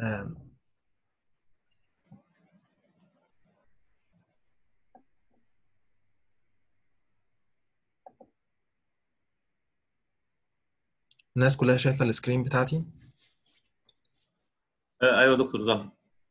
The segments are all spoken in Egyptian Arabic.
آم، الناس كلها شايفة السكرين بتاعتي آه، ايوه دكتور ظهر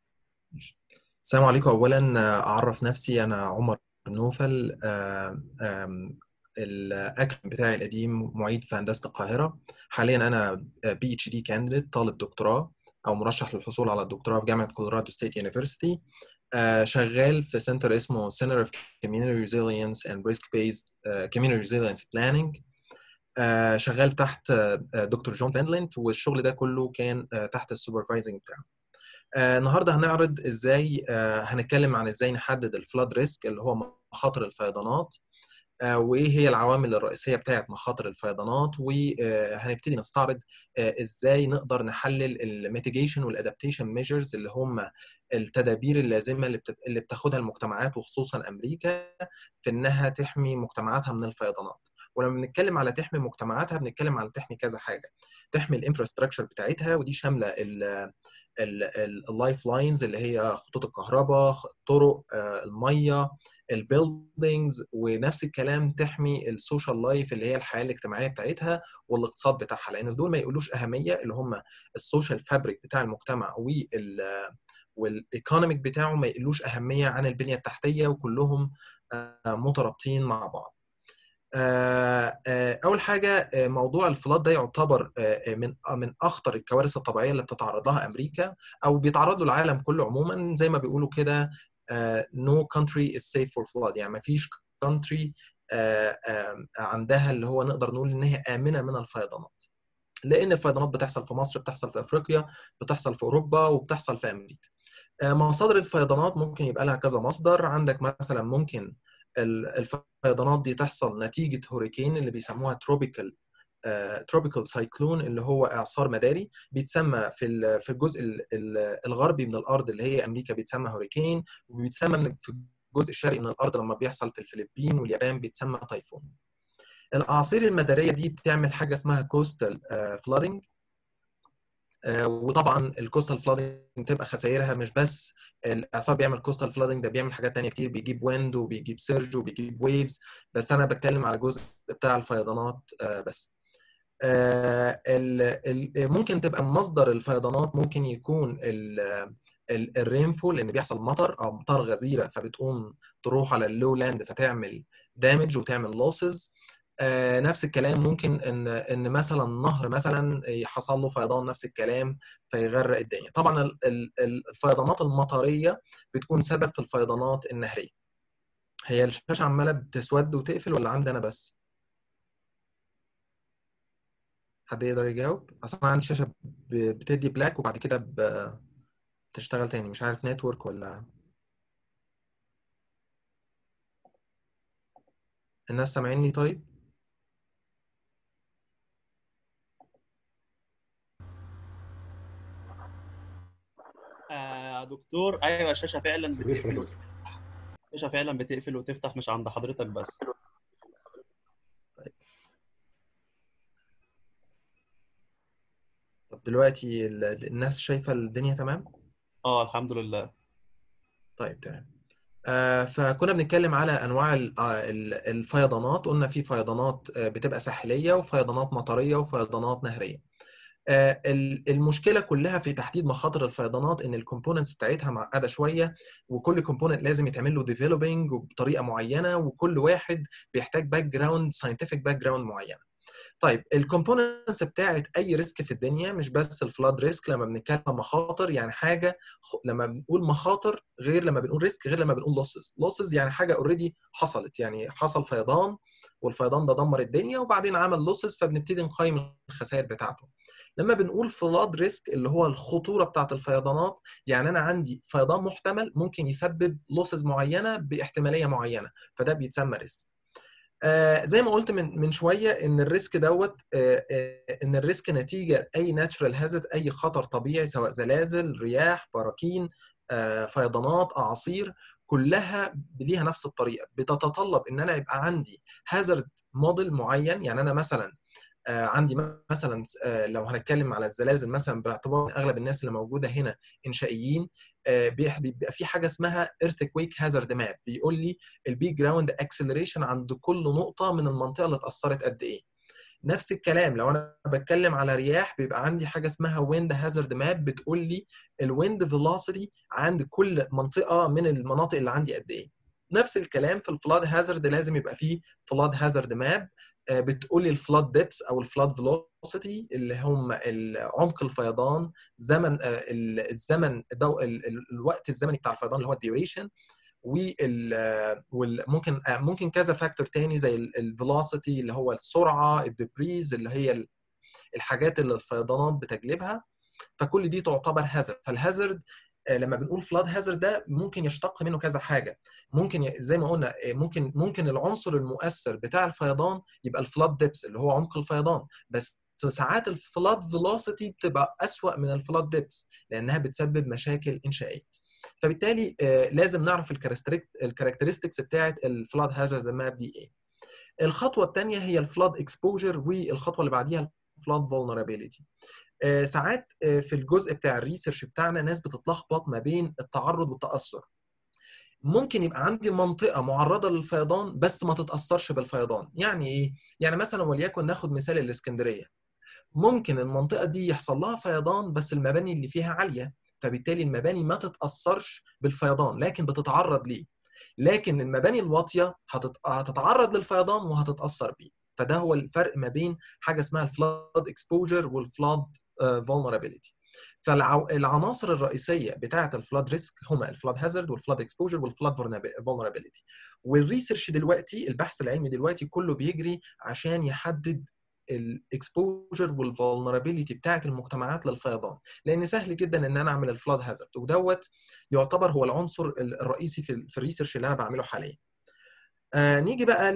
السلام عليكم أولا آه، أعرف نفسي أنا عمر نوفل آم، آم، الأكل بتاعي القديم معيد في هندسة القاهرة حاليا أنا بي اتش دي كانديديت طالب دكتوراه أو مرشح للحصول على الدكتوراه في جامعة كولورادو ستيت يونيفرسيتي شغال في سنتر اسمه Center of Community Resilience and Risk Based آه، Community Resilience Planning آه، شغال تحت آه، دكتور جون فينلاند والشغل ده كله كان آه، تحت السوبرفايزنج بتاعه آه، النهارده هنعرض ازاي آه، هنتكلم عن ازاي نحدد الفلاد ريسك اللي هو مخاطر الفيضانات آه، وايه هي العوامل الرئيسيه بتاعه مخاطر الفيضانات وهنبتدي نستعرض آه، ازاي نقدر نحلل الميتيجيشن والادابتيشن ميجرز اللي هم التدابير اللازمه اللي بتت- اللي بتاخدها المجتمعات وخصوصا امريكا في انها تحمي مجتمعاتها من الفيضانات ولما بنتكلم على تحمي مجتمعاتها بنتكلم على تحمي كذا حاجه تحمي الانفراستراكشر بتاعتها ودي شامله ال اللايف لاينز اللي هي خطوط الكهرباء الطرق آه، الميه البيلدينجز ونفس الكلام تحمي السوشيال لايف اللي هي الحياه الاجتماعيه بتاعتها والاقتصاد بتاعها لان دول ما يقولوش اهميه اللي هم السوشيال فابريك بتاع المجتمع وال والايكونوميك بتاعه ما يقلوش اهميه عن البنيه التحتيه وكلهم آه، مترابطين مع بعض آه، آه، اول حاجه آه، موضوع الفلاد ده يعتبر آه، من آه، من اخطر الكوارث الطبيعيه اللي بتتعرض لها امريكا او بيتعرض له العالم كله عموما زي ما بيقولوا كده آه، no country is safe for flood يعني ما فيش country آه، آه، عندها اللي هو نقدر نقول ان هي امنه من الفيضانات لان الفيضانات بتحصل في مصر بتحصل في افريقيا بتحصل في اوروبا وبتحصل في امريكا آه، مصادر الفيضانات ممكن يبقى لها كذا مصدر عندك مثلا ممكن ال- الفيضانات دي تحصل نتيجة هوريكين اللي بيسموها تروبيكال تروبيكال سايكلون اللي هو اعصار مداري بيتسمى في ال- في الجزء ال- ال- الغربي من الارض اللي هي امريكا بيتسمى هوريكين وبيتسمى من- في الجزء الشرقي من الارض لما بيحصل في الفلبين واليابان بيتسمى تايفون الاعاصير المداريه دي بتعمل حاجه اسمها كوستال فلودنج وطبعا الكوستال فلودنج بتبقى خسائرها مش بس الاعصار بيعمل كوستال فلودنج ده بيعمل حاجات تانية كتير بيجيب ويند وبيجيب سيرج وبيجيب ويفز بس انا بتكلم على الجزء بتاع الفيضانات آه، بس آه، ال- ال- ممكن تبقى مصدر الفيضانات ممكن يكون الرينفول ان بيحصل مطر او امطار غزيره فبتقوم تروح على اللو لاند فتعمل دامج وتعمل لوسز نفس الكلام ممكن ان ان مثلا نهر مثلا حصل له فيضان نفس الكلام فيغرق الدنيا طبعا ال- ال- ال- الفيضانات المطريه بتكون سبب في الفيضانات النهريه هي الشاشه عماله بتسود وتقفل ولا عندي انا بس حد يقدر يجاوب اصلا انا عندي شاشه ب- بتدي بلاك وبعد كده ب- بتشتغل تاني مش عارف نتورك ولا الناس سامعيني طيب آه دكتور ايوه الشاشه فعلا سمير بتقفل حضرتك الشاشه فعلا بتقفل وتفتح مش عند حضرتك بس طب دلوقتي ال- الناس شايفه الدنيا تمام اه الحمد لله طيب تمام آه، فكنا بنتكلم على انواع ال- آه، ال- الفيضانات قلنا في فيضانات آه، بتبقى ساحليه وفيضانات مطريه وفيضانات نهريه آه، ال- المشكله كلها في تحديد مخاطر الفيضانات ان الكومبوننتس بتاعتها معقده شويه وكل كومبوننت لازم يتعمل له ديفلوبينج بطريقه معينه وكل واحد بيحتاج باك جراوند ساينتفك باك جراوند معينه طيب الكومبوننتس بتاعت اي ريسك في الدنيا مش بس الفلاد ريسك لما بنتكلم مخاطر يعني حاجه خ- لما بنقول مخاطر غير لما بنقول ريسك غير لما بنقول لوسز لوسز يعني حاجه اوريدي حصلت يعني حصل فيضان والفيضان ده دمر الدنيا وبعدين عمل لوسز فبنبتدي نقيم الخسائر بتاعته لما بنقول فلاد ريسك اللي هو الخطوره بتاعت الفيضانات يعني انا عندي فيضان محتمل ممكن يسبب لوسز معينه باحتماليه معينه فده بيتسمى ريسك آه زي ما قلت من من شويه ان الريسك دوت آه آه ان الريسك نتيجه اي ناتشرال هازارد اي خطر طبيعي سواء زلازل رياح براكين آه فيضانات اعاصير كلها ليها نفس الطريقه بتتطلب ان انا يبقى عندي هازارد موديل معين يعني انا مثلا آه، عندي مثلا آه، لو هنتكلم على الزلازل مثلا باعتبار ان اغلب الناس اللي موجوده هنا انشائيين آه، بيح- بيبقى في حاجه اسمها earthquake hazard map بيقول لي البيك جراوند اكسلريشن عند كل نقطه من المنطقه اللي اتاثرت قد ايه نفس الكلام لو انا بتكلم على رياح بيبقى عندي حاجه اسمها ويند هازارد ماب بتقول لي الويند فيلوسيتي عند كل منطقه من المناطق اللي عندي قد ايه نفس الكلام في الفلاد هازارد لازم يبقى فيه فلاد هازارد ماب بتقول لي الفلاد ديبس او الفلاد فيلوسيتي اللي هم ال- عمق الفيضان زمن آه، ال- الزمن دو ال- ال- الوقت الزمني بتاع الفيضان اللي هو الديوريشن وال وممكن ممكن كذا فاكتور تاني زي الفيلوسيتي اللي هو السرعه الدبريز اللي هي ال- الحاجات اللي الفيضانات بتجلبها فكل دي تعتبر هازارد فالهازارد آه، لما بنقول فلاد هازارد ده ممكن يشتق منه كذا حاجه ممكن ي- زي ما قلنا آه، ممكن ممكن العنصر المؤثر بتاع الفيضان يبقى الفلاد ديبس اللي هو عمق الفيضان بس ساعات الفلاد فيلوسيتي بتبقى اسوأ من الفلاد ديبس لانها بتسبب مشاكل انشائيه فبالتالي آه، لازم نعرف الكاركترستكس بتاعه الفلاد هازارد ماب دي ايه الخطوه الثانيه هي الفلاد اكسبوجر والخطوه اللي بعديها الفلاد فولنربيليتي ساعات آه، في الجزء بتاع الريسيرش بتاعنا ناس بتتلخبط ما بين التعرض والتاثر ممكن يبقى عندي منطقه معرضه للفيضان بس ما تتاثرش بالفيضان يعني ايه يعني مثلا وليكن ناخد مثال الاسكندريه ممكن المنطقه دي يحصل لها فيضان بس المباني اللي فيها عاليه فبالتالي المباني ما تتاثرش بالفيضان لكن بتتعرض ليه لكن المباني الواطيه هتت... هتتعرض للفيضان وهتتاثر بيه فده هو الفرق ما بين حاجه اسمها الفلاد اكسبوجر والفلاد فولنربيليتي فالعناصر الرئيسيه بتاعه الفلاد ريسك هما الفلاد هازارد والفلاد اكسبوجر والفلاد فولنربيليتي والريسيرش دلوقتي البحث العلمي دلوقتي كله بيجري عشان يحدد الاكسبوجر والفولنربيليتي بتاعه المجتمعات للفيضان لان سهل جدا ان انا اعمل الفلاد هازارد ودوت يعتبر هو العنصر الرئيسي في, في الريسيرش اللي انا بعمله حاليا آه نيجي بقى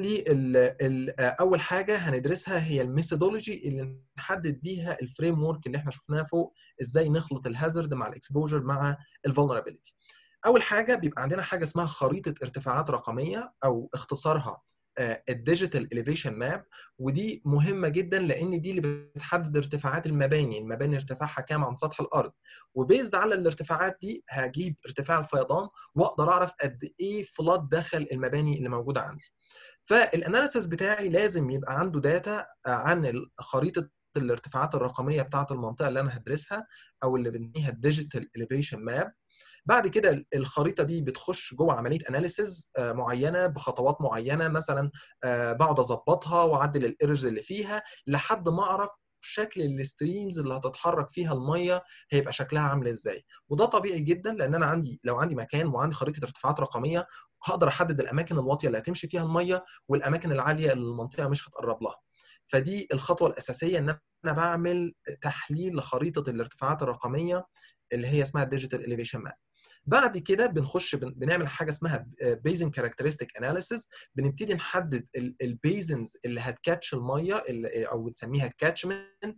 لأول حاجة هندرسها هي الميثودولوجي اللي نحدد بيها الفريم ورك اللي احنا شفناه فوق ازاي نخلط الهازارد مع الاكسبوجر مع الفولنربيليتي. أول حاجة بيبقى عندنا حاجة اسمها خريطة ارتفاعات رقمية أو اختصارها الديجيتال اليفيشن ماب ودي مهمه جدا لان دي اللي بتحدد ارتفاعات المباني المباني ارتفاعها كام عن سطح الارض وبيزد على الارتفاعات دي هجيب ارتفاع الفيضان واقدر اعرف قد ايه فلاد دخل المباني اللي موجوده عندي فالاناليسيس بتاعي لازم يبقى عنده داتا عن خريطه الارتفاعات الرقميه بتاعه المنطقه اللي انا هدرسها او اللي بنسميها الديجيتال اليفيشن ماب بعد كده الخريطه دي بتخش جوه عمليه اناليسز معينه بخطوات معينه مثلا بقعد اظبطها واعدل الايرز اللي فيها لحد ما اعرف شكل الستريمز اللي هتتحرك فيها الميه هيبقى شكلها عامل ازاي وده طبيعي جدا لان انا عندي لو عندي مكان وعندي خريطه ارتفاعات رقميه هقدر احدد الاماكن الواطيه اللي هتمشي فيها الميه والاماكن العاليه اللي المنطقه مش هتقرب لها فدي الخطوه الاساسيه ان انا بعمل تحليل لخريطه الارتفاعات الرقميه اللي هي اسمها الديجيتال اليفيشن ماب بعد كده بنخش بنعمل حاجه اسمها بيزن كاركترستيك اناليسيس بنبتدي نحدد البيزنز اللي هتكاتش الميه اللي او بنسميها كاتشمنت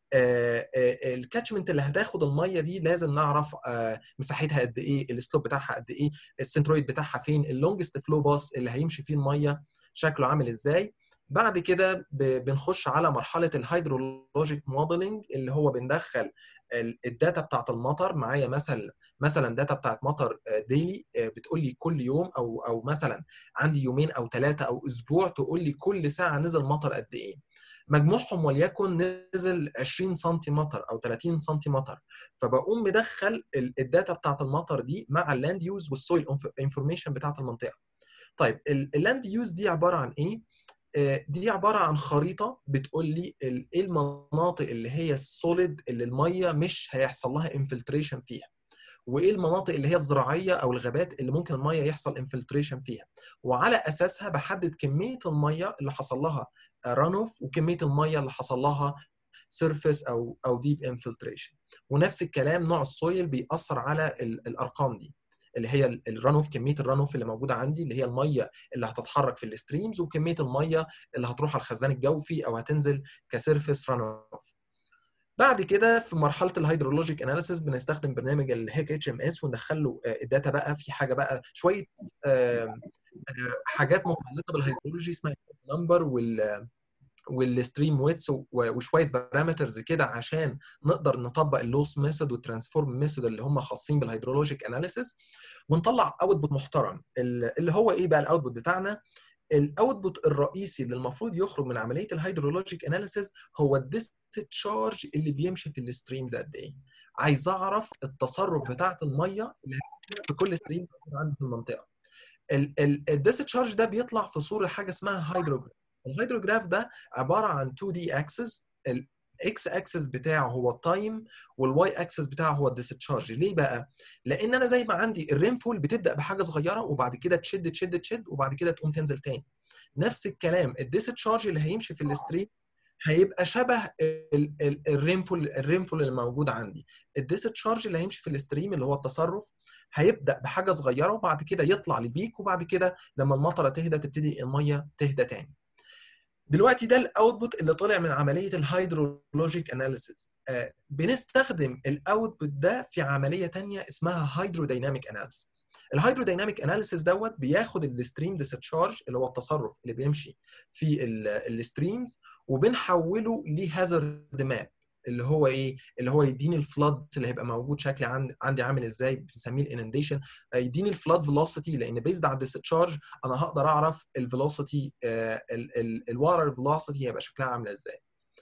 الكاتشمنت اللي هتاخد الميه دي لازم نعرف مساحتها قد ايه السلوب بتاعها قد ايه السنترويد بتاعها فين اللونجست فلو باس اللي هيمشي فيه الميه شكله عامل ازاي بعد كده بنخش على مرحله الهيدرولوجيك موديلنج اللي هو بندخل الداتا بتاعت المطر معايا مثلا مثلا داتا بتاعت مطر ديلي بتقول لي كل يوم او او مثلا عندي يومين او ثلاثه او اسبوع تقول لي كل ساعه نزل مطر قد ايه مجموعهم وليكن نزل 20 سم مطر او 30 سم مطر فبقوم مدخل الداتا بتاعت المطر دي مع اللاند يوز والسويل انفورميشن بتاعت المنطقه طيب اللاند يوز دي عباره عن ايه دي عباره عن خريطه بتقول لي ايه المناطق اللي هي السوليد اللي الميه مش هيحصل لها انفلتريشن فيها وايه المناطق اللي هي الزراعيه او الغابات اللي ممكن الميه يحصل انفلتريشن فيها وعلى اساسها بحدد كميه الميه اللي حصل لها رانوف وكميه الميه اللي حصل لها سيرفيس او او ديب انفلتريشن ونفس الكلام نوع السويل بيأثر على الارقام دي اللي هي الرانوف كميه الرانوف اللي موجوده عندي اللي هي الميه اللي هتتحرك في الستريمز وكميه الميه اللي هتروح على الخزان الجوفي او هتنزل كسيرفيس رانوف بعد كده في مرحله الهيدرولوجيك اناليسيس بنستخدم برنامج الهيك اتش ام اس وندخل له الداتا بقى في حاجه بقى شويه حاجات متعلقه بالهيدرولوجي اسمها نمبر وال والستريم ويتس وشويه بارامترز كده عشان نقدر نطبق اللوس ميثود والترانسفورم ميثود اللي هم خاصين بالهيدرولوجيك اناليسيس ونطلع اوتبوت محترم اللي هو ايه بقى الاوتبوت بتاعنا الاوتبوت الرئيسي اللي المفروض يخرج من عمليه الهيدرولوجيك اناليسيس هو الديستشارج اللي بيمشي في الستريمز قد ايه عايز اعرف التصرف بتاعه الميه اللي في كل ستريم عندي في المنطقه الديستشارج ده بيطلع في صوره حاجه اسمها هيدروجراف الهيدروجراف ده عباره عن 2 دي اكسس الاكس اكسس بتاعه هو التايم والواي اكسس بتاعه هو الديستشارج ليه بقى لان انا زي ما عندي الرينفول بتبدا بحاجه صغيره وبعد كده تشد تشد تشد وبعد كده تقوم تنزل تاني نفس الكلام الديستشارج اللي هيمشي في الستريم هيبقى شبه الرينفول الرينفول اللي موجود عندي الديستشارج اللي هيمشي في الستريم اللي هو التصرف هيبدا بحاجه صغيره وبعد كده يطلع لبيك وبعد كده لما المطره تهدى تبتدي الميه تهدى تاني دلوقتي ده الاوتبوت اللي طلع من عمليه الهيدرولوجيك اناليسيس آه بنستخدم الاوتبوت ده في عمليه ثانيه اسمها هيدرودايناميك اناليسيس الهيدرودايناميك اناليسيس دوت بياخد الستريم ديستشارج اللي هو التصرف اللي بيمشي في الستريمز وبنحوله لهازارد ماب اللي هو ايه اللي هو يديني الفلاد اللي هيبقى موجود شكلي عندي عندي عامل ازاي بنسميه الاننديشن يديني الفلاد فيلوسيتي لان بيزد على الديستشارج انا هقدر اعرف الفيلوسيتي الواتر فيلوسيتي هيبقى شكلها عامله ازاي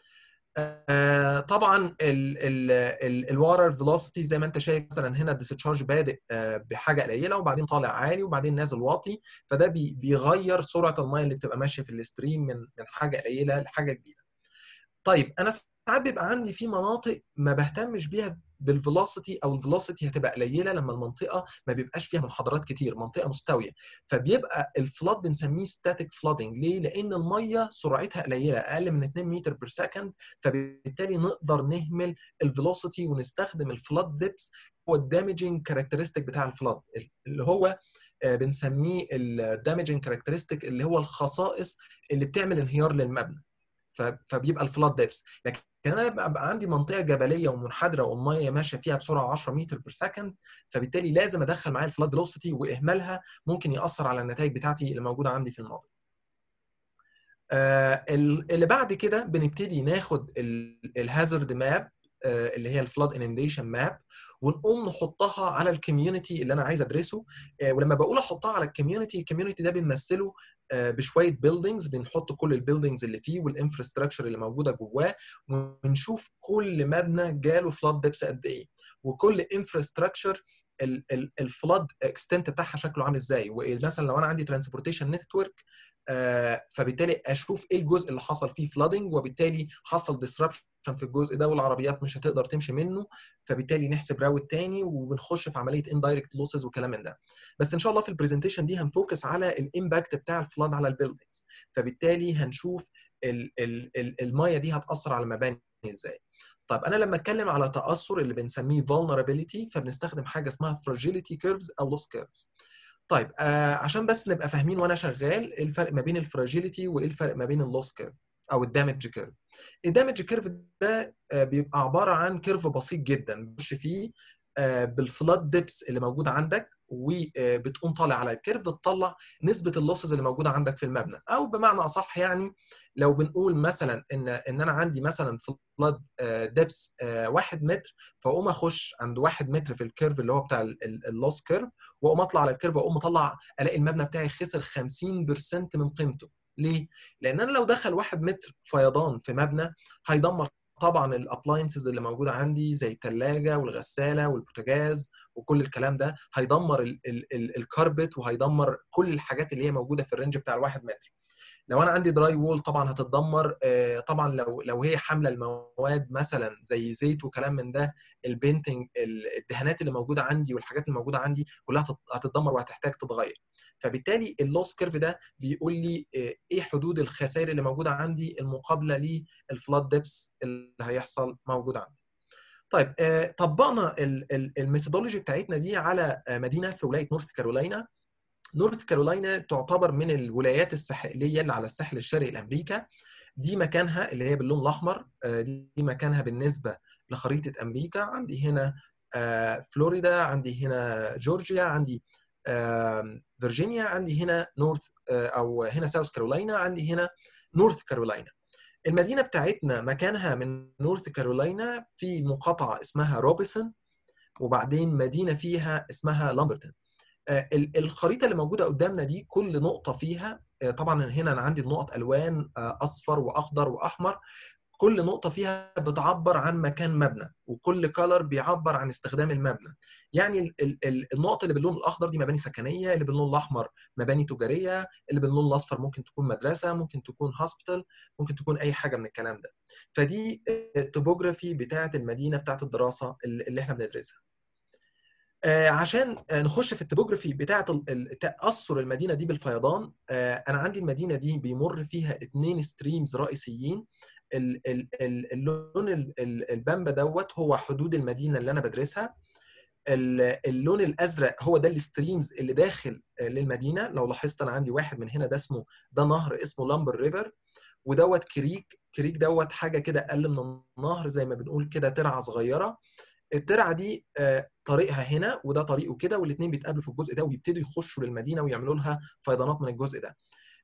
آه طبعا الواتر فيلوسيتي زي ما انت شايف مثلا هنا الديستشارج بادئ آه بحاجه قليله وبعدين طالع عالي وبعدين نازل واطي فده بي بيغير سرعه الميه اللي بتبقى ماشيه في الستريم من من حاجه قليله لحاجه كبيره. طيب انا ساعات بيبقى عندي في مناطق ما بهتمش بيها بالفيلوسيتي او الفيلوسيتي هتبقى قليله لما المنطقه ما بيبقاش فيها منحدرات كتير منطقه مستويه فبيبقى الفلاد بنسميه ستاتيك فلودنج ليه لان الميه سرعتها قليله اقل من 2 متر بير سكند فبالتالي نقدر نهمل الفيلوسيتي ونستخدم الفلاد ديبس هو الدامجنج كاركترستيك بتاع الفلاد اللي هو بنسميه الدامجنج كاركترستيك اللي هو الخصائص اللي بتعمل انهيار للمبنى فبيبقى الفلاد ديبس لكن انا ببقى عندي منطقه جبليه ومنحدره والميه ماشيه فيها بسرعه 10 متر بير سكند فبالتالي لازم ادخل معايا الفلاد فيلوسيتي واهمالها ممكن ياثر على النتائج بتاعتي اللي موجوده عندي في الماضي. آه اللي بعد كده بنبتدي ناخد الهازارد ماب آه اللي هي الفلاد اننديشن ماب ونقوم نحطها على الكوميونتي اللي انا عايز ادرسه آه ولما بقول احطها على الكوميونتي الكوميونتي ده بنمثله بشويه بيلدينجز بنحط كل البيلدينجز اللي فيه والانفراستراكشر اللي موجوده جواه ونشوف كل مبنى جاله فلاد ديبس قد ايه وكل انفراستراكشر الفلاد اكستنت بتاعها شكله عامل ازاي ومثلا لو انا عندي ترانسبورتيشن نتورك فبالتالي اشوف ايه الجزء اللي حصل فيه فلادنج وبالتالي حصل ديسربشن في الجزء ده والعربيات مش هتقدر تمشي منه فبالتالي نحسب راوت تاني وبنخش في عمليه اندايركت لوسز وكلام من ده بس ان شاء الله في البرزنتيشن دي هنفوكس على الامباكت بتاع الفلاد على البيلدينجز فبالتالي هنشوف ال ال ال الميه دي هتاثر على المباني ازاي طيب انا لما اتكلم على تاثر اللي بنسميه vulnerability فبنستخدم حاجه اسمها fragility curves او loss curves طيب آه عشان بس نبقى فاهمين وانا شغال ايه الفرق ما بين الفراجيليتي وايه الفرق ما بين اللوس كيرف او الدامج كيرف الدامج كيرف ده آه بيبقى عباره عن كيرف بسيط جدا بتخش فيه آه بالفلاد ديبس اللي موجوده عندك وبتقوم طالع على الكيرف تطلع نسبه اللوسز اللي موجوده عندك في المبنى او بمعنى اصح يعني لو بنقول مثلا ان ان انا عندي مثلا فلاد ديبس 1 متر فاقوم اخش عند 1 متر في الكيرف اللي هو بتاع اللوس كيرف واقوم اطلع على الكيرف واقوم اطلع الاقي المبنى بتاعي خسر 50% من قيمته ليه؟ لان انا لو دخل 1 متر فيضان في مبنى هيدمر طبعا الابلاينسز اللي موجوده عندي زي الثلاجه والغساله والبوتاجاز وكل الكلام ده هيدمر الكاربت وهيدمر كل الحاجات اللي هي موجوده في الرينج بتاع الواحد متر لو انا عندي دراي وول طبعا هتتدمر طبعا لو لو هي حامله المواد مثلا زي زيت وكلام من ده البينتنج الدهانات اللي موجوده عندي والحاجات اللي موجوده عندي كلها هتتدمر وهتحتاج تتغير فبالتالي اللوس كيرف ده بيقول لي ايه حدود الخسائر اللي موجوده عندي المقابله للفلاد ديبس اللي هيحصل موجود عندي طيب طبقنا الميثودولوجي بتاعتنا دي على مدينه في ولايه نورث كارولاينا نورث كارولاينا تعتبر من الولايات الساحليه اللي على الساحل الشرقي لامريكا دي مكانها اللي هي باللون الاحمر دي مكانها بالنسبه لخريطه امريكا عندي هنا فلوريدا عندي هنا جورجيا عندي فيرجينيا عندي هنا نورث او هنا ساوث كارولاينا عندي هنا نورث كارولاينا المدينه بتاعتنا مكانها من نورث كارولاينا في مقاطعه اسمها روبسون وبعدين مدينه فيها اسمها لامبرتون آه، ال- الخريطه اللي موجوده قدامنا دي كل نقطه فيها آه، طبعا هنا انا عندي النقط الوان آه، اصفر واخضر واحمر كل نقطة فيها بتعبر عن مكان مبنى وكل كالر بيعبر عن استخدام المبنى يعني ال- ال- ال- النقط اللي باللون الأخضر دي مباني سكنية اللي باللون الأحمر مباني تجارية اللي باللون الأصفر ممكن تكون مدرسة ممكن تكون هوسبيتال ممكن تكون أي حاجة من الكلام ده فدي التوبوجرافي بتاعة المدينة بتاعة الدراسة اللي اللي احنا بندرسها آه، عشان آه، نخش في التوبوجرافي بتاعه ال- ال- تاثر المدينه دي بالفيضان آه، انا عندي المدينه دي بيمر فيها اثنين ستريمز رئيسيين ال- ال- ال- اللون ال- ال- البامبا دوت هو حدود المدينه اللي انا بدرسها ال- اللون الازرق هو ده الستريمز اللي داخل آه، للمدينه لو لاحظت انا عندي واحد من هنا ده اسمه ده نهر اسمه لامبر ريفر ودوت كريك كريك دوت حاجه كده اقل من النهر زي ما بنقول كده ترعه صغيره الترعه دي آه، طريقها هنا وده طريقه كده والاثنين بيتقابلوا في الجزء ده ويبتدوا يخشوا للمدينه ويعملوا لها فيضانات من الجزء ده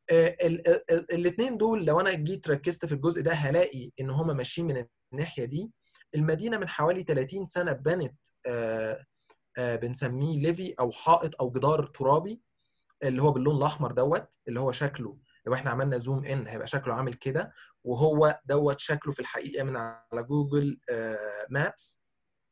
الاثنين دول لو انا جيت ركزت في الجزء ده هلاقي ان هم ماشيين من الناحيه دي المدينه من حوالي 30 سنه بنت آه، آه، بنسميه ليفي او حائط او جدار ترابي اللي هو باللون الاحمر دوت اللي هو شكله لو احنا عملنا زوم ان هيبقى شكله عامل كده وهو دوت شكله في الحقيقه من على جوجل مابس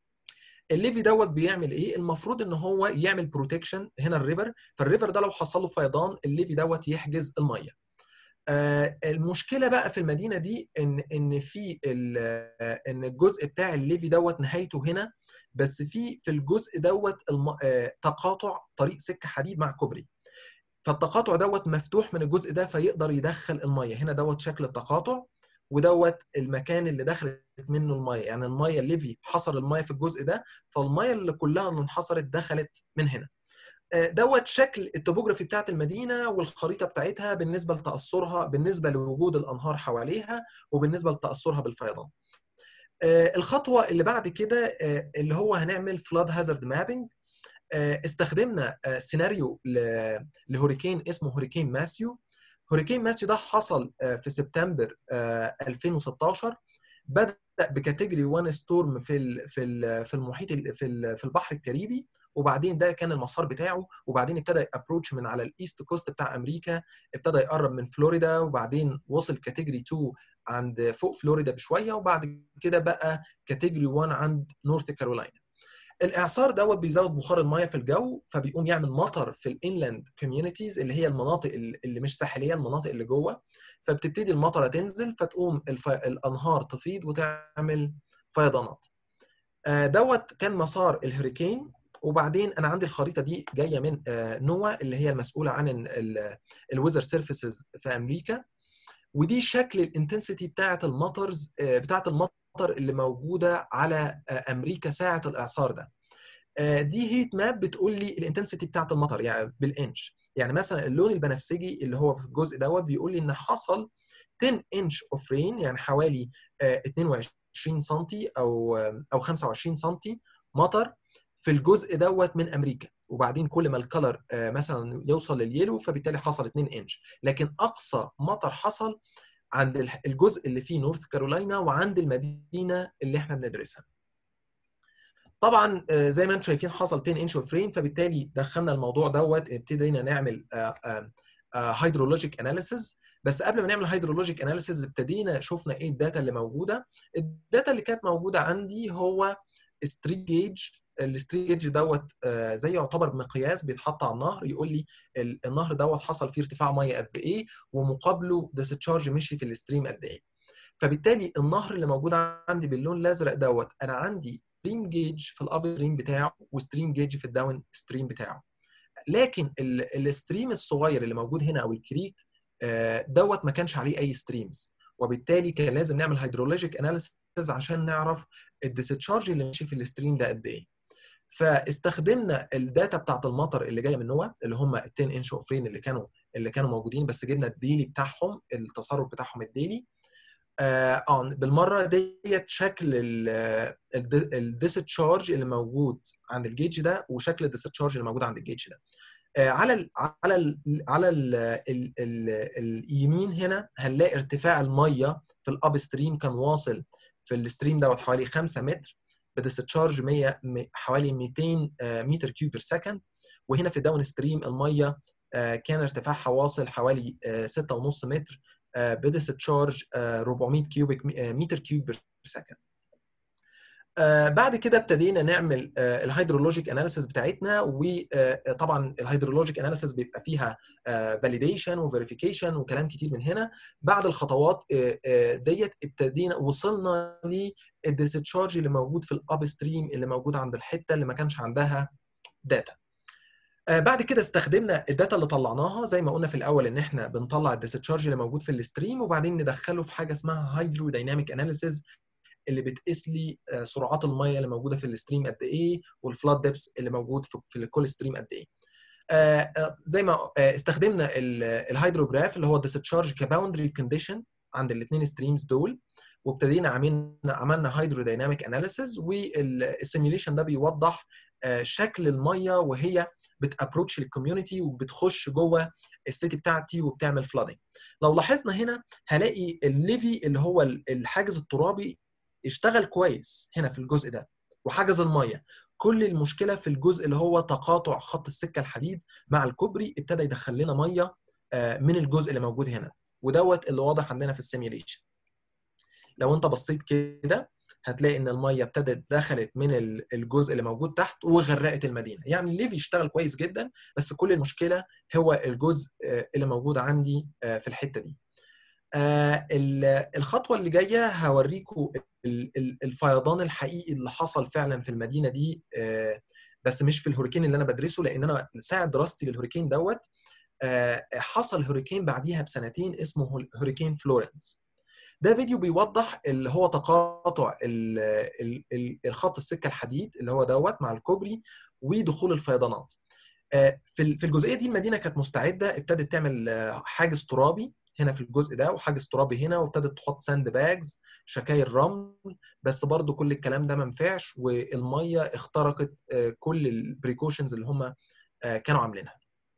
الليفي دوت بيعمل ايه المفروض ان هو يعمل بروتكشن هنا الريفر فالريفر ده لو حصل له فيضان الليفي دوت يحجز الميه آه، المشكله بقى في المدينه دي ان ان في ال- آه، ان الجزء بتاع الليفي دوت نهايته هنا بس في في الجزء دوت الم- آه، تقاطع طريق سكه حديد مع كوبري فالتقاطع دوت مفتوح من الجزء ده فيقدر يدخل الميه هنا دوت شكل التقاطع ودوت المكان اللي دخلت منه الميه يعني الميه الليفي حصر الميه في الجزء ده فالميه اللي كلها اللي انحصرت دخلت من هنا آه، دوت شكل التوبوجرافي بتاعت المدينه والخريطه بتاعتها بالنسبه لتاثرها بالنسبه لوجود الانهار حواليها وبالنسبه لتاثرها بالفيضان آه، الخطوه اللي بعد كده آه، اللي هو هنعمل فلاد هازارد مابينج استخدمنا آه، سيناريو ل- لهوريكين اسمه هوريكين ماسيو هوريكين ماسيو ده حصل آه، في سبتمبر آه، 2016 بدا بكاتيجوري 1 ستورم في ال- في ال- في المحيط ال- في ال- في البحر الكاريبي وبعدين ده كان المسار بتاعه وبعدين ابتدى ابروتش من على الايست كوست بتاع امريكا ابتدى يقرب من فلوريدا وبعدين وصل كاتيجوري 2 عند فوق فلوريدا بشويه وبعد كده بقى كاتيجوري 1 عند نورث كارولاينا الاعصار دوت بيزود بخار الميه في الجو فبيقوم يعمل مطر في الانلاند كوميونيتيز اللي هي المناطق اللي مش ساحليه المناطق اللي جوه فبتبتدي المطره تنزل فتقوم الف... الانهار تفيض وتعمل فيضانات آه، دوت كان مسار الهurricane وبعدين انا عندي الخريطه دي جايه من آه، نوا اللي هي المسؤوله عن الويزر سيرفيسز في امريكا ودي شكل الانتنسيتي بتاعه المطرز آه، بتاعه المطر اللي موجوده على آه، امريكا ساعه الاعصار ده آه، دي هيت ماب بتقول لي الانتنسيتي بتاعه المطر يعني بالانش يعني مثلا اللون البنفسجي اللي هو في الجزء دوت بيقول لي ان حصل 10 انش اوف رين يعني حوالي آه، 22 سم او آه، او 25 سم مطر في الجزء دوت من امريكا وبعدين كل ما الكلر آه، مثلا يوصل لليلو فبالتالي حصل 2 انش لكن اقصى مطر حصل عند الح- الجزء اللي فيه نورث كارولاينا وعند المدينه اللي احنا بندرسها طبعا آه، زي ما انتم شايفين حصل 10 انش اوف رين فبالتالي دخلنا الموضوع دوت ابتدينا نعمل هيدرولوجيك اناليسيز بس قبل ما نعمل هيدرولوجيك اناليسيز ابتدينا شفنا ايه الداتا اللي موجوده الداتا اللي كانت موجوده عندي هو ستريت جيج الستريت جيج دوت آه، زي يعتبر مقياس بيتحط على النهر يقول لي ال- النهر دوت حصل فيه ارتفاع ميه قد ايه ومقابله ديسشارج مشي في الستريم قد ايه فبالتالي النهر اللي موجود عندي باللون الازرق دوت انا عندي ستريم جيج في الاب ستريم بتاعه وستريم جيج في الداون ستريم بتاعه لكن ال- الستريم الصغير اللي موجود هنا او الكريك آه، دوت ما كانش عليه اي ستريمز وبالتالي كان لازم نعمل هيدرولوجيك اناليسيز عشان نعرف الديسشارج اللي ماشي في الستريم ده قد ايه فاستخدمنا الداتا بتاعت المطر اللي جايه من نوا اللي هم ال 10 انش اوف رين اللي كانوا اللي كانوا موجودين بس جبنا الديلي بتاعهم التصرف بتاعهم الديلي آه آه، بالمره ديت شكل الديسشارج اللي موجود عند الجيج ده وشكل الديسشارج اللي موجود عند الجيج ده على ال على ال على ال ال ال اليمين هنا هنلاقي ارتفاع الميه في الاب ستريم كان واصل في الستريم دوت حوالي 5 متر بديسشارج 100 حوالي 200 متر كيوب بير سكند وهنا في الداون ستريم الميه كان ارتفاعها واصل حوالي 6.5 متر بديسشارج 400 كيوبيك متر كيوب بير سكند آه بعد كده ابتدينا نعمل آه الهيدرولوجيك اناليسيس بتاعتنا وطبعا الهيدرولوجيك اناليسيس بيبقى فيها فاليديشن آه وفيريفيكيشن وكلام كتير من هنا بعد الخطوات ديت ابتدينا وصلنا للديسشارج اللي موجود في الاب ستريم اللي موجود عند الحته اللي ما كانش عندها داتا بعد كده استخدمنا الداتا اللي طلعناها زي ما قلنا في الاول ان احنا بنطلع الديسشارج اللي موجود في الستريم وبعدين ندخله في حاجه اسمها هيدرو دايناميك اناليسيز اللي بتقيس لي سرعات الميه اللي موجوده في الستريم قد ايه والفلاد ديبس اللي موجود في كل ستريم قد ايه زي ما استخدمنا الهيدروجراف اللي هو الديسشارج كباوندري كونديشن عند الاثنين ستريمز دول وابتدينا عملنا عملنا هيدرو دايناميك اناليسيز والسيميوليشن ده بيوضح شكل الميه وهي بتابروتش للكوميونتي وبتخش جوه السيتي بتاعتي وبتعمل فلادنج لو لاحظنا هنا هلاقي الليفي اللي هو الحاجز الترابي اشتغل كويس هنا في الجزء ده وحجز الميه كل المشكله في الجزء اللي هو تقاطع خط السكه الحديد مع الكوبري ابتدى يدخل لنا ميه من الجزء اللي موجود هنا ودوت اللي واضح عندنا في السيميوليشن لو انت بصيت كده هتلاقي ان الميه ابتدت دخلت من الجزء اللي موجود تحت وغرقت المدينه يعني الليفي اشتغل كويس جدا بس كل المشكله هو الجزء اللي موجود عندي في الحته دي الخطوه اللي جايه هوريكم الفيضان الحقيقي اللي حصل فعلا في المدينه دي بس مش في الهوريكين اللي انا بدرسه لان انا ساعه دراستي للهوريكين دوت حصل هوريكين بعديها بسنتين اسمه هوريكين فلورنس ده فيديو بيوضح اللي هو تقاطع الخط السكه الحديد اللي هو دوت مع الكوبري ودخول الفيضانات في الجزئيه دي المدينه كانت مستعده ابتدت تعمل حاجز ترابي هنا في الجزء ده وحاجز ترابي هنا وابتدت تحط ساند باجز شكاير رمل بس برضو كل الكلام ده ما نفعش والميه اخترقت كل البريكوشنز اللي هم كانوا عاملينها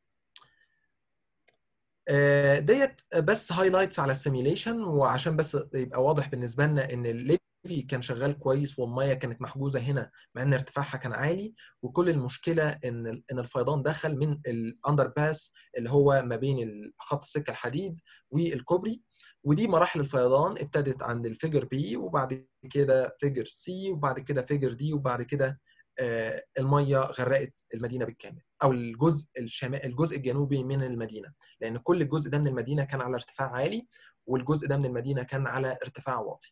ديت بس هايلايتس على السيميليشن وعشان بس يبقى واضح بالنسبه لنا ان الليفي كان شغال كويس والميه كانت محجوزه هنا مع ان ارتفاعها كان عالي وكل المشكله ان ان الفيضان دخل من الاندر باس اللي هو ما بين خط السكه الحديد والكوبري ودي مراحل الفيضان ابتدت عند الفيجر بي وبعد كده فيجر سي وبعد كده فيجر دي وبعد كده آه الميه غرقت المدينه بالكامل او الجزء الشمال الجزء الجنوبي من المدينه لان كل الجزء ده من المدينه كان على ارتفاع عالي والجزء ده من المدينه كان على ارتفاع واطي.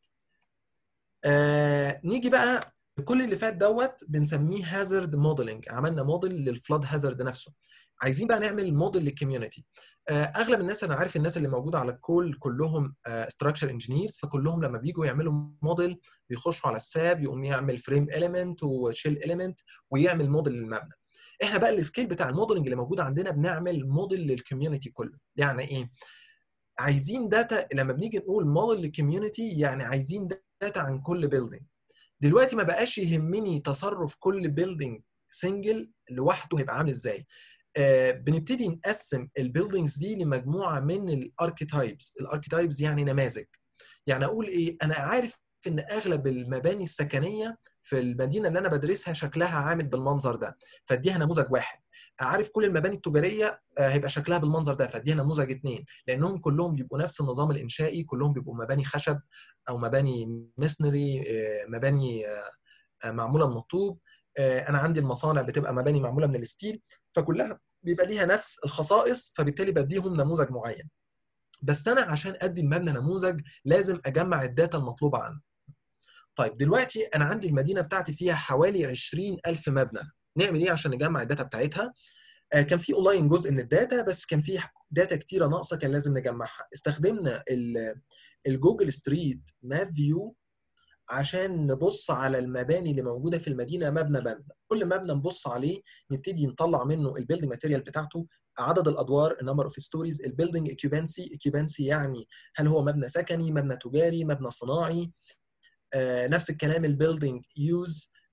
آه نيجي بقى كل اللي فات دوت بنسميه هازارد موديلنج عملنا موديل للفلاد هازارد نفسه عايزين بقى نعمل موديل للكوميونتي اغلب الناس انا عارف الناس اللي موجوده على الكول كلهم ستراكشر انجينيرز فكلهم لما بييجوا يعملوا موديل بيخشوا على الساب يقوم يعمل فريم اليمنت وشيل اليمنت ويعمل موديل للمبنى احنا بقى السكيل بتاع الموديلنج اللي موجود عندنا بنعمل موديل للكوميونتي كله يعني ايه عايزين داتا لما بنيجي نقول موديل للكوميونتي يعني عايزين داتا عن كل بيلدينج دلوقتي ما بقاش يهمني تصرف كل بيلدينج سنجل لوحده هيبقى عامل ازاي آه بنبتدي نقسم البيلدينجز دي لمجموعه من الاركيتايبس الاركيتايبس يعني نماذج يعني اقول ايه انا عارف ان اغلب المباني السكنيه في المدينه اللي انا بدرسها شكلها عامل بالمنظر ده فاديها نموذج واحد عارف كل المباني التجاريه هيبقى شكلها بالمنظر ده فاديها نموذج اثنين لانهم كلهم بيبقوا نفس النظام الانشائي كلهم بيبقوا مباني خشب او مباني مسنري مباني معموله من الطوب انا عندي المصانع بتبقى مباني معموله من الستيل فكلها بيبقى ليها نفس الخصائص فبالتالي بديهم نموذج معين بس انا عشان ادي المبنى نموذج لازم اجمع الداتا المطلوبه عنه طيب دلوقتي انا عندي المدينه بتاعتي فيها حوالي 20000 مبنى نعمل ايه عشان نجمع الداتا بتاعتها آه كان في اونلاين جزء من الداتا بس كان في داتا كتيره ناقصه كان لازم نجمعها استخدمنا الجوجل ستريت ماب فيو عشان نبص على المباني اللي موجوده في المدينه مبنى مبنى كل مبنى نبص عليه نبتدي نطلع منه البيلدنج ماتيريال بتاعته عدد الادوار النمبر اوف ستوريز البيلدنج اكيوبانسي اكيوبانسي يعني هل هو مبنى سكني مبنى تجاري مبنى صناعي آه نفس الكلام البيلدنج يوز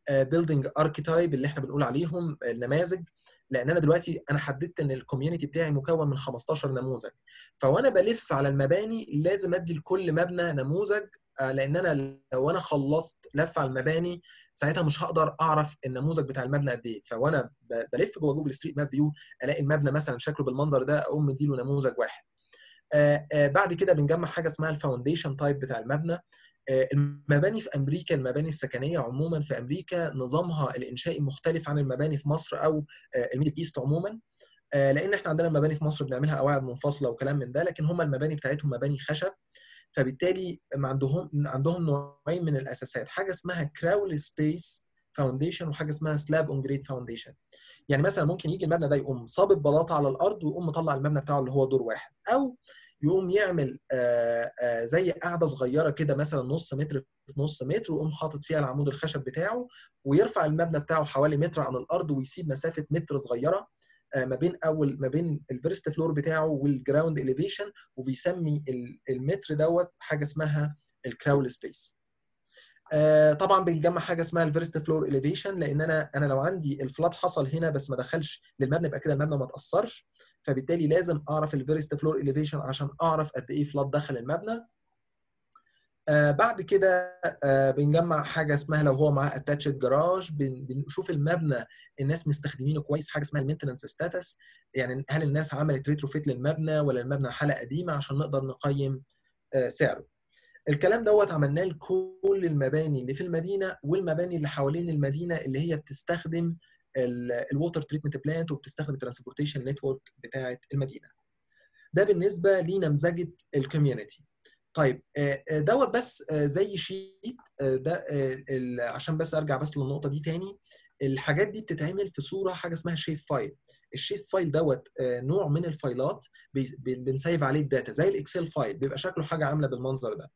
بيلدينج اركيتايب اللي احنا بنقول عليهم النماذج لان انا دلوقتي انا حددت ان الكوميونتي بتاعي مكون من 15 نموذج فوانا بلف على المباني لازم ادي لكل مبنى نموذج لان انا لو انا خلصت لف على المباني ساعتها مش هقدر اعرف النموذج بتاع المبنى قد ايه فوانا بلف جوه جوجل ستريت ماب فيو الاقي المبنى مثلا شكله بالمنظر ده اقوم مديله نموذج واحد آآ آآ بعد كده بنجمع حاجه اسمها الفاونديشن تايب بتاع المبنى المباني في امريكا المباني السكنيه عموما في امريكا نظامها الانشائي مختلف عن المباني في مصر او الميدل ايست عموما لان احنا عندنا المباني في مصر بنعملها قواعد منفصله وكلام من ده لكن هم المباني بتاعتهم مباني خشب فبالتالي عندهم عندهم نوعين من الاساسات حاجه اسمها كراول سبيس فاونديشن وحاجه اسمها سلاب اون جريد فاونديشن يعني مثلا ممكن يجي المبنى ده يقوم صابب بلاطه على الارض ويقوم مطلع المبنى بتاعه اللي هو دور واحد او يقوم يعمل آآ آآ زي قاعده صغيره كده مثلا نص متر في نص متر ويقوم حاطط فيها العمود الخشب بتاعه ويرفع المبنى بتاعه حوالي متر عن الارض ويسيب مسافه متر صغيره ما بين اول ما بين الفيرست فلور بتاعه والجراوند اليفيشن وبيسمي المتر دوت حاجه اسمها الكراول سبيس طبعا بنجمع حاجه اسمها الفيرست فلور اليفيشن لان انا انا لو عندي الفلات حصل هنا بس ما دخلش للمبنى يبقى كده المبنى ما تاثرش فبالتالي لازم اعرف الفيرست فلور اليفيشن عشان اعرف قد ايه فلات دخل المبنى آه بعد كده آه بنجمع حاجه اسمها لو هو معاه اتاتشد جراج بن بنشوف المبنى الناس مستخدمينه كويس حاجه اسمها المينتنس ستاتس يعني هل الناس عملت ريتروفيت للمبنى ولا المبنى حاله قديمه عشان نقدر نقيم آه سعره الكلام دوت عملناه لكل المباني اللي في المدينه والمباني اللي حوالين المدينه اللي هي بتستخدم الووتر تريتمنت بلانت وبتستخدم الترانسبورتيشن نتورك بتاعه المدينه ده بالنسبه لنمذجه الكوميونتي طيب دوت بس زي شيت ده عشان بس ارجع بس للنقطه دي تاني الحاجات دي بتتعمل في صوره حاجه اسمها شيب فايل الشيب فايل دوت نوع من الفايلات بنسيف عليه الداتا زي الاكسل فايل بيبقى شكله حاجه عامله بالمنظر ده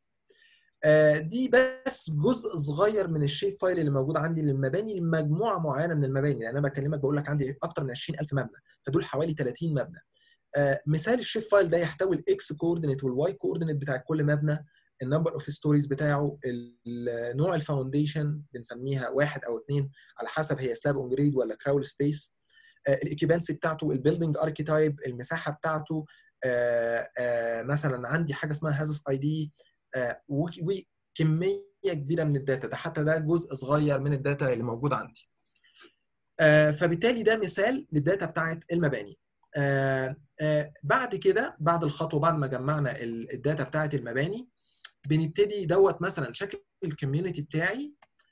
دي بس جزء صغير من الشيب فايل اللي موجود عندي للمباني لمجموعه معينه من المباني يعني انا بكلمك بقول لك عندي اكتر من 20000 مبنى فدول حوالي 30 مبنى مثال الشيب فايل ده يحتوي الاكس كوردينيت والواي كوردينيت بتاع كل مبنى النمبر اوف ستوريز بتاعه نوع الفاونديشن بنسميها واحد او اثنين على حسب هي سلاب اون جريد ولا كراول سبيس الايكيبانسي بتاعته البيلدنج اركيتايب المساحه بتاعته آآ آآ مثلا عندي حاجه اسمها هازس اي دي وكميه كبيره من الداتا ده حتى ده جزء صغير من الداتا اللي موجود عندي فبالتالي ده مثال للداتا بتاعت المباني آه آه بعد كده بعد الخطوه بعد ما جمعنا الداتا بتاعت المباني بنبتدي دوت مثلا شكل الكوميونتي بتاعي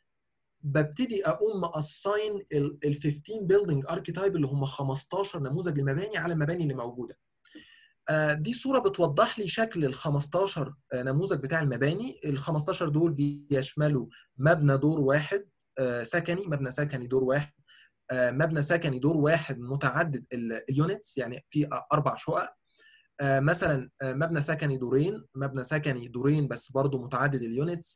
ببتدي اقوم ماساين ال 15 بيلدينج اركيتايب اللي هم 15 نموذج المباني على المباني اللي موجوده. آه دي صوره بتوضح لي شكل ال 15 نموذج بتاع المباني، ال 15 دول بيشملوا مبنى دور واحد سكني، مبنى سكني دور واحد مبنى سكني دور واحد متعدد اليونتس يعني في اربع شقق مثلا مبنى سكني دورين مبنى سكني دورين بس برضه متعدد اليونتس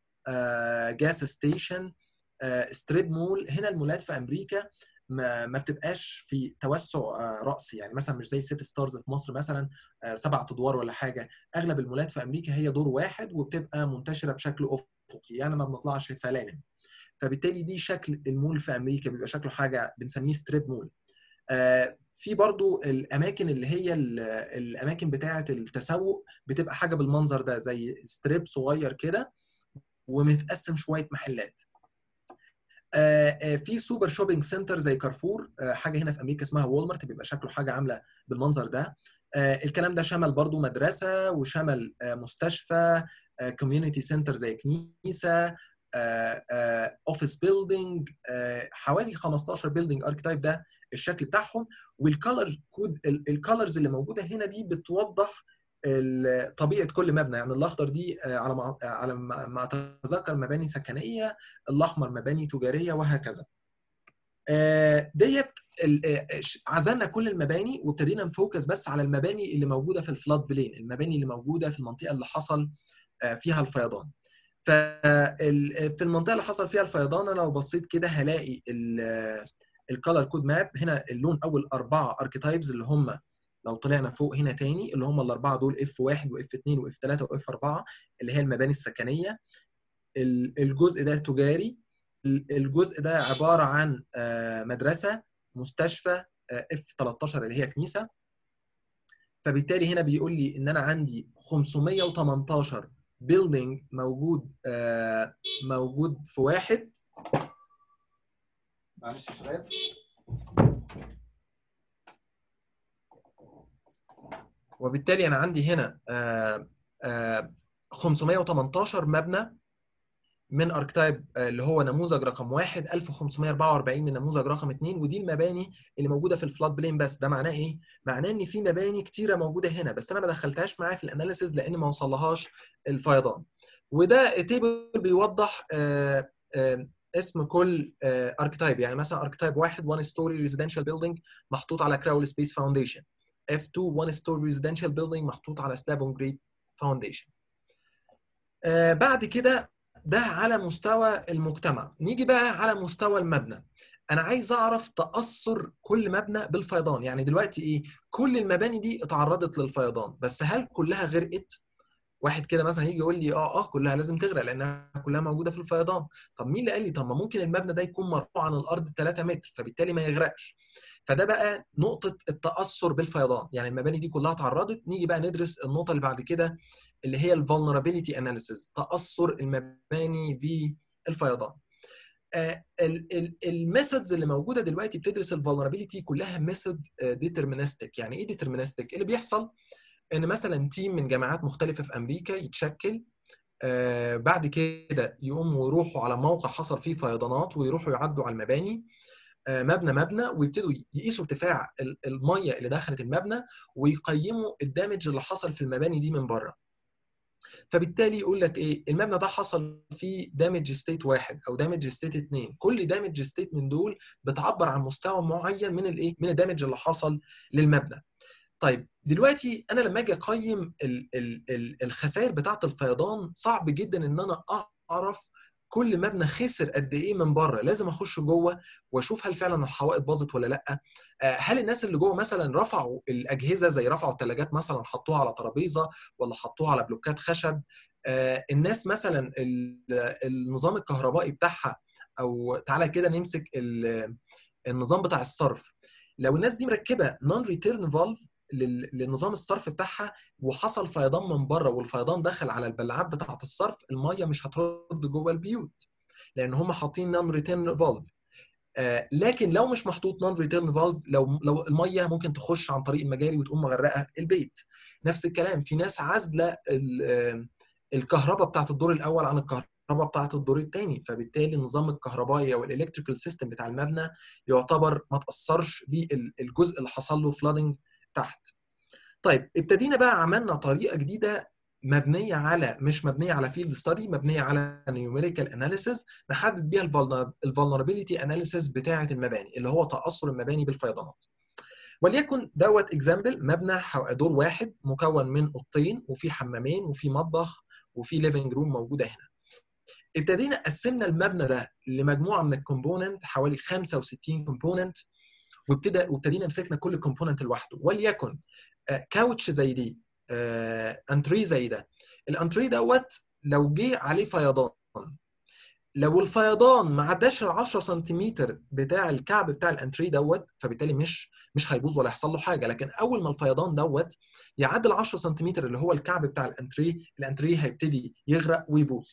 جاس ستيشن ستريب مول هنا المولات في امريكا ما, ما بتبقاش في توسع راسي يعني مثلا مش زي سيت ستارز في مصر مثلا سبع ادوار ولا حاجه اغلب المولات في امريكا هي دور واحد وبتبقى منتشره بشكل افقي يعني ما بنطلعش سلالم فبالتالي دي شكل المول في امريكا بيبقى شكله حاجه بنسميه ستريب مول آه في برضو الاماكن اللي هي الاماكن بتاعه التسوق بتبقى حاجه بالمنظر ده زي ستريب صغير كده ومتقسم شويه محلات آه آه في سوبر شوبينج سنتر زي كارفور حاجه هنا في امريكا اسمها وولمارت بيبقى شكله حاجه عامله بالمنظر ده الكلام ده شمل برضو مدرسه وشمل مستشفى كوميونتي سنتر زي كنيسه اوفيس بيلدينج حوالي 15 بيلدينج اركتايب ده الشكل بتاعهم والكالر كود الكالرز اللي موجوده هنا دي بتوضح طبيعه كل مبنى يعني الاخضر دي على ما على ما اتذكر مباني سكنيه الاحمر مباني تجاريه وهكذا ديت عزلنا كل المباني وابتدينا نفوكس بس على المباني اللي موجوده في الفلاد بلين المباني اللي موجوده في المنطقه اللي حصل فيها الفيضان ففي المنطقه اللي حصل فيها الفيضان انا لو بصيت كده هلاقي الكالر كود ماب هنا اللون اول اربعه اركيتايبز اللي هم لو طلعنا فوق هنا تاني اللي هم الاربعه دول اف 1 واف 2 واف 3 واف 4 اللي هي المباني السكنيه الجزء ده تجاري الجزء ده عباره عن مدرسه مستشفى اف 13 اللي هي كنيسه فبالتالي هنا بيقول لي ان انا عندي 518 بيلدينج موجود موجود في واحد معلش يا شباب وبالتالي انا عندي هنا 518 مبنى من اركتايب اللي هو نموذج رقم واحد 1544 من نموذج رقم اثنين ودي المباني اللي موجوده في الفلاد بلين بس ده معناه ايه؟ معناه ان في مباني كتيره موجوده هنا بس انا ما دخلتهاش معايا في الاناليسيز لان ما وصلهاش الفيضان وده تيبل بيوضح آآ آآ اسم كل اركتايب يعني مثلا اركتايب واحد 1 ستوري ريزيدنشال بيلدينج محطوط على كراول سبيس فاونديشن F2 1 ستوري ريزيدنشال بيلدينج محطوط على سلاب اون جريد فاونديشن بعد كده ده على مستوى المجتمع نيجي بقى على مستوى المبنى انا عايز اعرف تاثر كل مبنى بالفيضان يعني دلوقتي ايه كل المباني دي اتعرضت للفيضان بس هل كلها غرقت واحد كده مثلا يجي يقول لي اه اه كلها لازم تغرق لانها كلها موجوده في الفيضان طب مين اللي قال لي طب ما ممكن المبنى ده يكون مرفوع عن الارض 3 متر فبالتالي ما يغرقش فده بقى نقطه التاثر بالفيضان يعني المباني دي كلها اتعرضت نيجي بقى ندرس النقطه اللي بعد كده اللي هي الفولنربيليتي اناليسيز تاثر المباني بالفيضان الميثودز اللي موجوده دلوقتي بتدرس الفولنربيليتي كلها ميثود ديترمينستيك يعني ايه ديترمينستيك اللي بيحصل ان مثلا تيم من جامعات مختلفه في امريكا يتشكل آه بعد كده يقوموا يروحوا على موقع حصل فيه فيضانات ويروحوا يعدوا على المباني آه مبنى مبنى ويبتدوا يقيسوا ارتفاع الميه اللي دخلت المبنى ويقيموا الدامج اللي حصل في المباني دي من بره فبالتالي يقول لك ايه المبنى ده حصل فيه دامج ستيت واحد او دامج ستيت اثنين كل دامج ستيت من دول بتعبر عن مستوى معين من الايه من الدامج اللي حصل للمبنى طيب دلوقتي انا لما اجي اقيم ال ال ال الخسائر بتاعه الفيضان صعب جدا ان انا اعرف كل مبنى خسر قد ايه من بره لازم اخش جوه واشوف هل فعلا الحوائط باظت ولا لا هل الناس اللي جوه مثلا رفعوا الاجهزه زي رفعوا الثلاجات مثلا حطوها على ترابيزه ولا حطوها على بلوكات خشب الناس مثلا النظام الكهربائي بتاعها او تعالى كده نمسك النظام بتاع الصرف لو الناس دي مركبه نون ريتيرن فالف لنظام الصرف بتاعها وحصل فيضان من بره والفيضان دخل على البلعات بتاعه الصرف الميه مش هترد جوه البيوت لان هم حاطين نون ريتيرن فالف آه لكن لو مش محطوط نون ريتيرن فالف لو لو الميه ممكن تخش عن طريق المجاري وتقوم مغرقه البيت نفس الكلام في ناس عازله الكهرباء بتاعه الدور الاول عن الكهرباء بتاعه الدور الثاني فبالتالي النظام الكهربائي او الالكتريكال سيستم بتاع المبنى يعتبر ما تاثرش بالجزء اللي حصل له فلادنج تحت طيب ابتدينا بقى عملنا طريقه جديده مبنيه على مش مبنيه على فيلد ستادي مبنيه على نيوميريكال اناليسيز نحدد بيها الفولنربيليتي اناليسيز بتاعه المباني اللي هو تاثر المباني بالفيضانات وليكن دوت اكزامبل مبنى دور واحد مكون من اوضتين وفي حمامين وفي مطبخ وفي ليفنج روم موجوده هنا ابتدينا قسمنا المبنى ده لمجموعه من الكومبوننت حوالي 65 كومبوننت وابتدى وابتدينا مسكنا كل كومبوننت لوحده وليكن كاوتش زي دي انتري زي ده الانتري دوت لو جه عليه فيضان لو الفيضان ما عداش ال 10 سنتيمتر بتاع الكعب بتاع الانتري دوت فبالتالي مش مش هيبوظ ولا يحصل له حاجه لكن اول ما الفيضان دوت يعدي ال 10 سنتيمتر اللي هو الكعب بتاع الانتري الانتري هيبتدي يغرق ويبوظ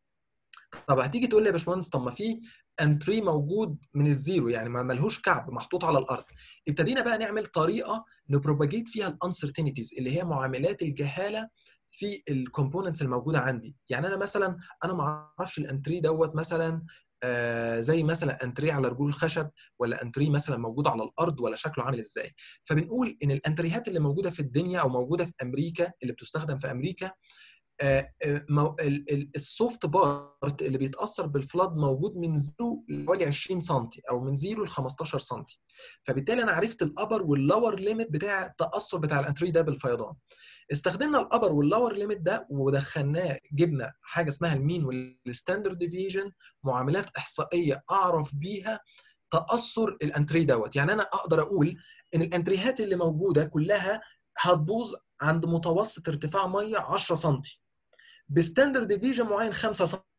طب هتيجي تقول لي يا باشمهندس طب ما في انتري موجود من الزيرو يعني ما ملهوش كعب محطوط على الارض ابتدينا بقى نعمل طريقه نبروباجيت فيها الانسرتينيتيز اللي هي معاملات الجهاله في الكومبوننتس الموجوده عندي يعني انا مثلا انا ما اعرفش الانتري دوت مثلا آه زي مثلا انتري على رجول الخشب ولا انتري مثلا موجود على الارض ولا شكله عامل ازاي فبنقول ان الانتريهات اللي موجوده في الدنيا او موجوده في امريكا اللي بتستخدم في امريكا السوفت بارت اللي بيتاثر بالفلاد موجود من 0 لحوالي 20 سم او من 0 ل 15 سم فبالتالي انا عرفت الابر واللور ليميت بتاع التاثر بتاع الانتري ده بالفيضان استخدمنا الابر واللور ليميت ده ودخلناه جبنا حاجه اسمها المين والستاندرد ديفيجن معاملات احصائيه اعرف بيها تاثر الانتري دوت يعني انا اقدر اقول ان الانتريهات اللي موجوده كلها هتبوظ عند متوسط ارتفاع ميه 10 سم بستاندرد ديفيجن معين 5 سم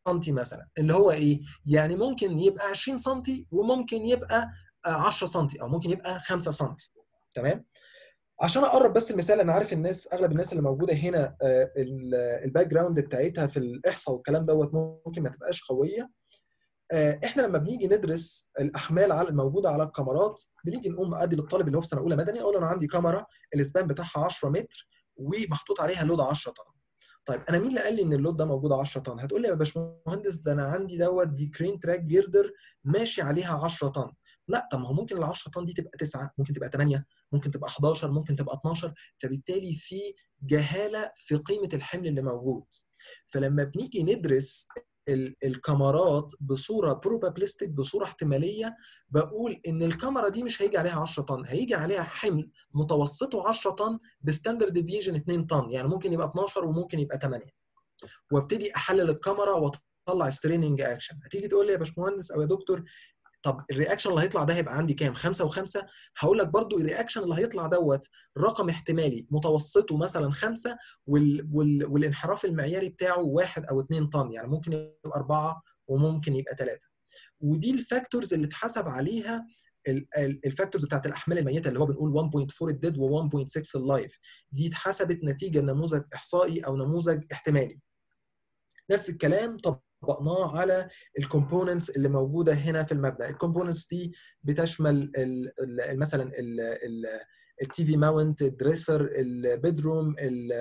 مثلا اللي هو ايه يعني ممكن يبقى 20 سم وممكن يبقى 10 سم او ممكن يبقى 5 سم تمام عشان اقرب بس المثال انا عارف الناس اغلب الناس اللي موجوده هنا الباك جراوند بتاعتها في الاحصاء والكلام دوت ممكن ما تبقاش قويه احنا لما بنيجي ندرس الاحمال على الموجوده على الكاميرات بنيجي نقوم ادي للطالب اللي هو في سنه اولى مدني اقول له انا عندي كاميرا الاسبان بتاعها 10 متر ومحطوط عليها لود 10 طن طيب انا مين اللي قال لي ان اللود ده موجود 10 طن هتقول لي يا باشمهندس ده انا عندي دوت دي كرين تراك جيردر ماشي عليها 10 طن لا طب ما هو ممكن ال 10 طن دي تبقى 9 ممكن تبقى 8 ممكن تبقى 11 ممكن تبقى 12 فبالتالي في جهاله في قيمه الحمل اللي موجود فلما بنيجي ندرس الكاميرات بصوره بروبابلستيك بصوره احتماليه بقول ان الكاميرا دي مش هيجي عليها 10 طن هيجي عليها حمل متوسطه 10 طن بستاندرد ديفيجن 2 طن يعني ممكن يبقى 12 وممكن يبقى 8 وابتدي احلل الكاميرا واطلع ستريننج اكشن هتيجي تقول لي يا باشمهندس او يا دكتور طب الرياكشن اللي هيطلع ده هيبقى عندي كام؟ خمسة وخمسة؟ هقول لك برضو الرياكشن اللي هيطلع دوت رقم احتمالي متوسطه مثلا خمسة وال... وال... والانحراف المعياري بتاعه واحد أو اتنين طن يعني ممكن يبقى أربعة وممكن يبقى ثلاثة. ودي الفاكتورز اللي اتحسب عليها الفاكتورز بتاعت الاحمال الميته اللي هو بنقول 1.4 الديد و1.6 اللايف دي اتحسبت نتيجه نموذج احصائي او نموذج احتمالي نفس الكلام طب طبقناه على الكومبوننتس اللي موجوده هنا في المبنى الكومبوننتس دي بتشمل ال ال مثلا التي في ماونت الدريسر البيدروم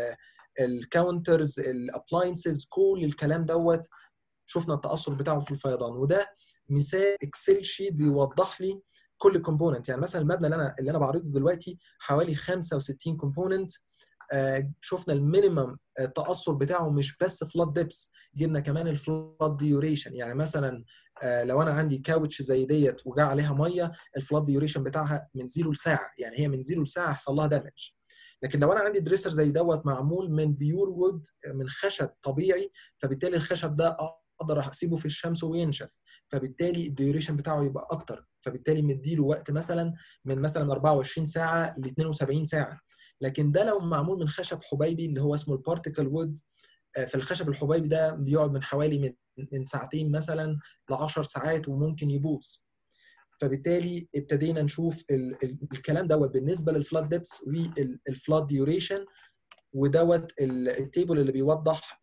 الكاونترز الابلاينسز كل الكلام دوت شفنا التاثر بتاعه في الفيضان وده مثال اكسل شيت بيوضح لي كل كومبوننت يعني مثلا المبنى اللي انا اللي انا بعرضه دلوقتي حوالي 65 كومبوننت شفنا المينيمم التاثر بتاعه مش بس فلاد ديبس جبنا كمان الفلاد ديوريشن يعني مثلا لو انا عندي كاوتش زي ديت وجا عليها ميه الفلاد ديوريشن بتاعها من زيرو لساعه يعني هي من زيرو لساعه يحصل لها دامج لكن لو انا عندي دريسر زي دوت معمول من بيور وود من خشب طبيعي فبالتالي الخشب ده اقدر اسيبه في الشمس وينشف فبالتالي الديوريشن بتاعه يبقى اكتر فبالتالي مديله وقت مثلا من مثلا 24 ساعه ل 72 ساعه لكن ده لو معمول من خشب حبيبي اللي هو اسمه البارتيكل وود فالخشب الحبيبي ده بيقعد من حوالي من من ساعتين مثلا ل 10 ساعات وممكن يبوظ فبالتالي ابتدينا نشوف ال ال الكلام دوت بالنسبه للفلاد ديبس والفلاد ديوريشن ودوت التيبل اللي بيوضح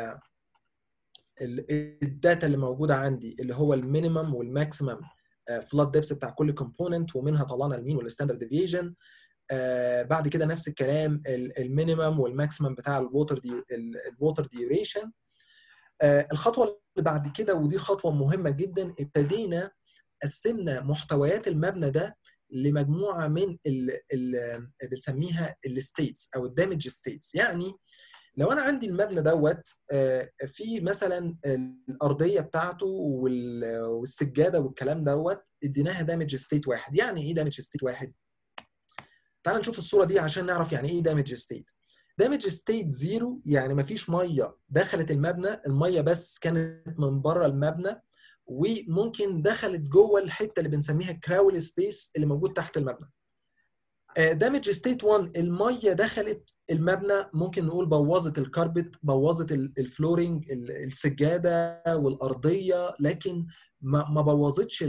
الداتا اللي موجوده عندي اللي هو المينيمم والماكسيمم فلاد ديبس بتاع كل كومبوننت ومنها طلعنا المين والستاندرد ديفيجن آه بعد كده نفس الكلام المينيمم والماكسيمم بتاع الووتر دي الووتر ديوريشن آه الخطوه اللي بعد كده ودي خطوه مهمه جدا ابتدينا قسمنا محتويات المبنى ده لمجموعه من ال ال بنسميها الستيتس او الدامج ستيتس يعني لو انا عندي المبنى دوت آه في مثلا الارضيه بتاعته والسجاده والكلام دوت اديناها دامج ستيت واحد يعني ايه دامج ستيت واحد تعال نشوف الصوره دي عشان نعرف يعني ايه دامج ستيت دامج ستيت زيرو يعني مفيش ميه دخلت المبنى الميه بس كانت من بره المبنى وممكن دخلت جوه الحته اللي بنسميها كراول سبيس اللي موجود تحت المبنى دامج ستيت 1 الميه دخلت المبنى ممكن نقول بوظت الكاربت بوظت الفلورنج السجاده والارضيه لكن ما بوظتش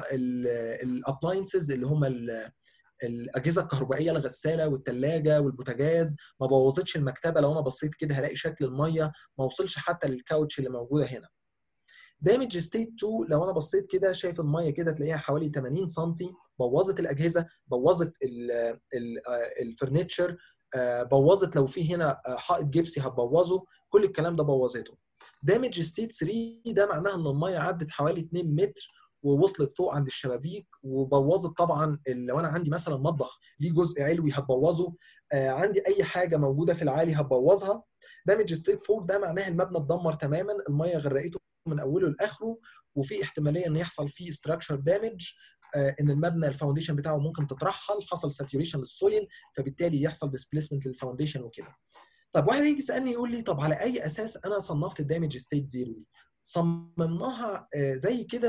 الابلاينسز اللي هم الاجهزه الكهربائيه الغساله والثلاجه والبوتاجاز ما بوظتش المكتبه لو انا بصيت كده هلاقي شكل الميه ما وصلش حتى للكاوتش اللي موجوده هنا دامج ستيت 2 لو انا بصيت كده شايف الميه كده تلاقيها حوالي 80 سم بوظت الاجهزه بوظت الفرنتشر بوظت لو في هنا حائط جبسي هتبوظه كل الكلام ده بوظته دامج ستيت 3 ده معناها ان الميه عدت حوالي 2 متر ووصلت فوق عند الشبابيك وبوظت طبعا لو انا عندي مثلا مطبخ ليه جزء علوي هتبوظه آه عندي اي حاجه موجوده في العالي هتبوظها دامج ستيت 4 ده معناها المبنى اتدمر تماما الميه غرقته من اوله لاخره وفي احتماليه ان يحصل فيه ستراكشر دامج آه ان المبنى الفاونديشن بتاعه ممكن تترحل حصل ساتوريشن للسويل فبالتالي يحصل ديسبيسمنت للفاونديشن وكده طب واحد يجي يسالني يقول لي طب على اي اساس انا صنفت الدامج ستيت زيرو دي صممناها زي كده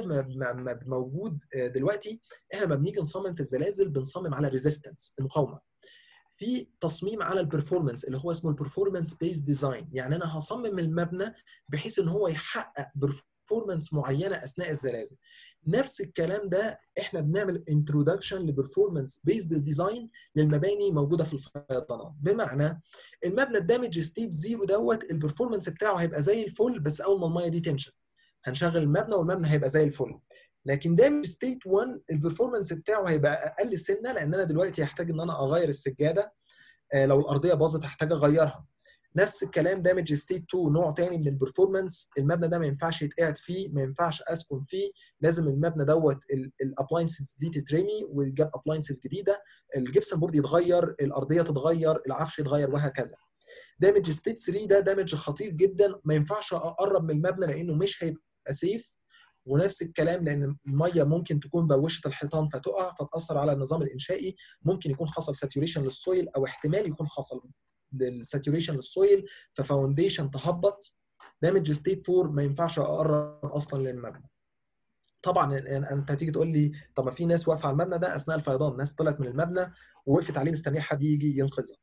موجود دلوقتي احنا لما بنيجي نصمم في الزلازل بنصمم على ريزيستنس المقاومه في تصميم على البرفورمانس اللي هو اسمه البرفورمانس بيس ديزاين يعني انا هصمم المبنى بحيث ان هو يحقق برفورمانس معينه اثناء الزلازل نفس الكلام ده احنا بنعمل انترودكشن لبرفورمانس بيزد ديزاين للمباني موجوده في الفيضانات بمعنى المبنى الدامج ستيت زيرو دوت البرفورمانس بتاعه هيبقى زي الفل بس اول ما الميه دي تنشف هنشغل المبنى والمبنى هيبقى زي الفل لكن دامج ستيت 1 البرفورمانس بتاعه هيبقى اقل سنه لان انا دلوقتي هحتاج ان انا اغير السجاده لو الارضيه باظت هحتاج اغيرها نفس الكلام دامج ستيت 2 نوع تاني من البرفورمانس المبنى ده ما ينفعش يتقعد فيه ما ينفعش اسكن فيه لازم المبنى دوت الابلاينسز دي تترمي ويجاب ابلاينسز جديده الجبسن بورد يتغير الارضيه تتغير العفش يتغير وهكذا دامج ستيت 3 ده دامج خطير جدا ما ينفعش اقرب من المبنى لانه مش هيبقى سيف ونفس الكلام لان الميه ممكن تكون بوشت الحيطان فتقع فتاثر على النظام الانشائي ممكن يكون حصل ساتوريشن للسويل او احتمال يكون حصل للساتوريشن للسويل ففاونديشن تهبط دامج ستيت 4 ما ينفعش اقرب اصلا للمبنى طبعا انت هتيجي تقول لي طب ما في ناس واقفه على المبنى ده اثناء الفيضان ناس طلعت من المبنى ووقفت عليه مستنيه حد يجي ينقذها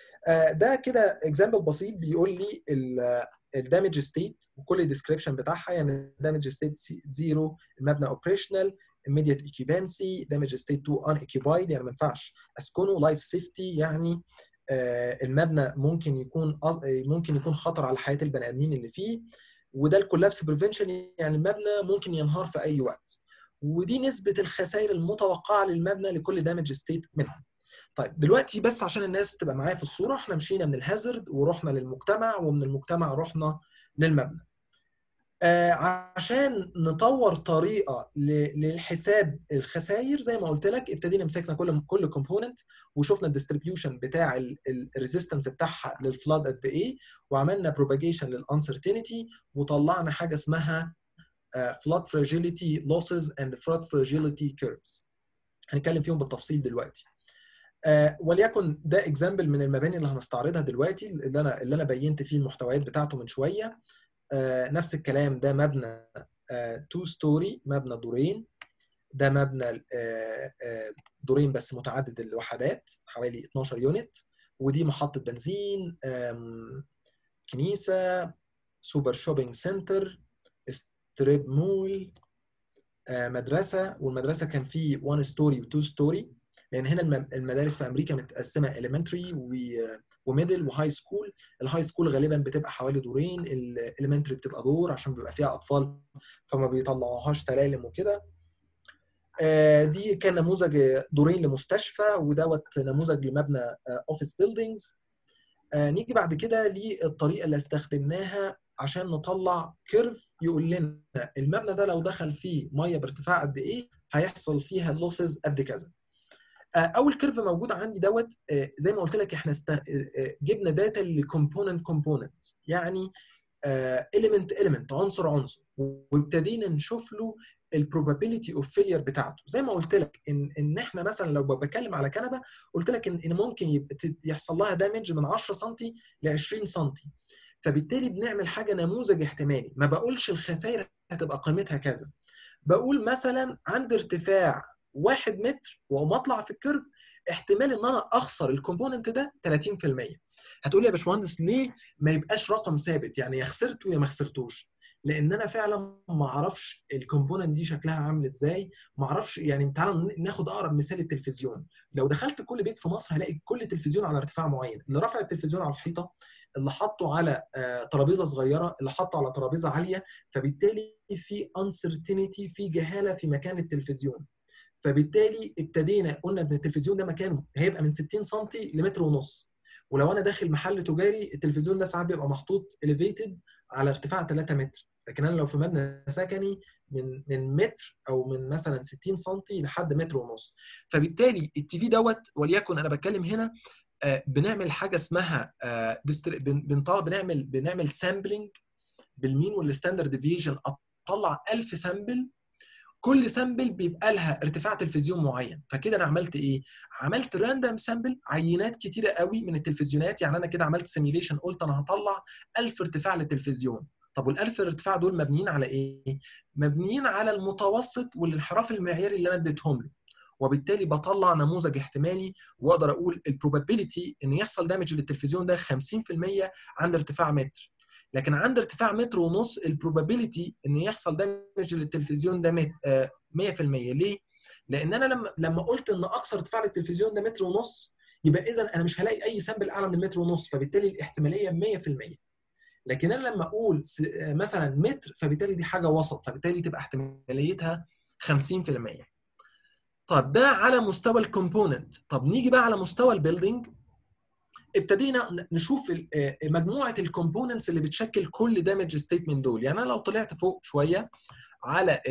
ده كده اكزامبل بسيط بيقول لي الدامج ستيت وكل الديسكريبشن بتاعها يعني دامج ستيت 0 المبنى اوبريشنال immediate occupancy damage state 2 unoccupied يعني ما ينفعش اسكنه لايف سيفتي يعني المبنى ممكن يكون ممكن يكون خطر على حياه البني ادمين اللي فيه وده الكولابس بريفنشن يعني المبنى ممكن ينهار في اي وقت ودي نسبه الخسائر المتوقعه للمبنى لكل دامج ستيت منها طيب دلوقتي بس عشان الناس تبقى معايا في الصوره احنا مشينا من الهازارد ورحنا للمجتمع ومن المجتمع رحنا للمبنى آه عشان نطور طريقه للحساب الخسائر زي ما قلت لك ابتدينا مسكنا كل كل كومبوننت وشفنا الديستريبيوشن بتاع الريزيستنس بتاعها للفلاد قد ايه وعملنا بروباجيشن للانسرتينتي وطلعنا حاجه اسمها فلاد فراجيليتي لوسز اند فلاد فراجيليتي كيرفز هنتكلم فيهم بالتفصيل دلوقتي آه وليكن ده اكزامبل من المباني اللي هنستعرضها دلوقتي اللي انا اللي انا بينت فيه المحتويات بتاعته من شويه آه نفس الكلام ده مبنى تو ستوري مبنى دورين ده مبنى آه دورين بس متعدد الوحدات حوالي 12 يونت ودي محطة بنزين كنيسة سوبر شوبينج سنتر ستريب مول مدرسة والمدرسة كان فيه 1 ستوري و2 ستوري لان هنا المدارس في امريكا متقسمه اليمنتري وميدل وهاي سكول الهاي سكول غالبا بتبقى حوالي دورين الاليمنتري بتبقى دور عشان بيبقى فيها اطفال فما بيطلعوهاش سلالم وكده دي كان نموذج دورين لمستشفى ودوت نموذج لمبنى اوفيس بيلدينجز نيجي بعد كده للطريقه اللي استخدمناها عشان نطلع كيرف يقول لنا المبنى ده لو دخل فيه ميه بارتفاع قد ايه هيحصل فيها اللوسز قد كذا اول كيرف موجود عندي دوت زي ما قلت لك احنا است... جبنا داتا لكومبوننت كومبوننت يعني اليمنت اليمنت عنصر عنصر وابتدينا نشوف له البروبابيلتي اوف فيلير بتاعته زي ما قلت لك ان ان احنا مثلا لو بتكلم على كنبه قلت لك ان, إن ممكن يبقى يحصل لها دامج من 10 سم ل 20 سم فبالتالي بنعمل حاجه نموذج احتمالي ما بقولش الخسائر هتبقى قيمتها كذا بقول مثلا عند ارتفاع واحد متر واقوم اطلع في الكيرف احتمال ان انا اخسر الكومبوننت ده 30% هتقول لي يا باشمهندس ليه ما يبقاش رقم ثابت يعني يا خسرته يا ما خسرتوش لان انا فعلا ما اعرفش الكومبوننت دي شكلها عامل ازاي ما اعرفش يعني تعالى ناخد اقرب مثال التلفزيون لو دخلت كل بيت في مصر هلاقي كل تلفزيون على ارتفاع معين اللي رفع التلفزيون على الحيطه اللي حطه على ترابيزه صغيره اللي حطه على ترابيزه عاليه فبالتالي في انسرتينيتي في جهاله في مكان التلفزيون فبالتالي ابتدينا قلنا ان التلفزيون ده مكانه هيبقى من 60 سم لمتر ونص ولو انا داخل محل تجاري التلفزيون ده ساعات بيبقى محطوط اليفيتد على ارتفاع 3 متر لكن انا لو في مبنى سكني من من متر او من مثلا 60 سم لحد متر ونص فبالتالي التي في دوت وليكن انا بتكلم هنا بنعمل حاجه اسمها بنطلع بنعمل بنعمل سامبلنج بالمين والستاندرد ديفيجن اطلع 1000 سامبل كل سامبل بيبقى لها ارتفاع تلفزيون معين فكده انا عملت ايه عملت راندوم سامبل عينات كتيره قوي من التلفزيونات يعني انا كده عملت سيميليشن قلت انا هطلع 1000 ارتفاع للتلفزيون طب وال1000 ارتفاع دول مبنيين على ايه مبنيين على المتوسط والانحراف المعياري اللي انا اديتهم له وبالتالي بطلع نموذج احتمالي واقدر اقول البروبابيلتي ان يحصل دامج للتلفزيون ده 50% عند ارتفاع متر لكن عند ارتفاع متر ونص البروبابيلتي ان يحصل دامج للتلفزيون ده 100% ليه؟ لان انا لما لما قلت ان اقصى ارتفاع للتلفزيون ده متر ونص يبقى اذا انا مش هلاقي اي سامبل اعلى من المتر ونص فبالتالي الاحتماليه 100% لكن انا لما اقول مثلا متر فبالتالي دي حاجه وسط فبالتالي تبقى احتماليتها 50% طب ده على مستوى الكومبوننت طب نيجي بقى على مستوى البيلدينج ابتدينا نشوف مجموعه الكومبوننتس اللي بتشكل كل دامج ستيتمنت دول يعني انا لو طلعت فوق شويه على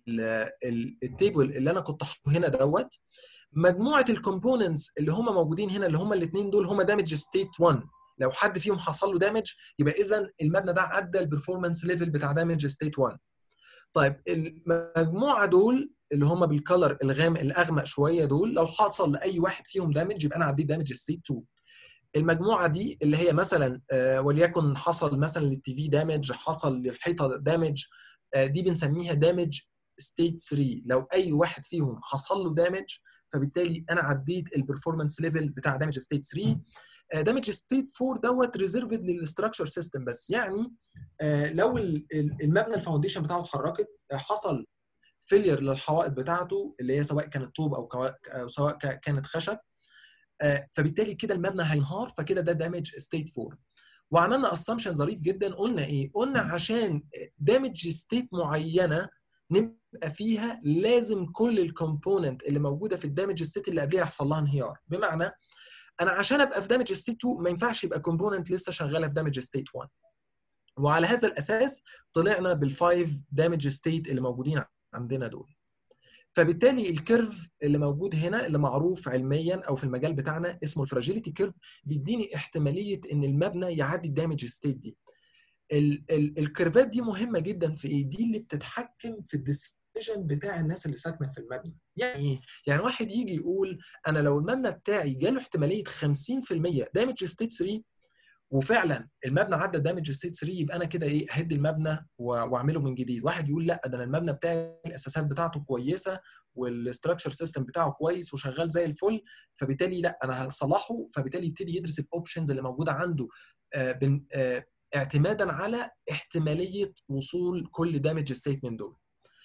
التيبل اللي انا كنت حاطه هنا دوت مجموعه الكومبوننتس اللي هم موجودين هنا اللي هم الاثنين دول هم دامج ستيت 1 لو حد فيهم حصل له دامج يبقى اذا المبنى ده عدى البرفورمانس ليفل بتاع دامج ستيت 1 طيب المجموعه دول اللي هم بالكلر الغامق الاغمق شويه دول لو حصل لاي واحد فيهم دامج يبقى انا عديت دامج ستيت 2 المجموعه دي اللي هي مثلا وليكن حصل مثلا للتي في دامج حصل للحيطه دامج دي بنسميها دامج ستيت 3 لو اي واحد فيهم حصل له دامج فبالتالي انا عديت البرفورمانس ليفل بتاع دامج ستيت 3 دامج ستيت 4 دوت ريزيرفد للستراكشر سيستم بس يعني لو المبنى الفاونديشن بتاعه اتحركت حصل فيلير للحوائط بتاعته اللي هي سواء كانت طوب او, أو سواء كانت خشب فبالتالي كده المبنى هينهار فكده ده دامج ستيت 4 وعملنا اسامبشن ظريف جدا قلنا ايه؟ قلنا عشان دامج ستيت معينه نبقى فيها لازم كل الكومبوننت اللي موجوده في الدامج ستيت اللي قبلها يحصل لها انهيار بمعنى انا عشان ابقى في دامج ستيت 2 ما ينفعش يبقى كومبوننت لسه شغاله في دامج ستيت 1 وعلى هذا الاساس طلعنا بالفايف دامج ستيت اللي موجودين عندنا دول فبالتالي الكيرف اللي موجود هنا اللي معروف علميا او في المجال بتاعنا اسمه الفراجيليتي كيرف بيديني احتماليه ان المبنى يعدي الدامج ستيت دي ال ال الكيرفات دي مهمه جدا في ايه دي اللي بتتحكم في الديسيجن بتاع الناس اللي ساكنه في المبنى يعني ايه يعني واحد يجي يقول انا لو المبنى بتاعي جاله احتماليه 50% دامج ستيت 3 وفعلا المبنى عدى دامج ستيت 3 يبقى انا كده ايه هد المبنى واعمله من جديد واحد يقول لا ده انا المبنى بتاعي الاساسات بتاعته كويسه والاستراكشر سيستم بتاعه كويس وشغال زي الفل فبالتالي لا انا هصلحه فبالتالي يبتدي يدرس الاوبشنز اللي موجوده عنده آه بن آه اعتمادا على احتماليه وصول كل دامج ستيت من دول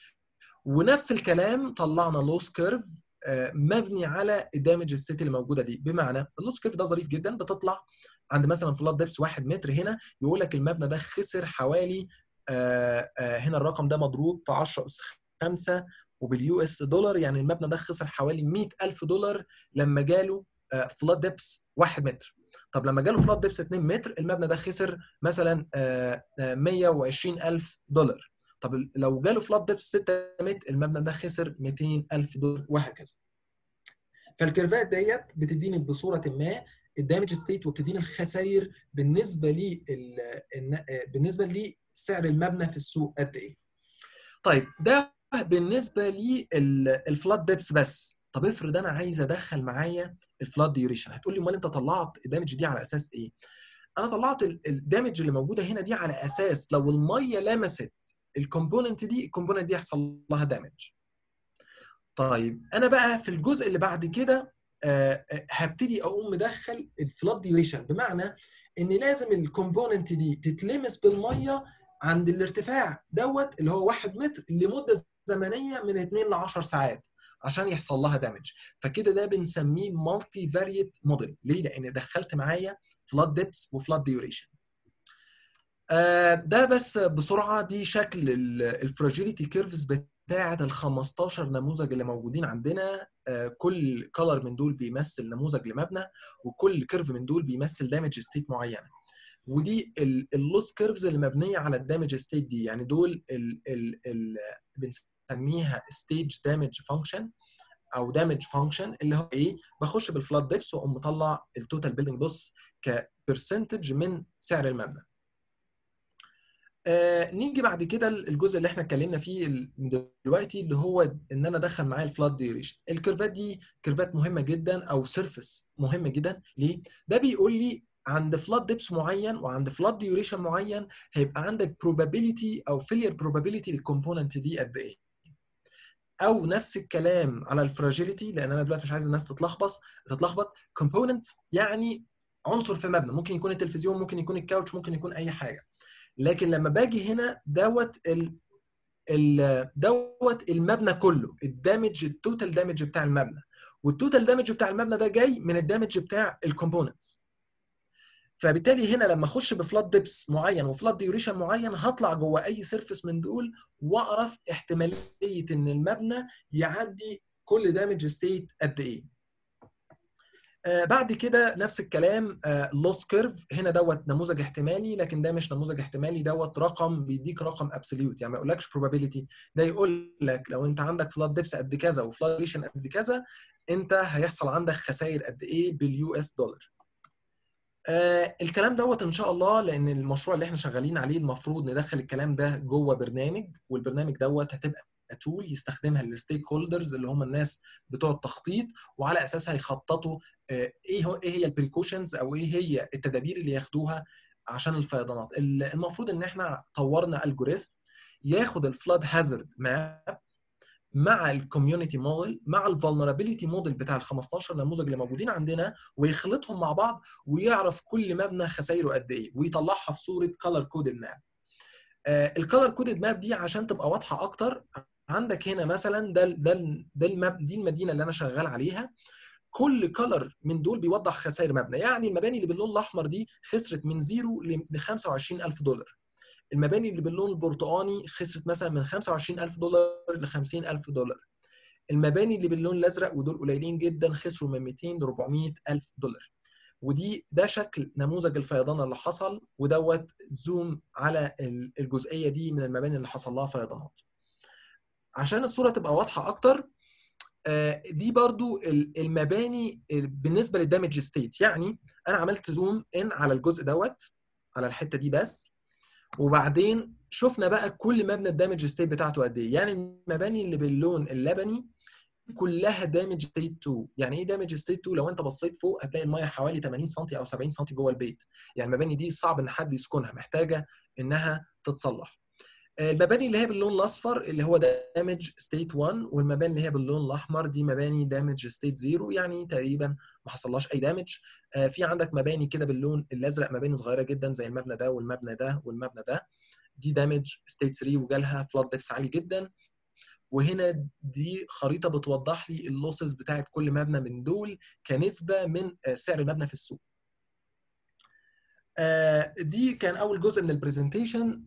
ونفس الكلام طلعنا لوس كيرف مبني على الدامج ستيت اللي موجوده دي بمعنى اللوس كيرف ده ظريف جدا بتطلع عند مثلا فلات ديبس 1 متر هنا يقول لك المبنى ده خسر حوالي آآ آآ هنا الرقم ده مضروب في 10 اس 5 وباليو اس دولار يعني المبنى ده خسر حوالي 100000 دولار لما جاله فلات ديبس 1 متر طب لما جاله فلات ديبس 2 متر المبنى ده خسر مثلا 120000 دولار طب لو جاله فلات ديبس 6 متر المبنى ده خسر 200000 دولار وهكذا فالكيرفات ديت بتديني بصوره ما الدامج ستيت وبتديني الخسائر بالنسبه لي بالنسبه لسعر المبنى في السوق قد ايه طيب ده بالنسبه لي الفلات ديبس بس طب افرض انا عايز ادخل معايا الفلات ديوريشن هتقول لي امال انت طلعت الدامج دي على اساس ايه انا طلعت الدامج اللي موجوده هنا دي على اساس لو الميه لمست الكومبوننت دي الكومبوننت دي يحصل لها دامج طيب انا بقى في الجزء اللي بعد كده أه هبتدي اقوم مدخل الفلات ديوريشن بمعنى ان لازم الكومبوننت دي تتلمس بالميه عند الارتفاع دوت اللي هو 1 متر لمده زمنيه من 2 ل 10 ساعات عشان يحصل لها دامج فكده ده بنسميه مالتي فاريت موديل ليه لان دخلت معايا فلات ديبس وفلات ديوريشن آه ده بس بسرعه دي شكل الفراجيليتي كيرفز بتاعه ال 15 نموذج اللي موجودين عندنا آه كل كلر من دول بيمثل نموذج لمبنى وكل كيرف من دول بيمثل دامج ستيت معينه ودي اللوس كيرفز اللي مبنيه على الدامج ستيت دي يعني دول ال ال ال بنسميها ستيج دامج فانكشن او دامج فانكشن اللي هو ايه بخش بالفلات ديبس واقوم مطلع التوتال بيلدنج دوس كبرسنتج من سعر المبنى آه نيجي بعد كده الجزء اللي احنا اتكلمنا فيه دلوقتي اللي هو ان انا ادخل معايا الفلات ديوريشن الكيرفات دي كيرفات مهمه جدا او سيرفيس مهمه جدا ليه ده بيقول لي عند فلات ديبس معين وعند فلات ديوريشن معين هيبقى عندك probability او failure probability للكومبوننت دي قد ايه او نفس الكلام على الفراجيليتي لان انا دلوقتي مش عايز الناس تتلخبط تتلخبط كومبوننت يعني عنصر في مبنى ممكن يكون التلفزيون ممكن يكون الكاوتش ممكن يكون اي حاجه لكن لما باجي هنا دوت ال ال دوت المبنى كله الدامج التوتال دامج بتاع المبنى والتوتال دامج بتاع المبنى ده جاي من الدامج بتاع الكومبوننتس فبالتالي هنا لما اخش بفلات ديبس معين وفلات ديوريشن معين هطلع جوه اي سيرفيس من دول واعرف احتماليه ان المبنى يعدي كل دامج ستيت قد ايه آه بعد كده نفس الكلام لوس كيرف هنا دوت نموذج احتمالي لكن ده مش نموذج احتمالي دوت رقم بيديك رقم ابسوليوت يعني ما يقولكش probability ده يقول لك لو انت عندك فلات ديبس قد كذا وفلات ديوريشن قد كذا انت هيحصل عندك خسائر قد ايه باليو اس دولار آه الكلام دوت ان شاء الله لان المشروع اللي احنا شغالين عليه المفروض ندخل الكلام ده جوه برنامج والبرنامج دوت هتبقى تول يستخدمها للستيك هولدرز اللي هم الناس بتوع التخطيط وعلى اساسها يخططوا آه ايه هو ايه هي البريكوشنز او ايه هي التدابير اللي ياخدوها عشان الفيضانات المفروض ان احنا طورنا الجوريثم ياخد الفلاد هازارد ماب مع الكوميونتي موديل مع الفولنربيلتي موديل بتاع ال 15 نموذج اللي موجودين عندنا ويخلطهم مع بعض ويعرف كل مبنى خسائره قد ايه ويطلعها في صوره كلر كودد ماب الكلر كودد ماب دي عشان تبقى واضحه اكتر عندك هنا مثلا ده ده ده الماب دي المدينه اللي انا شغال عليها كل كلر من دول بيوضح خسائر مبنى يعني المباني اللي باللون الاحمر دي خسرت من زيرو ل 25000 دولار المباني اللي باللون البرتقاني خسرت مثلا من 25000 دولار ل 50000 دولار المباني اللي باللون الازرق ودول قليلين جدا خسروا من 200 ل 400000 دولار ودي ده شكل نموذج الفيضان اللي حصل ودوت زوم على الجزئيه دي من المباني اللي حصل لها فيضانات عشان الصوره تبقى واضحه اكتر دي برضو المباني بالنسبه للدامج ستيت يعني انا عملت زوم ان على الجزء دوت على الحته دي بس وبعدين شفنا بقى كل مبنى الدامج ستيت بتاعته قد ايه يعني المباني اللي باللون اللبني كلها دامج ستيت 2 يعني ايه دامج ستيت 2 لو انت بصيت فوق هتلاقي الميه حوالي 80 سم او 70 سم جوه البيت يعني المباني دي صعب ان حد يسكنها محتاجه انها تتصلح المباني اللي هي باللون الاصفر اللي هو دامج ستيت 1 والمباني اللي هي باللون الاحمر دي مباني دامج ستيت 0 يعني تقريبا ما حصلهاش اي دامج في عندك مباني كده باللون الازرق مباني صغيره جدا زي المبنى ده والمبنى ده والمبنى ده دي دامج ستيت 3 وجالها فلاد ديبس عالي جدا وهنا دي خريطه بتوضح لي اللوسز بتاعت كل مبنى من دول كنسبه من سعر المبنى في السوق دي كان اول جزء من البرزنتيشن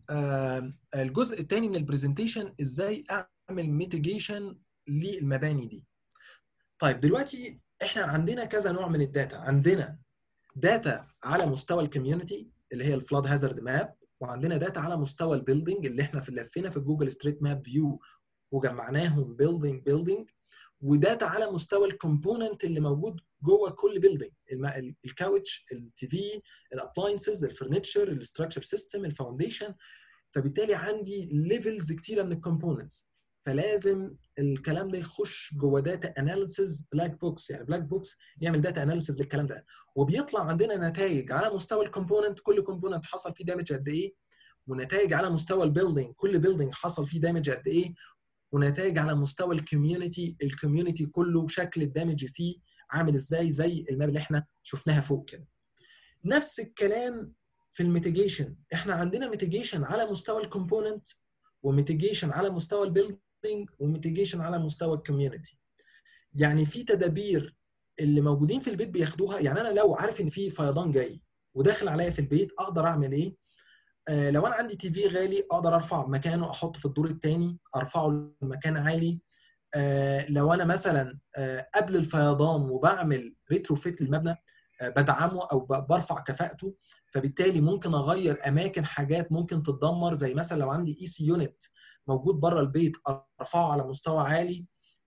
الجزء الثاني من البرزنتيشن ازاي اعمل ميتيجيشن للمباني دي طيب دلوقتي احنا عندنا كذا نوع من الداتا عندنا داتا على مستوى الكوميونتي اللي هي الفلاد هازارد ماب وعندنا داتا على مستوى البيلدينج اللي احنا في لفينا في جوجل ستريت ماب فيو وجمعناهم بيلدينج بيلدينج وداتا على مستوى الكومبوننت اللي موجود جوه كل بيلدينج الكاوتش التي في الابلاينسز الفرنتشر الاستراكشر سيستم الفاونديشن فبالتالي عندي ليفلز كتيره من الكومبوننتس فلازم الكلام ده يخش جوه داتا اناليسيز بلاك بوكس يعني بلاك بوكس يعمل داتا اناليسيز للكلام ده وبيطلع عندنا نتائج على مستوى الكومبوننت كل كومبوننت حصل فيه دامج قد ايه ونتائج على مستوى البيلدينج كل بيلدينج حصل فيه دامج قد ايه ونتائج على مستوى الكوميونتي الكوميونتي كله شكل الدامج فيه عامل ازاي زي الماب اللي احنا شفناها فوق كده نفس الكلام في الميتيجيشن احنا عندنا ميتيجيشن على مستوى الكومبوننت وميتيجيشن على مستوى البيلدينج وميتيجيشن على مستوى الكوميونتي يعني في تدابير اللي موجودين في البيت بياخدوها يعني انا لو عارف ان في فيضان جاي وداخل عليا في البيت اقدر اعمل ايه آه لو انا عندي تي في غالي اقدر ارفع مكانه احطه في الدور الثاني ارفعه لمكان عالي آه لو انا مثلا آه قبل الفيضان وبعمل ريترو فيت للمبنى بدعمه او برفع كفاءته فبالتالي ممكن اغير اماكن حاجات ممكن تتدمر زي مثلا لو عندي اي سي يونت موجود بره البيت ارفعه على مستوى عالي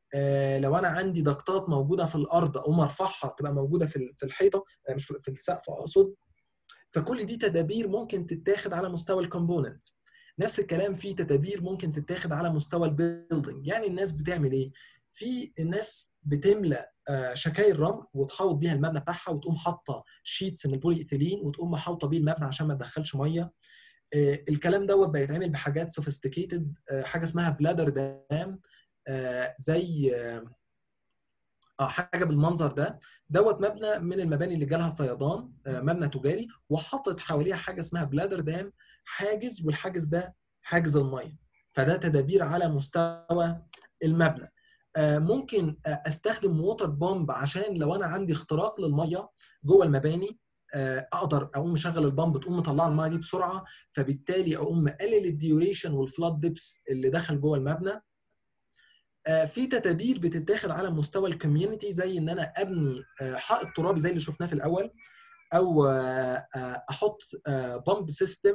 لو انا عندي ضغطات موجوده في الارض اقوم ارفعها تبقى موجوده في في الحيطه مش في السقف اقصد فكل دي تدابير ممكن تتاخد على مستوى الكومبوننت نفس الكلام في تدابير ممكن تتاخد على مستوى البيلدنج يعني الناس بتعمل ايه في الناس بتملى شكاير رمل وتحوط بيها المبنى بتاعها وتقوم حاطه شيتس من البولي ايثيلين وتقوم محوطه بيه المبنى عشان ما تدخلش ميه الكلام دوت بيتعمل بحاجات سوفيستيكيتد حاجه اسمها بلادر دام آه، زي اه آه، حاجه بالمنظر ده دوت مبنى من المباني اللي جالها فيضان آه، مبنى تجاري وحطت حواليها حاجه اسمها بلادر دام حاجز والحاجز ده حاجز الميه فده تدابير على مستوى المبنى آه، ممكن آه، استخدم ووتر بومب عشان لو انا عندي اختراق للميه جوه المباني آه، اقدر اقوم مشغل البامب تقوم مطلعه الميه دي بسرعه فبالتالي اقوم مقلل الديوريشن والفلاد ديبس اللي دخل جوه المبنى آه، في تدابير بتتاخد على مستوى الكوميونتي زي ان انا ابني آه، حائط ترابي زي اللي شفناه في الاول او آه، آه، احط بامب سيستم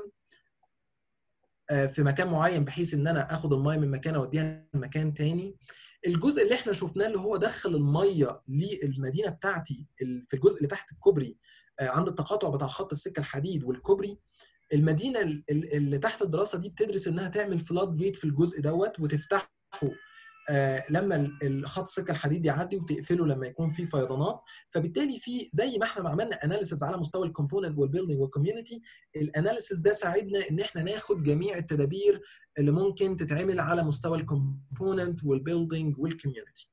في مكان معين بحيث ان انا اخد الميه من مكان اوديها لمكان تاني الجزء اللي احنا شفناه اللي هو دخل الميه للمدينه بتاعتي ال- في الجزء اللي تحت الكوبري آه، عند التقاطع بتاع خط السكه الحديد والكوبري المدينه ال- ال- اللي تحت الدراسه دي بتدرس انها تعمل فلاد جيت في الجزء دوت وتفتحه آه، لما ال- ال- خط السكه الحديد يعدي وتقفله لما يكون في فيضانات فبالتالي في زي ما احنا ما عملنا اناليسيز على مستوى الكومبوننت والبيلدينج والكوميونتي الاناليسيز ده ساعدنا ان احنا ناخد جميع التدابير اللي ممكن تتعمل على مستوى الكومبوننت والبيلدينج والكوميونتي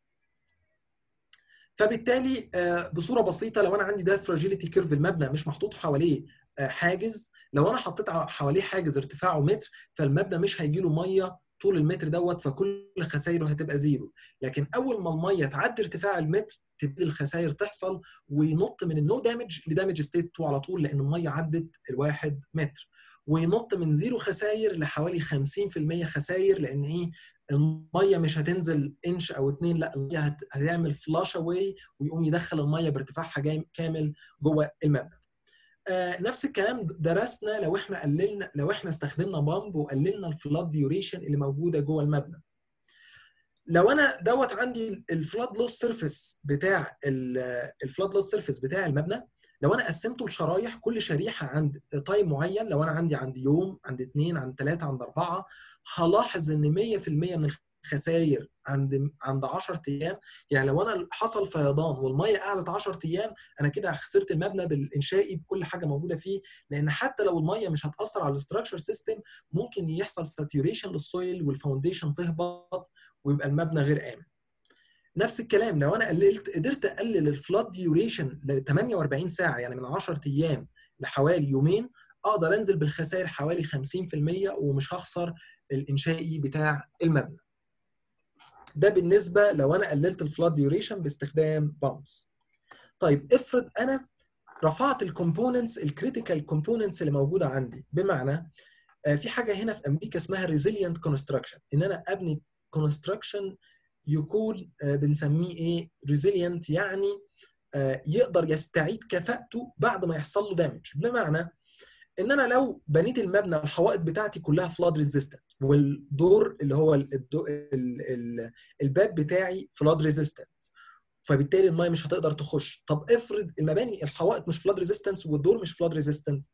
فبالتالي آه، بصوره بسيطه لو انا عندي ده فراجيليتي كيرف المبنى مش محطوط حواليه آه، حاجز لو انا حطيت ع- حواليه حاجز ارتفاعه متر فالمبنى مش هيجي له ميه طول المتر دوت فكل خسائره هتبقى زيرو لكن اول ما الميه تعدي ارتفاع المتر تبتدي الخسائر تحصل وينط من النو دامج لدامج ستيت 2 على طول لان الميه عدت الواحد متر وينط من زيرو خسائر لحوالي 50% خسائر لان ايه الميه مش هتنزل انش او اتنين لا الميه هت- هتعمل فلاش اواي ويقوم يدخل الميه بارتفاعها جاي- كامل جوه المبنى. آه نفس الكلام درسنا لو احنا قللنا لو احنا استخدمنا بامب وقللنا الفلاد ديوريشن اللي موجوده جوه المبنى. لو انا دوت عندي الفلاد لوس سيرفيس بتاع الفلاد لوس سيرفيس بتاع المبنى لو انا قسمته لشرايح كل شريحه عند تايم معين لو انا عندي عند يوم عند اثنين عند ثلاثه عند اربعه هلاحظ ان 100% من الخسائر عند عند 10 ايام يعني لو انا حصل فيضان والميه قعدت 10 ايام انا كده خسرت المبنى بالانشائي بكل حاجه موجوده فيه لان حتى لو الميه مش هتاثر على الاستراكشر سيستم ممكن يحصل ساتوريشن للسويل والفاونديشن تهبط ويبقى المبنى غير امن نفس الكلام لو انا قللت قدرت اقلل الفلاد ديوريشن ل 48 ساعه يعني من 10 ايام لحوالي يومين اقدر انزل بالخسائر حوالي 50% ومش هخسر الانشائي بتاع المبنى. ده بالنسبه لو انا قللت الفلاد ديوريشن باستخدام بامبس. طيب افرض انا رفعت الكومبوننتس الكريتيكال كومبوننتس اللي موجوده عندي بمعنى آه، في حاجه هنا في امريكا اسمها ريزيلينت كونستراكشن ان انا ابني كونستراكشن يكون آه، بنسميه ايه ريزيلينت يعني آه، يقدر يستعيد كفاءته بعد ما يحصل له دامج بمعنى ان انا لو بنيت المبنى الحوائط بتاعتي كلها فلاد ريزيستنت والدور اللي هو ال- الدو- ال- ال- الباب بتاعي فلاد ريزيستنت فبالتالي الميه مش هتقدر تخش طب افرض المباني الحوائط مش فلاد ريزيستنس والدور مش فلاد ريزيستنت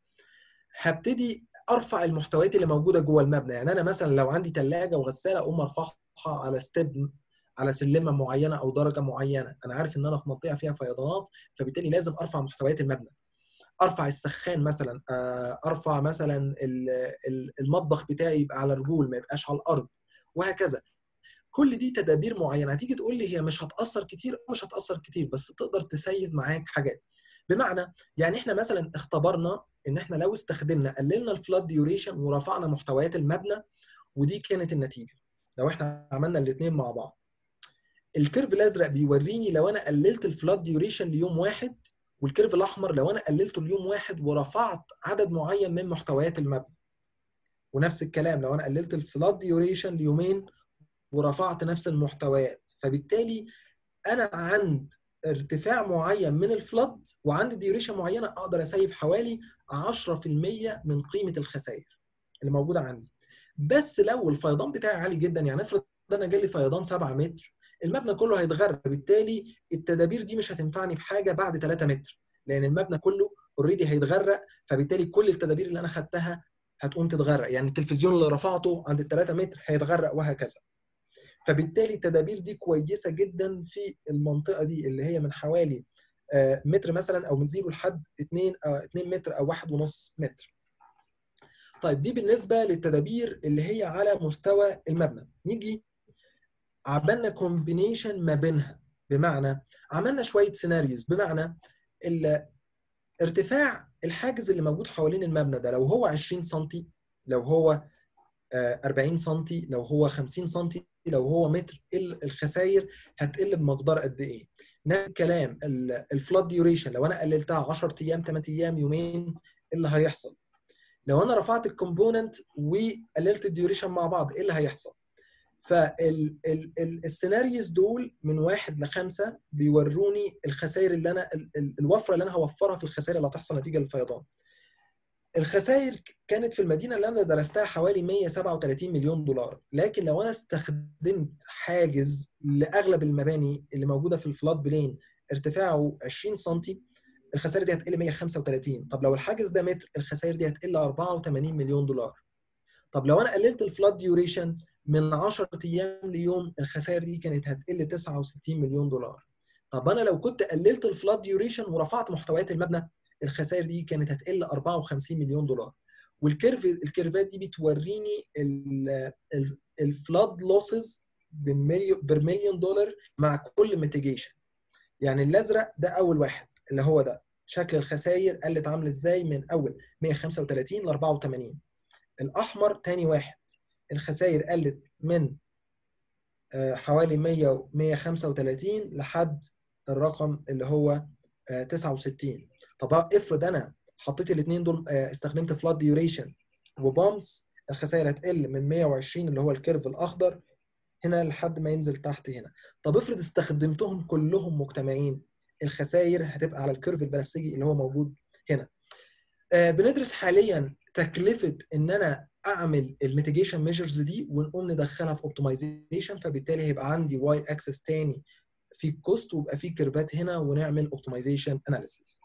هبتدي ارفع المحتويات اللي موجوده جوه المبنى يعني انا مثلا لو عندي ثلاجه وغساله اقوم ارفعها على ستيب على سلمه معينه او درجه معينه انا عارف ان انا في منطقه فيها فيضانات فبالتالي لازم ارفع محتويات المبنى ارفع السخان مثلا آه، ارفع مثلا ال- ال- المطبخ بتاعي يبقى على رجول ما يبقاش على الارض وهكذا كل دي تدابير معينه هتيجي تقول لي هي مش هتاثر كتير مش هتاثر كتير بس تقدر تسيف معاك حاجات بمعنى يعني احنا مثلا اختبرنا ان احنا لو استخدمنا قللنا الفلاد ديوريشن ورفعنا محتويات المبنى ودي كانت النتيجه لو احنا عملنا الاثنين مع بعض الكيرف الازرق بيوريني لو انا قللت الفلاد ديوريشن ليوم واحد والكيرف الاحمر لو انا قللته ليوم واحد ورفعت عدد معين من محتويات المبنى ونفس الكلام لو انا قللت الفلاد ديوريشن ليومين ورفعت نفس المحتويات فبالتالي انا عند ارتفاع معين من الفلد وعندي ديوريشن معينه اقدر اسيف حوالي 10% من قيمه الخسائر اللي موجوده عندي بس لو الفيضان بتاعي عالي جدا يعني افرض انا جالي فيضان 7 متر المبنى كله هيتغرق بالتالي التدابير دي مش هتنفعني بحاجه بعد 3 متر لان المبنى كله اوريدي هيتغرق فبالتالي كل التدابير اللي انا خدتها هتقوم تتغرق يعني التلفزيون اللي رفعته عند ال 3 متر هيتغرق وهكذا فبالتالي التدابير دي كويسه جدا في المنطقه دي اللي هي من حوالي آه، متر مثلا او من زيرو لحد 2 2 متر او 1.5 متر. طيب دي بالنسبه للتدابير اللي هي على مستوى المبنى. نيجي عملنا كومبينيشن ما بينها بمعنى عملنا شويه سيناريوز بمعنى ارتفاع الحاجز اللي موجود حوالين المبنى ده لو هو 20 سم لو هو 40 سم لو هو 50 سم لو هو متر الخسائر هتقل بمقدار قد ايه نفس الكلام الفلاد ديوريشن لو انا قللتها 10 ايام 8 ايام يومين ايه اللي هيحصل لو انا رفعت الكومبوننت وقللت الديوريشن مع بعض ايه اللي هيحصل فالسيناريوز دول من واحد لخمسه بيوروني الخسائر اللي انا الوفره اللي انا هوفرها في الخسائر اللي هتحصل نتيجه للفيضان. الخسائر كانت في المدينه اللي انا درستها حوالي 137 مليون دولار، لكن لو انا استخدمت حاجز لاغلب المباني اللي موجوده في الفلات بلين ارتفاعه 20 سم الخسائر دي هتقل 135 طب لو الحاجز ده متر الخسائر دي هتقل 84 مليون دولار طب لو انا قللت الفلات ديوريشن من 10 ايام ليوم الخسائر دي كانت هتقل 69 مليون دولار طب انا لو كنت قللت الفلات ديوريشن ورفعت محتويات المبنى الخسائر دي كانت هتقل 54 مليون دولار والكيرف الكيرفات دي بتوريني الفلاد لوسز بالمليون دولار مع كل ميتيجيشن يعني الازرق ده اول واحد اللي هو ده شكل الخسائر قلت عامل ازاي من اول 135 ل 84 الاحمر تاني واحد الخسائر قلت من حوالي 100 135 لحد الرقم اللي هو 69 طب افرض انا حطيت الاثنين دول استخدمت فلات ديوريشن وبامس الخسائر هتقل من 120 اللي هو الكيرف الاخضر هنا لحد ما ينزل تحت هنا طب افرض استخدمتهم كلهم مجتمعين الخسائر هتبقى على الكيرف البنفسجي اللي هو موجود هنا بندرس حاليا تكلفه ان انا اعمل الميتيجيشن ميجرز دي ونقوم ندخلها في اوبتمايزيشن فبالتالي هيبقى عندي واي اكسس تاني في كوست ويبقى في كيرفات هنا ونعمل اوبتمايزيشن اناليسيس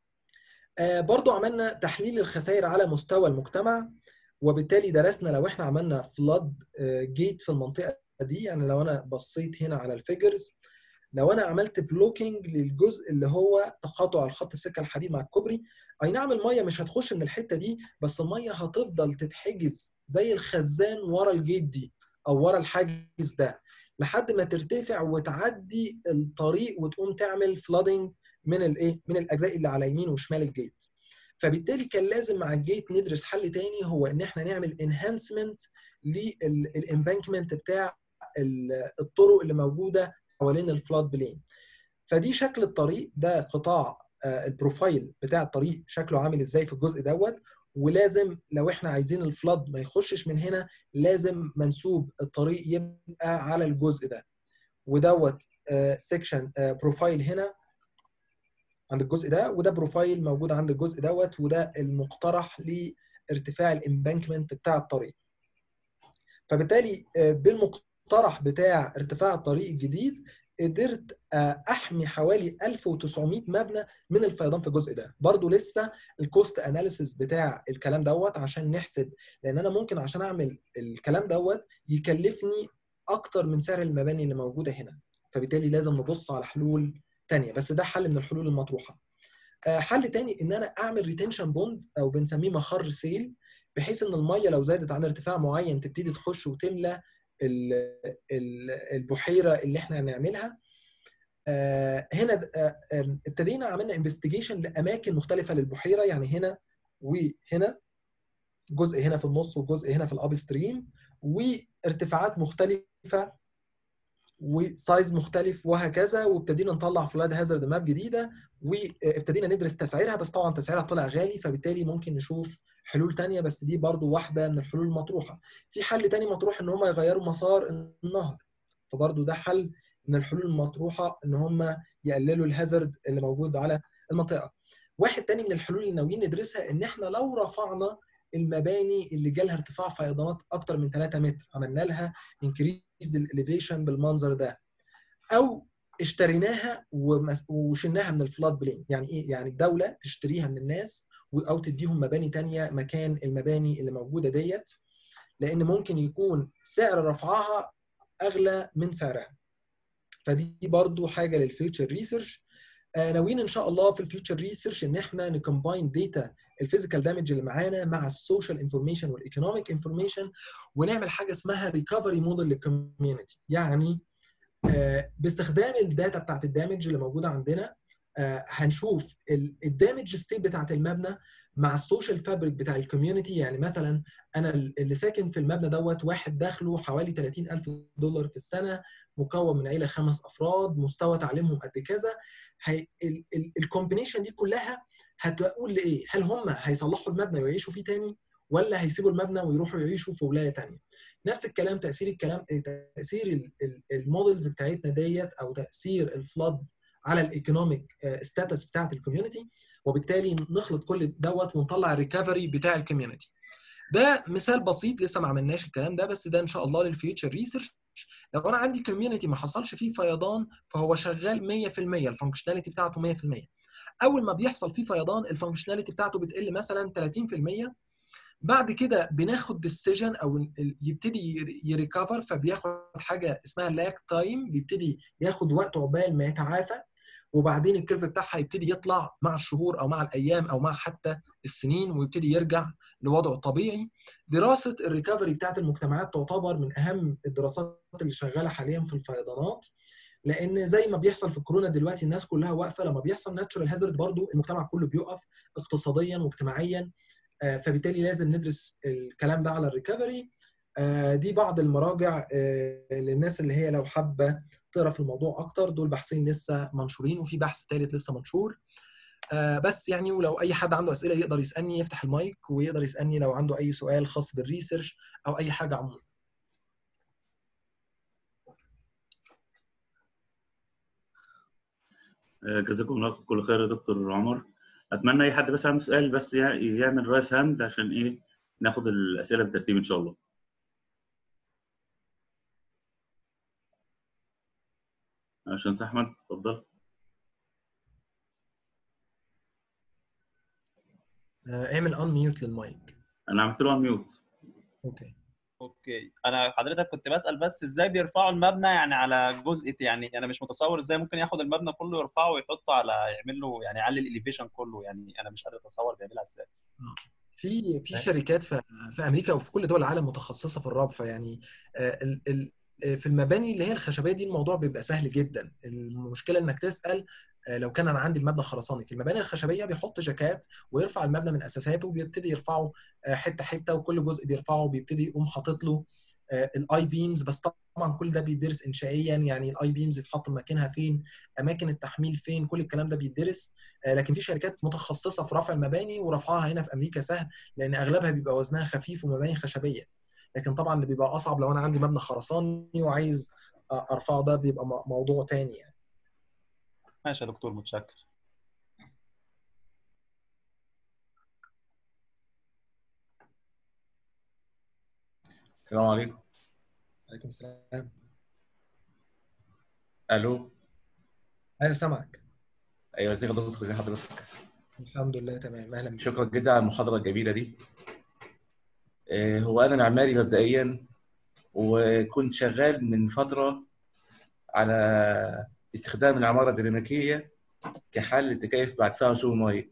برضو عملنا تحليل الخسائر على مستوى المجتمع وبالتالي درسنا لو احنا عملنا فلاد جيت في المنطقه دي يعني لو انا بصيت هنا على الفيجرز لو انا عملت بلوكينج للجزء اللي هو تقاطع الخط السكه الحديد مع الكوبري اي نعم الميه مش هتخش من الحته دي بس الميه هتفضل تتحجز زي الخزان ورا الجيت دي او ورا الحاجز ده لحد ما ترتفع وتعدي الطريق وتقوم تعمل فلادنج من الايه من الاجزاء اللي على يمين وشمال الجيت فبالتالي كان لازم مع الجيت ندرس حل تاني هو ان احنا نعمل انهانسمنت للامبانكمنت بتاع الطرق اللي موجوده حوالين الفلاد بلين فدي شكل الطريق ده قطاع البروفايل بتاع الطريق شكله عامل ازاي في الجزء دوت ولازم لو احنا عايزين الفلاد ما يخشش من هنا لازم منسوب الطريق يبقى على الجزء ده ودوت سيكشن بروفايل هنا عند الجزء ده وده بروفايل موجود عند الجزء دوت وده المقترح لارتفاع الامبانكمنت بتاع الطريق فبالتالي بالمقترح بتاع ارتفاع الطريق الجديد قدرت احمي حوالي 1900 مبنى من الفيضان في الجزء ده برضو لسه الكوست اناليسيس بتاع الكلام دوت عشان نحسب لان انا ممكن عشان اعمل الكلام دوت يكلفني اكتر من سعر المباني اللي موجوده هنا فبالتالي لازم نبص على حلول تانية بس ده حل من الحلول المطروحه حل تاني ان انا اعمل ريتنشن بوند او بنسميه مخر سيل بحيث ان الميه لو زادت عن ارتفاع معين تبتدي تخش وتملى البحيره اللي احنا هنعملها هنا ابتدينا عملنا انفستيجيشن لاماكن مختلفه للبحيره يعني هنا وهنا جزء هنا في النص وجزء هنا في الاب ستريم وارتفاعات مختلفه وسايز مختلف وهكذا وابتدينا نطلع فلاد هازارد ماب جديده وابتدينا ندرس تسعيرها بس طبعا تسعيرها طلع غالي فبالتالي ممكن نشوف حلول تانية بس دي برضو واحدة من الحلول المطروحة في حل تاني مطروح ان هم يغيروا مسار النهر فبرضو ده حل من الحلول المطروحة ان هم يقللوا الهازارد اللي موجود على المنطقة واحد تاني من الحلول اللي ناويين ندرسها ان احنا لو رفعنا المباني اللي جالها ارتفاع فيضانات اكتر من 3 متر عملنا لها انكريز الاليفيشن بالمنظر ده او اشتريناها وشلناها من الفلاد بلين يعني ايه يعني الدوله تشتريها من الناس او تديهم مباني تانية مكان المباني اللي موجوده ديت لان ممكن يكون سعر رفعها اغلى من سعرها فدي برضو حاجه للفيوتشر ريسيرش ناويين ان شاء الله في الفيوتشر ريسيرش ان احنا نكمباين داتا الفيزيكال دامج اللي معانا مع السوشيال انفورميشن والايكونوميك انفورميشن ونعمل حاجه اسمها ريكفري موديل للكوميونتي يعني آه، باستخدام الداتا بتاعت الدامج اللي موجوده عندنا آه، هنشوف الدامج ستيت بتاعت المبنى مع السوشيال فابريك بتاع الكوميونتي يعني مثلا انا اللي ساكن في المبنى دوت واحد دخله حوالي 30 الف دولار في السنه مكون من عيله خمس افراد مستوى تعليمهم قد كذا الكومبينيشن دي كلها هتقول لايه هل هم هيصلحوا المبنى ويعيشوا فيه تاني ولا هيسيبوا المبنى ويروحوا يعيشوا في ولايه تانية نفس الكلام تاثير الكلام تاثير المودلز بتاعتنا ديت او تاثير الفلاد على الايكونوميك ستاتس بتاعت الكوميونتي وبالتالي نخلط كل دوت ونطلع الريكفري بتاع الكوميونتي ده مثال بسيط لسه ما عملناش الكلام ده بس ده ان شاء الله للفيوتشر ريسيرش لو انا عندي كوميونتي ما حصلش فيه فيضان فهو شغال 100% الفانكشناليتي بتاعته 100% اول ما بيحصل فيه فيضان الفانكشناليتي بتاعته بتقل مثلا 30% بعد كده بناخد ديسيجن او يبتدي يريكفر فبياخد حاجه اسمها لاك تايم بيبتدي ياخد وقت عقبال ما يتعافى وبعدين الكيرف بتاعها يبتدي يطلع مع الشهور او مع الايام او مع حتى السنين ويبتدي يرجع لوضعه الطبيعي دراسه الريكفري بتاعت المجتمعات تعتبر من اهم الدراسات اللي شغاله حاليا في الفيضانات لان زي ما بيحصل في الكورونا دلوقتي الناس كلها واقفه لما بيحصل ناتشورال هازارد برضو المجتمع كله بيقف اقتصاديا واجتماعيا فبالتالي لازم ندرس الكلام ده على الريكفري دي بعض المراجع للناس اللي هي لو حابه تقرا في الموضوع اكتر دول بحثين لسه منشورين وفي بحث ثالث لسه منشور بس يعني ولو اي حد عنده اسئله يقدر يسالني يفتح المايك ويقدر يسالني لو عنده اي سؤال خاص بالريسيرش او اي حاجه عموما جزاكم الله كل خير يا دكتور عمر اتمنى اي حد بس عنده سؤال بس يعمل رايس هاند عشان ايه ناخد الاسئله بالترتيب ان شاء الله عشان احمد اتفضل اعمل ان ميوت للمايك انا عملت له ان ميوت اوكي اوكي انا حضرتك كنت بسال بس ازاي بيرفعوا المبنى يعني على جزء يعني انا مش متصور ازاي ممكن ياخد المبنى كله يرفعه ويحطه على يعمل له يعني يعلي الاليفيشن كله يعني انا مش قادر اتصور بيعملها ازاي في في شركات في, في امريكا وفي كل دول العالم متخصصه في الربط فيعني ال ال في المباني اللي هي الخشبيه دي الموضوع بيبقى سهل جدا المشكله انك تسال لو كان انا عندي المبنى خرساني في المباني الخشبيه بيحط جاكات ويرفع المبنى من اساساته وبيبتدي يرفعه حته حته وكل جزء بيرفعه بيبتدي يقوم حاطط له الاي بيمز بس طبعا كل ده بيدرس انشائيا يعني الاي بيمز يتحط مكانها فين اماكن التحميل فين كل الكلام ده بيدرس لكن في شركات متخصصه في رفع المباني ورفعها هنا في امريكا سهل لان اغلبها بيبقى وزنها خفيف ومباني خشبيه لكن طبعا اللي بيبقى اصعب لو انا عندي مبنى خرساني وعايز ارفعه ده بيبقى موضوع تاني يعني ماشي يا دكتور متشكر السلام عليكم عليكم السلام الو ايوه سامعك ايوه ازيك يا دكتور ازي حضرتك الحمد لله تمام اهلا بك شكرا جدا على المحاضره الجميله دي هو انا معماري مبدئيا وكنت شغال من فتره على استخدام العماره الديناميكيه كحل للتكيف مع ارتفاع منسوب الميه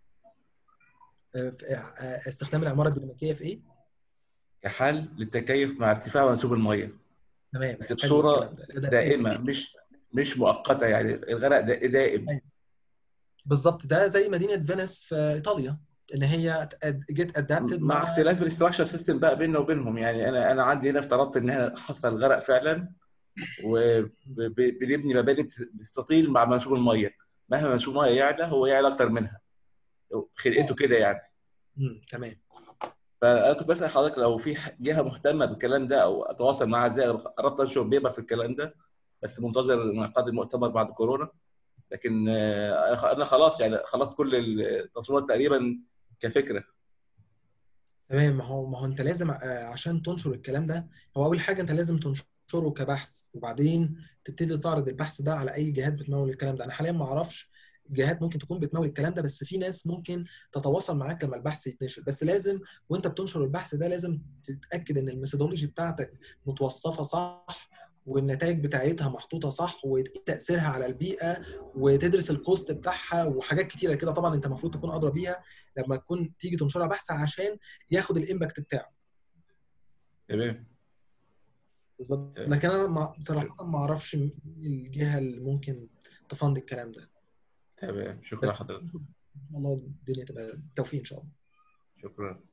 استخدام العماره الديناميكيه في ايه؟ كحل للتكيف مع ارتفاع منسوب الميه تمام بس بصوره دائمه مش مش مؤقته يعني الغرق دائم بالظبط ده زي مدينه فينيس في ايطاليا ان هي جيت ادابتد مع, مع اختلاف الاستراكشر سيستم بقى بيننا وبينهم يعني انا انا عندي هنا افترضت ان هنا حصل غرق فعلا وبنبني مباني بتستطيل مع منسوب الميه مهما منسوب الميه يعلى هو يعلى اكتر منها خلقته كده يعني امم تمام فانا كنت بسال حضرتك لو في جهه مهتمه بالكلام ده او اتواصل معاها ازاي قربت انشر بيبر في الكلام ده بس منتظر انعقاد المؤتمر بعد كورونا لكن انا خلاص يعني خلصت كل التصميمات تقريبا كفكره تمام ما هو ما هو انت لازم عشان تنشر الكلام ده هو اول حاجه انت لازم تنشره كبحث وبعدين تبتدي تعرض البحث ده على اي جهات بتمول الكلام ده انا حاليا ما اعرفش جهات ممكن تكون بتمول الكلام ده بس في ناس ممكن تتواصل معاك لما البحث يتنشر بس لازم وانت بتنشر البحث ده لازم تتاكد ان الميثودولوجي بتاعتك متوصفه صح والنتائج بتاعتها محطوطه صح وتاثيرها على البيئه وتدرس الكوست بتاعها وحاجات كتيره كده طبعا انت المفروض تكون ادرى بيها لما تكون تيجي تنشرها بحث عشان ياخد الامباكت بتاعه تمام بالظبط تمام. لكن انا مع- بصراحه ما اعرفش مين الجهه اللي ممكن تفند الكلام ده تمام شكرا بس لحضرتك ان شاء الله الدنيا تبقى توفيق ان شاء الله شكرا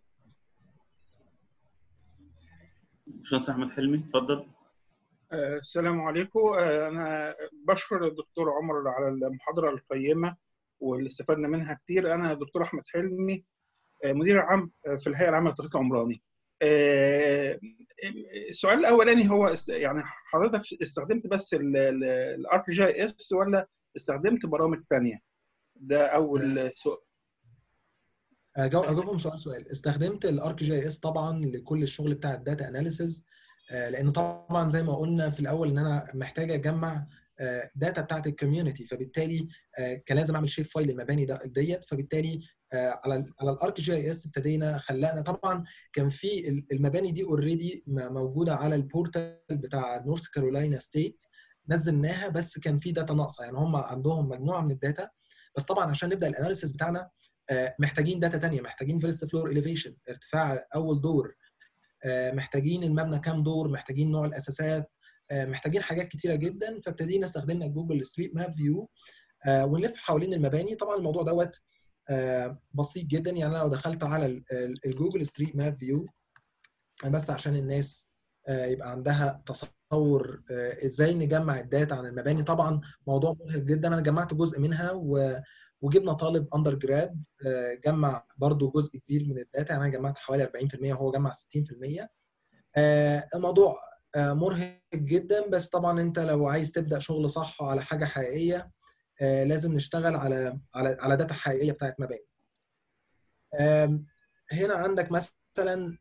باشمهندس احمد حلمي اتفضل آه، السلام عليكم آه، أنا بشكر الدكتور عمر على المحاضرة القيمة واللي استفدنا منها كتير أنا دكتور أحمد حلمي آه، مدير عام آه، في الهيئة العامة للتخطيط العمراني آه، السؤال الأولاني هو است- يعني حضرتك استخدمت بس الارك جي اس ولا استخدمت برامج تانية؟ ده أول سؤال أجاو- اجاوبهم سؤال سؤال استخدمت الارك جي اس طبعا لكل الشغل بتاع الداتا اناليسز لان طبعا زي ما قلنا في الاول ان انا محتاج اجمع داتا بتاعت الكوميونتي فبالتالي آه، كان لازم اعمل شيب فايل للمباني ده ديت فبالتالي آه، على ال على الارك جي اس ابتدينا خلقنا طبعا كان في ال- المباني دي اوريدي موجوده على البورتال بتاع نورث كارولاينا ستيت نزلناها بس كان في داتا ناقصه يعني هم عندهم مجموعه من الداتا بس طبعا عشان نبدا الاناليسيس بتاعنا آه، محتاجين داتا تانية محتاجين فيرست فلور اليفيشن ارتفاع اول دور آه، محتاجين المبنى كام دور محتاجين نوع الاساسات آه، محتاجين حاجات كتيره جدا فابتدينا استخدمنا جوجل ستريت ماب فيو ونلف حوالين المباني طبعا الموضوع دوت آه، بسيط جدا يعني انا لو دخلت على ال- ال- الجوجل ستريت ماب فيو بس عشان الناس آه، يبقى عندها تصور آه، ازاي نجمع الداتا عن المباني طبعا موضوع مرهق جدا انا جمعت جزء منها و وجبنا طالب اندر جراد جمع برضو جزء كبير من الداتا يعني انا جمعت حوالي 40% وهو جمع 60% آه، الموضوع آه، مرهق جدا بس طبعا انت لو عايز تبدا شغل صح على حاجه حقيقيه آه، لازم نشتغل على على على داتا حقيقيه بتاعت مباني آم، هنا عندك مثلا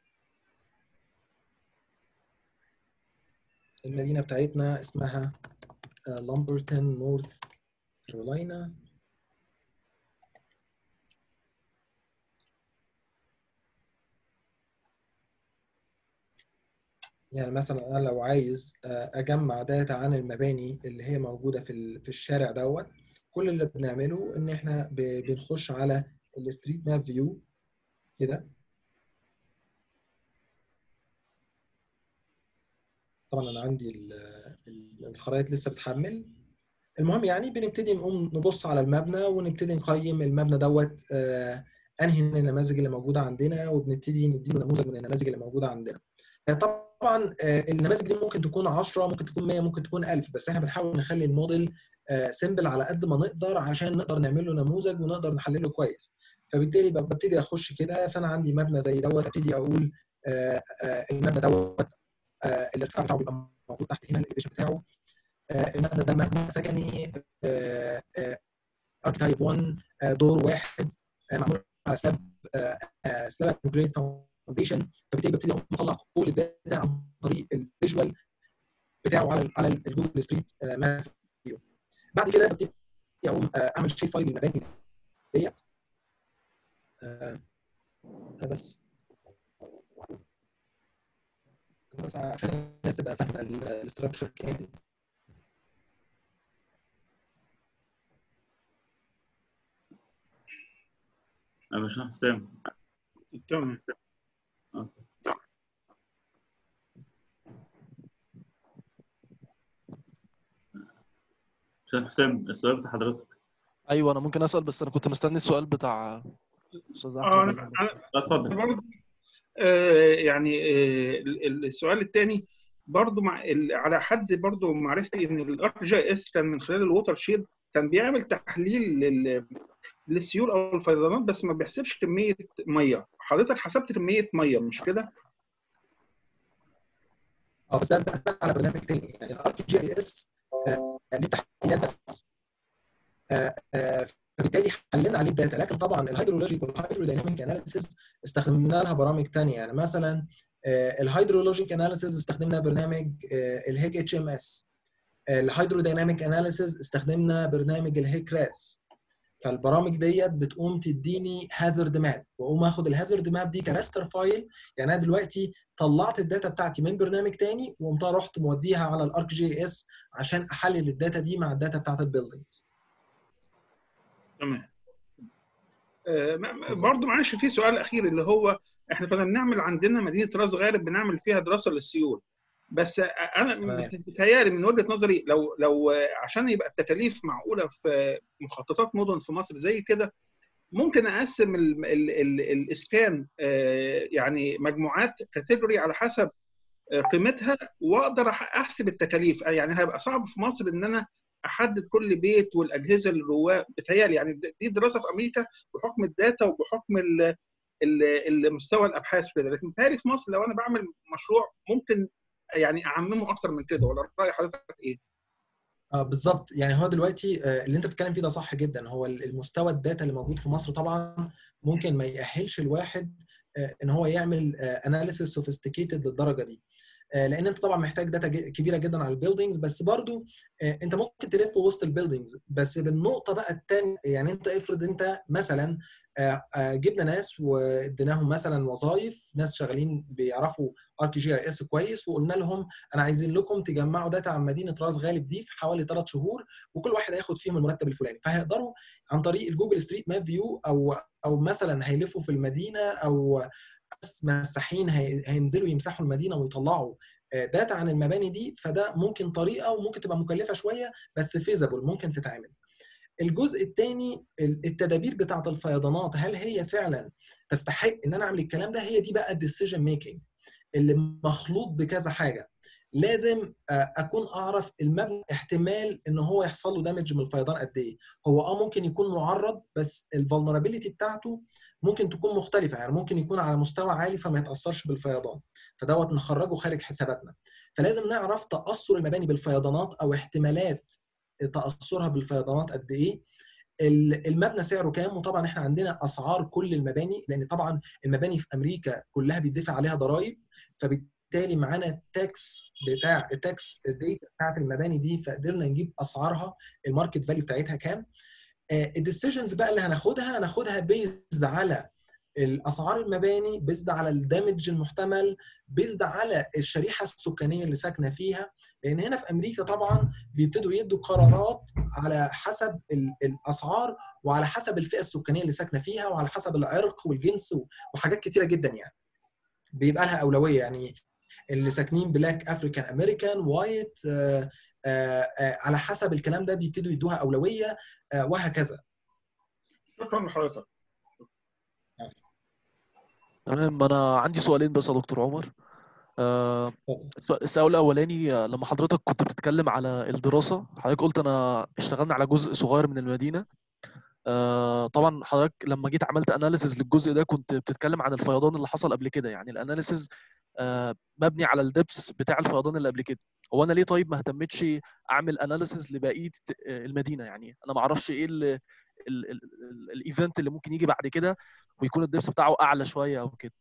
المدينه بتاعتنا اسمها لامبرتون نورث كارولاينا يعني مثلا انا لو عايز آه، اجمع داتا عن المباني اللي هي موجوده في ال- في الشارع دوت كل اللي بنعمله ان احنا ب- بنخش على الستريت ماب فيو كده طبعا انا عندي ال- ال- الخرائط لسه بتحمل المهم يعني بنبتدي نقوم نبص على المبنى ونبتدي نقيم المبنى دوت آه، انهي من النماذج اللي موجوده عندنا وبنبتدي نديله نموذج من النماذج اللي موجوده عندنا آه، طبعا آه، النماذج دي ممكن تكون 10 ممكن تكون 100 ممكن تكون 1000 بس احنا بنحاول نخلي الموديل سيمبل على قد ما نقدر عشان نقدر نعمل له نموذج ونقدر نحلله كويس فبالتالي ب- ببتدي اخش كده فانا عندي مبنى زي دوت ابتدي اقول آه، آه، المبنى دوت آه، الارتفاع بتاعه بيبقى موجود تحت هنا الاليفيشن بتاعه آه، المبنى ده مبنى سكني ارك تايب 1 آه، دور واحد آه، معمول على سلاب سلاب جريد فاونديشن فبالتالي ببتدي أقوم اطلع كل الداتا عن طريق الفيجوال بتاعه على على الجوجل ستريت ماب فيو بعد كده ببتدي اقوم آه، اعمل شيب فايل للمباني ديت آه، ده بس بس عشان الناس تبقى فاهمه الاستراكشر كامل يا باشمهندس حسام تمام باشمهندس حسام السؤال بتاع حضرتك ايوه انا ممكن اسال بس انا كنت مستني السؤال بتاع استاذ اه احمد انا انا اتفضل برضه آه، يعني آه، ال- ال- السؤال الثاني برضه مع ال- على حد برضه معرفتي ان الارك جي اس كان من خلال الووتر شيد كان بيعمل تحليل لل- للسيول او الفيضانات بس ما بيحسبش كميه ميه حضرتك حسبت كميه ميه مش كده؟ اه بس ده ده على برنامج تاني يعني الار جي اي اس ليه تحليلات بس آه، آه، فبالتالي حلينا عليه الداتا لكن طبعا الهيدرولوجيك والهيدرودايناميك اناليسيس استخدمنا لها برامج تانية يعني مثلا الهيدرولوجيك اناليسيس استخدمنا برنامج الهيك اتش ام اس الهيدرودايناميك اناليسيس استخدمنا برنامج الهيك راس فالبرامج ديت بتقوم تديني هازارد ماب واقوم اخد الهازارد ماب دي كراستر فايل يعني انا دلوقتي طلعت الداتا بتاعتي من برنامج تاني وقمت رحت موديها على الارك جي اس عشان احلل الداتا دي مع الداتا بتاعت البيلدينجز تمام آه، ما- ما- برضه معلش في سؤال اخير اللي هو احنا كنا بنعمل عندنا مدينه راس غارب بنعمل فيها دراسه للسيول بس انا تمام. بتهيألي من وجهه نظري لو لو عشان يبقى التكاليف معقوله في مخططات مدن في مصر زي كده ممكن اقسم ال ال ال الاسكان آه، يعني مجموعات كاتيجوري على حسب آه، قيمتها واقدر أح- احسب التكاليف يعني هيبقى صعب في مصر ان انا احدد كل بيت والاجهزه اللي جواه بتهيألي يعني دي دراسه في امريكا بحكم الداتا وبحكم ال- ال- ال- مستوى الابحاث وكده لكن بتهيألي في مصر لو انا بعمل مشروع ممكن يعني اعممه اكتر من كده ولا راي حضرتك ايه؟ اه بالظبط يعني هو دلوقتي آه، اللي انت بتتكلم فيه ده صح جدا هو ال- المستوى الداتا اللي موجود في مصر طبعا ممكن ما يأهلش الواحد آه، ان هو يعمل اناليسيس سوفيستيكيتد للدرجه دي آه، لان انت طبعا محتاج داتا ج- كبيره جدا على البيلدينجز بس برضو آه، انت ممكن تلف وسط البيلدينجز بس بالنقطه بقى الثانيه يعني انت افرض انت مثلا آه، آه، جبنا ناس واديناهم مثلا وظائف ناس شغالين بيعرفوا ار كي جي اي اس كويس وقلنا لهم انا عايزين لكم تجمعوا داتا عن مدينه راس غالب دي في حوالي ثلاث شهور وكل واحد هياخد فيهم المرتب الفلاني فهيقدروا عن طريق الجوجل ستريت ماب فيو او او مثلا هيلفوا في المدينه او ناس مساحين هي- هينزلوا يمسحوا المدينه ويطلعوا آه، داتا عن المباني دي فده ممكن طريقه وممكن تبقى مكلفه شويه بس فيزبل ممكن تتعمل الجزء الثاني التدابير بتاعه الفيضانات هل هي فعلا تستحق ان انا اعمل الكلام ده هي دي بقى الديسيجن ميكنج اللي مخلوط بكذا حاجه لازم آه، اكون اعرف المبنى احتمال ان هو يحصل له دامج من الفيضان قد ايه هو اه ممكن يكون معرض بس الفولنربيلتي بتاعته ممكن تكون مختلفه يعني ممكن يكون على مستوى عالي فما يتاثرش بالفيضان فدوت نخرجه خارج حساباتنا فلازم نعرف تاثر المباني بالفيضانات او احتمالات تاثرها بالفيضانات قد ايه ال- المبنى سعره كام وطبعا احنا عندنا اسعار كل المباني لان طبعا المباني في امريكا كلها بيدفع عليها ضرائب فبالتالي معانا التاكس بتاع التاكس الديتا بتاعت المباني دي فقدرنا نجيب اسعارها الماركت فاليو بتاعتها كام الديسيجنز بقى اللي هناخدها هناخدها بيزد على الاسعار المباني بيزد على الدامج المحتمل بيزد على الشريحه السكانيه اللي ساكنه فيها لان هنا في امريكا طبعا بيبتدوا يدوا قرارات على حسب ال- الاسعار وعلى حسب الفئه السكانيه اللي ساكنه فيها وعلى حسب العرق والجنس و- وحاجات كتيره جدا يعني بيبقى لها اولويه يعني اللي ساكنين بلاك افريكان امريكان وايت على حسب الكلام ده بيبتدوا يدوها اولويه آه، وهكذا شكرا لحضرتك تمام انا عندي سؤالين بس يا دكتور عمر آه، اتفضل. السؤال السؤال الاولاني آه، لما حضرتك كنت بتتكلم على الدراسه حضرتك قلت انا اشتغلنا على جزء صغير من المدينه آه، طبعا حضرتك لما جيت عملت اناليسز للجزء ده كنت بتتكلم عن الفيضان اللي حصل قبل كده يعني الاناليسز مبني على الدبس بتاع الفيضان اللي قبل كده هو انا ليه طيب ما اهتمتش اعمل اناليسز لبقيه آه، المدينه يعني انا ما اعرفش ايه ال- ال- ال- ال- الايفنت اللي ممكن يجي بعد كده ويكون الدبس بتاعه اعلى شويه او كده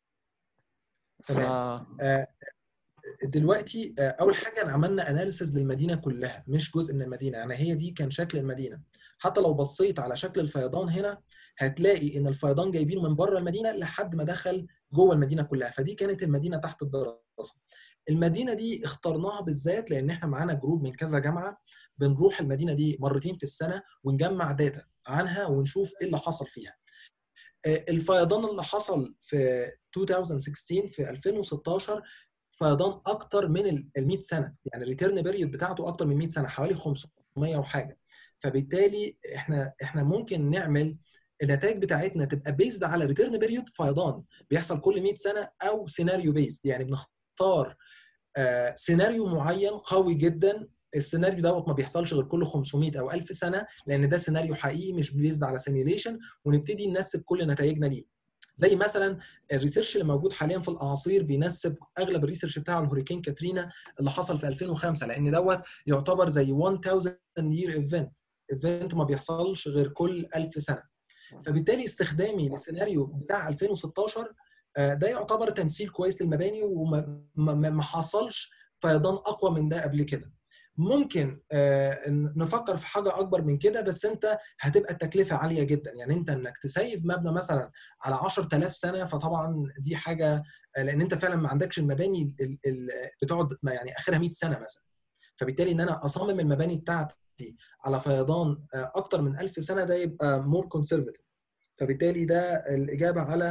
ف... تمام. آه، دلوقتي آه، اول حاجه أنا عملنا اناليسز للمدينه كلها مش جزء من المدينه يعني هي دي كان شكل المدينه حتى لو بصيت على شكل الفيضان هنا هتلاقي ان الفيضان جايبينه من بره المدينه لحد ما دخل جوه المدينه كلها فدي كانت المدينه تحت الدراسه المدينه دي اخترناها بالذات لان احنا معانا جروب من كذا جامعه بنروح المدينه دي مرتين في السنه ونجمع داتا عنها ونشوف ايه اللي حصل فيها آه، الفيضان اللي حصل في 2016 في 2016 فيضان اكتر من ال 100 سنه يعني الريتيرن بيريود بتاعته اكتر من 100 سنه حوالي 500 وحاجه فبالتالي احنا احنا ممكن نعمل النتائج بتاعتنا تبقى بيزد على ريتيرن بيريود فيضان بيحصل كل 100 سنه او سيناريو بيزد يعني بنختار آه، سيناريو معين قوي جدا السيناريو دوت ما بيحصلش غير كل 500 او 1000 سنه لان ده سيناريو حقيقي مش بيزد على سيميوليشن ونبتدي ننسب كل نتائجنا ليه زي مثلا الريسيرش اللي موجود حاليا في الاعاصير بينسب اغلب الريسيرش بتاعه الهوريكين كاترينا اللي حصل في 2005 لان دوت يعتبر زي 1000 يير ايفنت ايفنت ما بيحصلش غير كل 1000 سنه فبالتالي استخدامي للسيناريو بتاع 2016 آه، ده يعتبر تمثيل كويس للمباني وما ما- ما ما حصلش فيضان اقوى من ده قبل كده ممكن آه، نفكر في حاجه اكبر من كده بس انت هتبقى التكلفه عاليه جدا يعني انت انك تسيف مبنى مثلا على 10000 سنه فطبعا دي حاجه آه، لان انت فعلا ما عندكش المباني ال- ال- بتقعد ما يعني اخرها 100 سنه مثلا فبالتالي ان انا اصمم المباني بتاعتي على فيضان آه، اكتر من 1000 سنه ده يبقى مور كونسرفتيف فبالتالي ده الاجابه على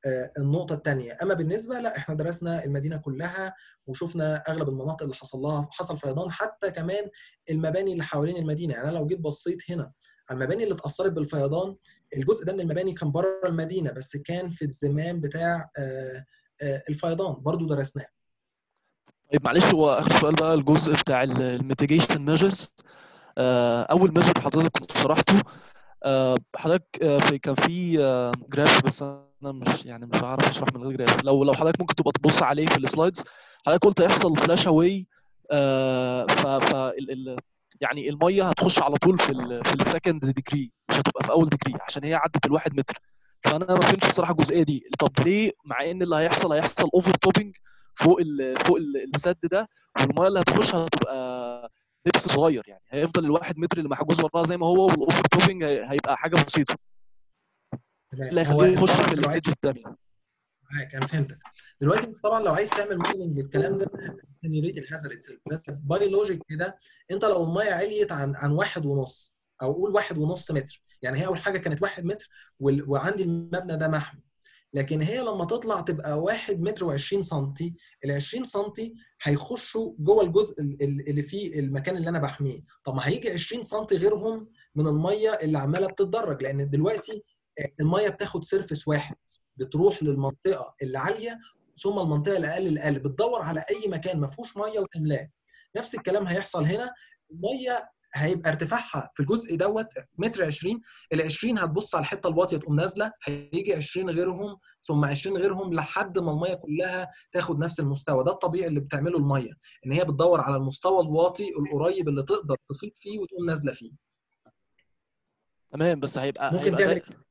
آه، النقطة الثانية أما بالنسبة لا إحنا درسنا المدينة كلها وشفنا أغلب المناطق اللي حصل لها حصل فيضان حتى كمان المباني اللي حوالين المدينة يعني أنا لو جيت بصيت هنا على المباني اللي اتأثرت بالفيضان الجزء ده من المباني كان بره المدينة بس كان في الزمام بتاع آه، آه، الفيضان برضو درسناه طيب معلش هو اخر سؤال بقى الجزء بتاع الميتيجيشن ميجرز اول ميجر حضرتك كنت شرحته آه، حضرتك آه، في كان في جراف بس انا مش يعني مش هعرف اشرح من غير جراف لو لو حضرتك ممكن تبقى تبص عليه في السلايدز حضرتك قلت هيحصل فلاش اواي ف ف ال- ال- يعني الميه هتخش على طول في ال في السكند ديجري مش هتبقى في اول ديجري عشان هي عدت الواحد متر فانا ما فهمتش بصراحه الجزئيه دي طب ليه مع ان اللي هيحصل هيحصل اوفر توبنج فوق ال فوق ال- السد ده والميه اللي هتخش هتبقى دبس صغير يعني هيفضل الواحد متر اللي محجوز وراها زي ما هو والاوفر توبنج هي- هيبقى حاجه بسيطه اللي هو هيخليه يخش طبعاً في لو عايز- الستيج الثانيه معاك انا فهمتك دلوقتي انت طبعا لو عايز تعمل موديلنج للكلام ده سيميوليت الهازارد اتسيلف باي لوجيك كده انت لو الميه عليت عن عن واحد ونص او قول واحد ونص متر يعني هي اول حاجه كانت واحد متر وال- وعندي المبنى ده محمي لكن هي لما تطلع تبقى واحد متر و20 سنتي ال 20 سنتي هيخشوا جوه الجزء ال- ال- اللي فيه المكان اللي انا بحميه طب ما هيجي 20 سنتي غيرهم من الميه اللي عماله بتتدرج لان دلوقتي الميه بتاخد سيرفس واحد بتروح للمنطقه اللي عاليه ثم المنطقه الاقل الاقل بتدور على اي مكان ما فيهوش ميه وتملاه نفس الكلام هيحصل هنا الميه هيبقى ارتفاعها في الجزء دوت متر 20 ال 20 هتبص على الحته الواطيه تقوم نازله هيجي 20 غيرهم ثم 20 غيرهم لحد ما الميه كلها تاخد نفس المستوى ده الطبيعي اللي بتعمله الميه ان هي بتدور على المستوى الواطي القريب اللي تقدر تفيض فيه وتقوم نازله فيه تمام بس هيبقى ممكن هيبقى تعمل ده...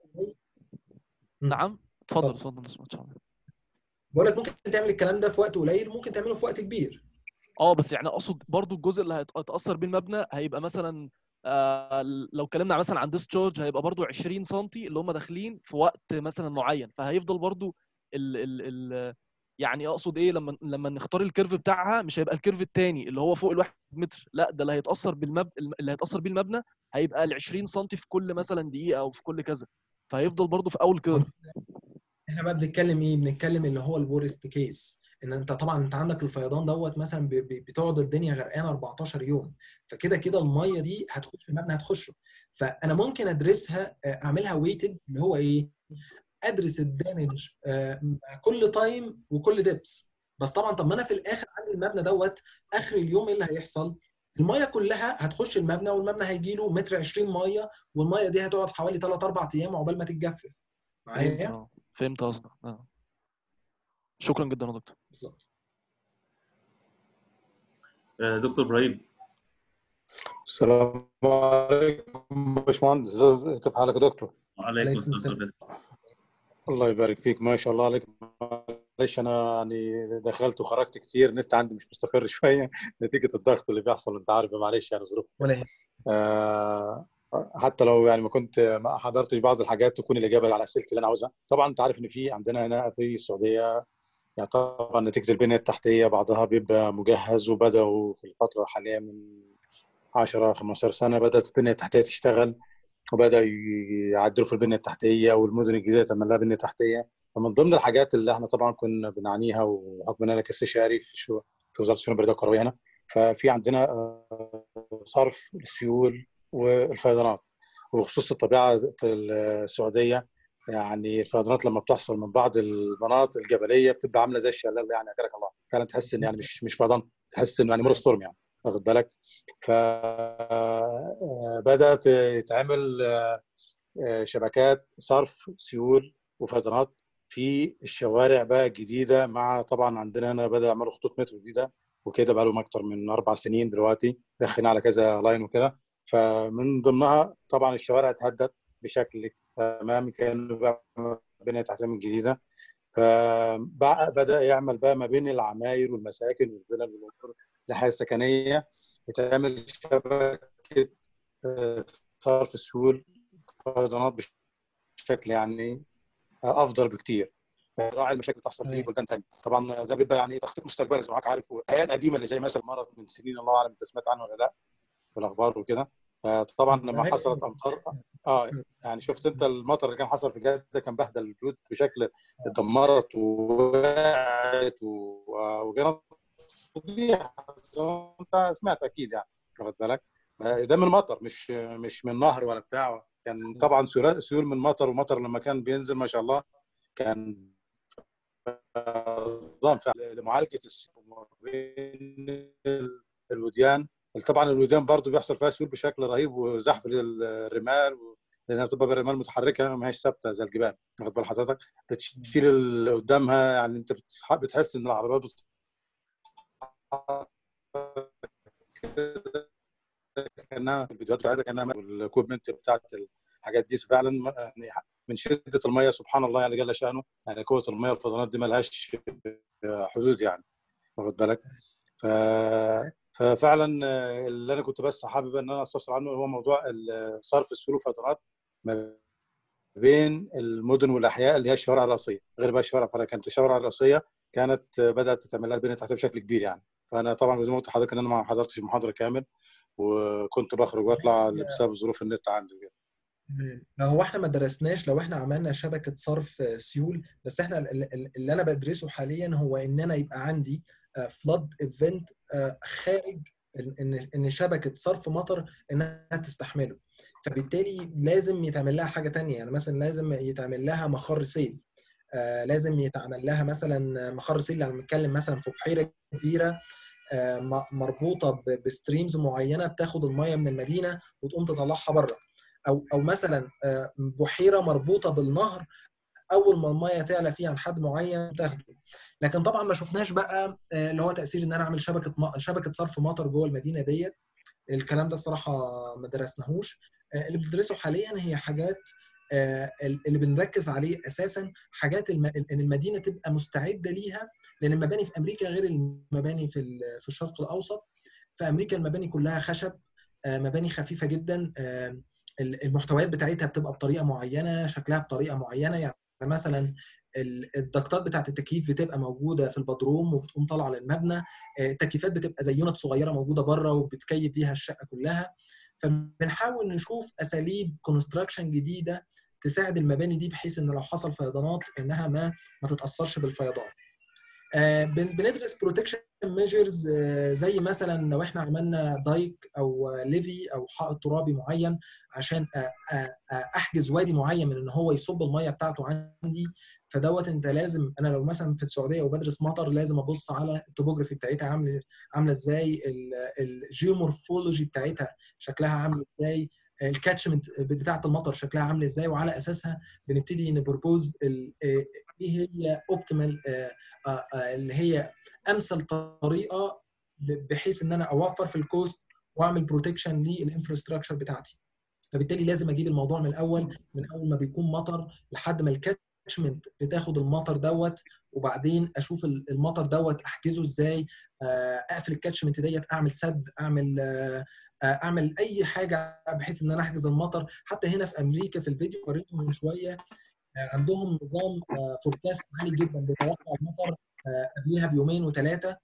نعم اتفضل اتفضل. اتفضل بس ما شاء الله بقول لك ممكن تعمل الكلام ده في وقت قليل وممكن تعمله في وقت كبير اه بس يعني اقصد برضو الجزء اللي هيت- هيتاثر بيه المبنى هيبقى مثلا آه لو اتكلمنا مثلا عن ديسشارج هيبقى برضو 20 سم اللي هم داخلين في وقت مثلا معين فهيفضل برضو ال ال ال يعني اقصد ايه لما لما نختار الكيرف بتاعها مش هيبقى الكيرف الثاني اللي هو فوق الواحد متر لا ده اللي هيتاثر بالمب اللي هيتاثر بيه المبنى هيبقى ال 20 سم في كل مثلا دقيقه او في كل كذا فهيفضل برضو في اول كيرف احنا بقى بنتكلم ايه بنتكلم اللي هو الورست كيس ان انت طبعا انت عندك الفيضان دوت مثلا ب- ب- بتقعد الدنيا غرقانه 14 يوم فكده كده الميه دي هتخش المبنى هتخشه فانا ممكن ادرسها آه، اعملها ويتد اللي هو ايه ادرس الدامج آه، مع كل تايم وكل ديبس بس طبعا طب ما انا في الاخر عندي المبنى دوت اخر اليوم ايه اللي هيحصل الميه كلها هتخش المبنى والمبنى هيجي له متر 20 ميه والميه دي هتقعد حوالي 3 4 ايام عقبال ما تتجفف فهمت معايا اه فهمت قصدك اه شكرا جدا يا دكتور بالظبط آه، دكتور ابراهيم السلام عليكم باشمهندس كيف حالك يا دكتور؟ وعليكم عليكم السلام السلام. الله يبارك فيك ما شاء الله عليك معلش انا يعني دخلت وخرجت كتير النت عندي مش مستقر شويه نتيجه الضغط اللي بيحصل انت عارف معلش يعني ظروف ولا يهمك. آه حتى لو يعني ما كنت ما حضرتش بعض الحاجات تكون الاجابه على اسئلتي اللي انا عاوزها طبعا انت عارف ان في عندنا هنا في السعوديه يعني طبعا نتيجه البنيه التحتيه بعضها بيبقى مجهز وبداوا في الفتره الحاليه من 10 15 سنه بدات البنيه التحتيه تشتغل وبدا يعدلوا في البنيه التحتيه والمدن الجديده تعمل لها بنيه تحتيه فمن ضمن الحاجات اللي احنا طبعا كنا بنعانيها وحكم ان انا كاستشاري في شو في وزاره الشؤون البريه والكرويه هنا ففي عندنا آه، صرف السيول والفيضانات وخصوص الطبيعه السعوديه يعني الفيضانات لما بتحصل من بعض المناطق الجبليه بتبقى عامله زي الشلال يعني اجرك الله فعلا تحس ان يعني مش مش فيضان تحس انه يعني مور ستورم يعني واخد بالك فبدات يتعمل آه، آه، شبكات صرف سيول وفيضانات في الشوارع بقى الجديده مع طبعا عندنا هنا بدا يعملوا خطوط مترو جديده وكده بقى لهم اكتر من اربع سنين دلوقتي داخلين على كذا لاين وكده فمن ضمنها طبعا الشوارع اتهدت بشكل تمام كانوا بقى بنية تحتيه من جديده فبدا يعمل بقى ما بين العماير والمساكن والفلل والامور الحياه السكنيه يتعمل شبكه آه، صرف السيول فيضانات بشكل يعني افضل بكتير راعي المشاكل اللي بتحصل في أيوة. بلدان ثانيه طبعا ده بيبقى يعني تخطيط مستقبلي زي ما حضرتك عارف والايام القديمه اللي زي مثلا مرض من سنين الله اعلم انت سمعت عنه ولا لا في الاخبار وكده فطبعا لما ده حصلت هي- امطار اه يعني شفت انت المطر اللي كان حصل في جده كان بهدل البيوت بشكل اتدمرت ووقعت و- وكانت فضيحه زي ما انت سمعت اكيد يعني واخد بالك ده من مطر مش مش من نهر ولا بتاع كان طبعا سيول سيول من مطر ومطر لما كان بينزل ما شاء الله كان نظام فعلا لمعالجه السيول ما بين الوديان طبعا الوديان برضو بيحصل فيها سيول بشكل رهيب وزحف الرمال و... لانها بتبقى بالرمال متحركه ما هيش ثابته زي الجبال واخد بال حضرتك بتشيل اللي قدامها يعني انت بتح- بتحس ان العربيات بتتحرك كانها الفيديوهات بتاعتها كانها الاكويبمنت بتاعت الحاجات دي فعلا يعني من شده الميه سبحان الله يعني جل شانه يعني قوه الميه الفيضانات دي ملهاش حدود يعني واخد بالك ف ففعلا اللي انا كنت بس حابب ان انا استفسر عنه هو موضوع صرف السيول والفيضانات ما بين المدن والاحياء اللي هي الشوارع الرئيسيه غير بقى الشوارع الفرعيه كانت الشوارع الرئيسيه كانت بدات تتعمل لها البنيه التحتيه بشكل كبير يعني فانا طبعا زي ما قلت لحضرتك ان انا ما حضرتش المحاضره كامل وكنت بخرج واطلع بسبب ظروف النت عندي كده ما هو احنا ما درسناش لو احنا عملنا شبكه صرف سيول بس احنا ال- ال- اللي انا بدرسه حاليا هو ان انا يبقى عندي فلاد ايفنت خارج ان ان إن شبكه صرف مطر انها تستحمله فبالتالي لازم يتعمل لها حاجه تانية يعني مثلا لازم يتعمل لها مخر سيل آه، لازم يتعمل لها مثلا مخر سيل يعني بنتكلم مثلا في بحيره كبيره آه، م- مربوطه ب- بستريمز معينه بتاخد الميه من المدينه وتقوم تطلعها بره او او مثلا آه، بحيره مربوطه بالنهر اول ما الميه تعلى فيها عن حد معين تاخده لكن طبعا ما شفناش بقى آه، اللي هو تاثير ان انا اعمل شبكه م- شبكه صرف مطر جوه المدينه ديت الكلام ده الصراحه ما درسناهوش آه، اللي بندرسه حاليا هي حاجات آه، اللي بنركز عليه اساسا حاجات الم- ان المدينه تبقى مستعده ليها لان المباني في امريكا غير المباني في ال- في الشرق الاوسط في امريكا المباني كلها خشب آه، مباني خفيفه جدا آه، المحتويات بتاعتها بتبقى بطريقه معينه شكلها بطريقه معينه يعني مثلا ال- الضغطات بتاعت التكييف بتبقى موجوده في البدروم وبتقوم طالعه للمبنى آه، التكييفات بتبقى زي يونت صغيره موجوده بره وبتكيف بيها الشقه كلها فبنحاول نشوف اساليب كونستراكشن جديده تساعد المباني دي بحيث ان لو حصل فيضانات انها ما ما تتاثرش بالفيضان آه، بن- بندرس بروتكشن ميجرز زي مثلا لو احنا عملنا دايك او آه، ليفي او حائط ترابي معين عشان آه، آه، آه، احجز وادي معين من ان هو يصب الميه بتاعته عندي فدوت انت لازم انا لو مثلا في السعوديه وبدرس مطر لازم ابص على التوبوجرافي بتاعتها عامله عامله ازاي الجيومورفولوجي بتاعتها شكلها عامل ازاي الكاتشمنت بتاعه المطر شكلها عامل ازاي وعلى اساسها بنبتدي نبروبوز ال- آه، ايه هي اوبتيمال اللي هي امثل طريقه ب- بحيث ان انا اوفر في الكوست واعمل بروتكشن للانفراستراكشر بتاعتي فبالتالي لازم اجيب الموضوع من الاول من اول ما بيكون مطر لحد ما الكاتشمنت بتاخد المطر دوت وبعدين اشوف ال- المطر دوت احجزه ازاي آه، اقفل الكاتشمنت ديت اعمل سد اعمل آه، آه، اعمل اي حاجه بحيث ان انا احجز المطر حتى هنا في امريكا في الفيديو وريته من شويه عندهم نظام فوركاست عالي جدا بيتوقع المطر آه، قبليها بيومين وثلاثه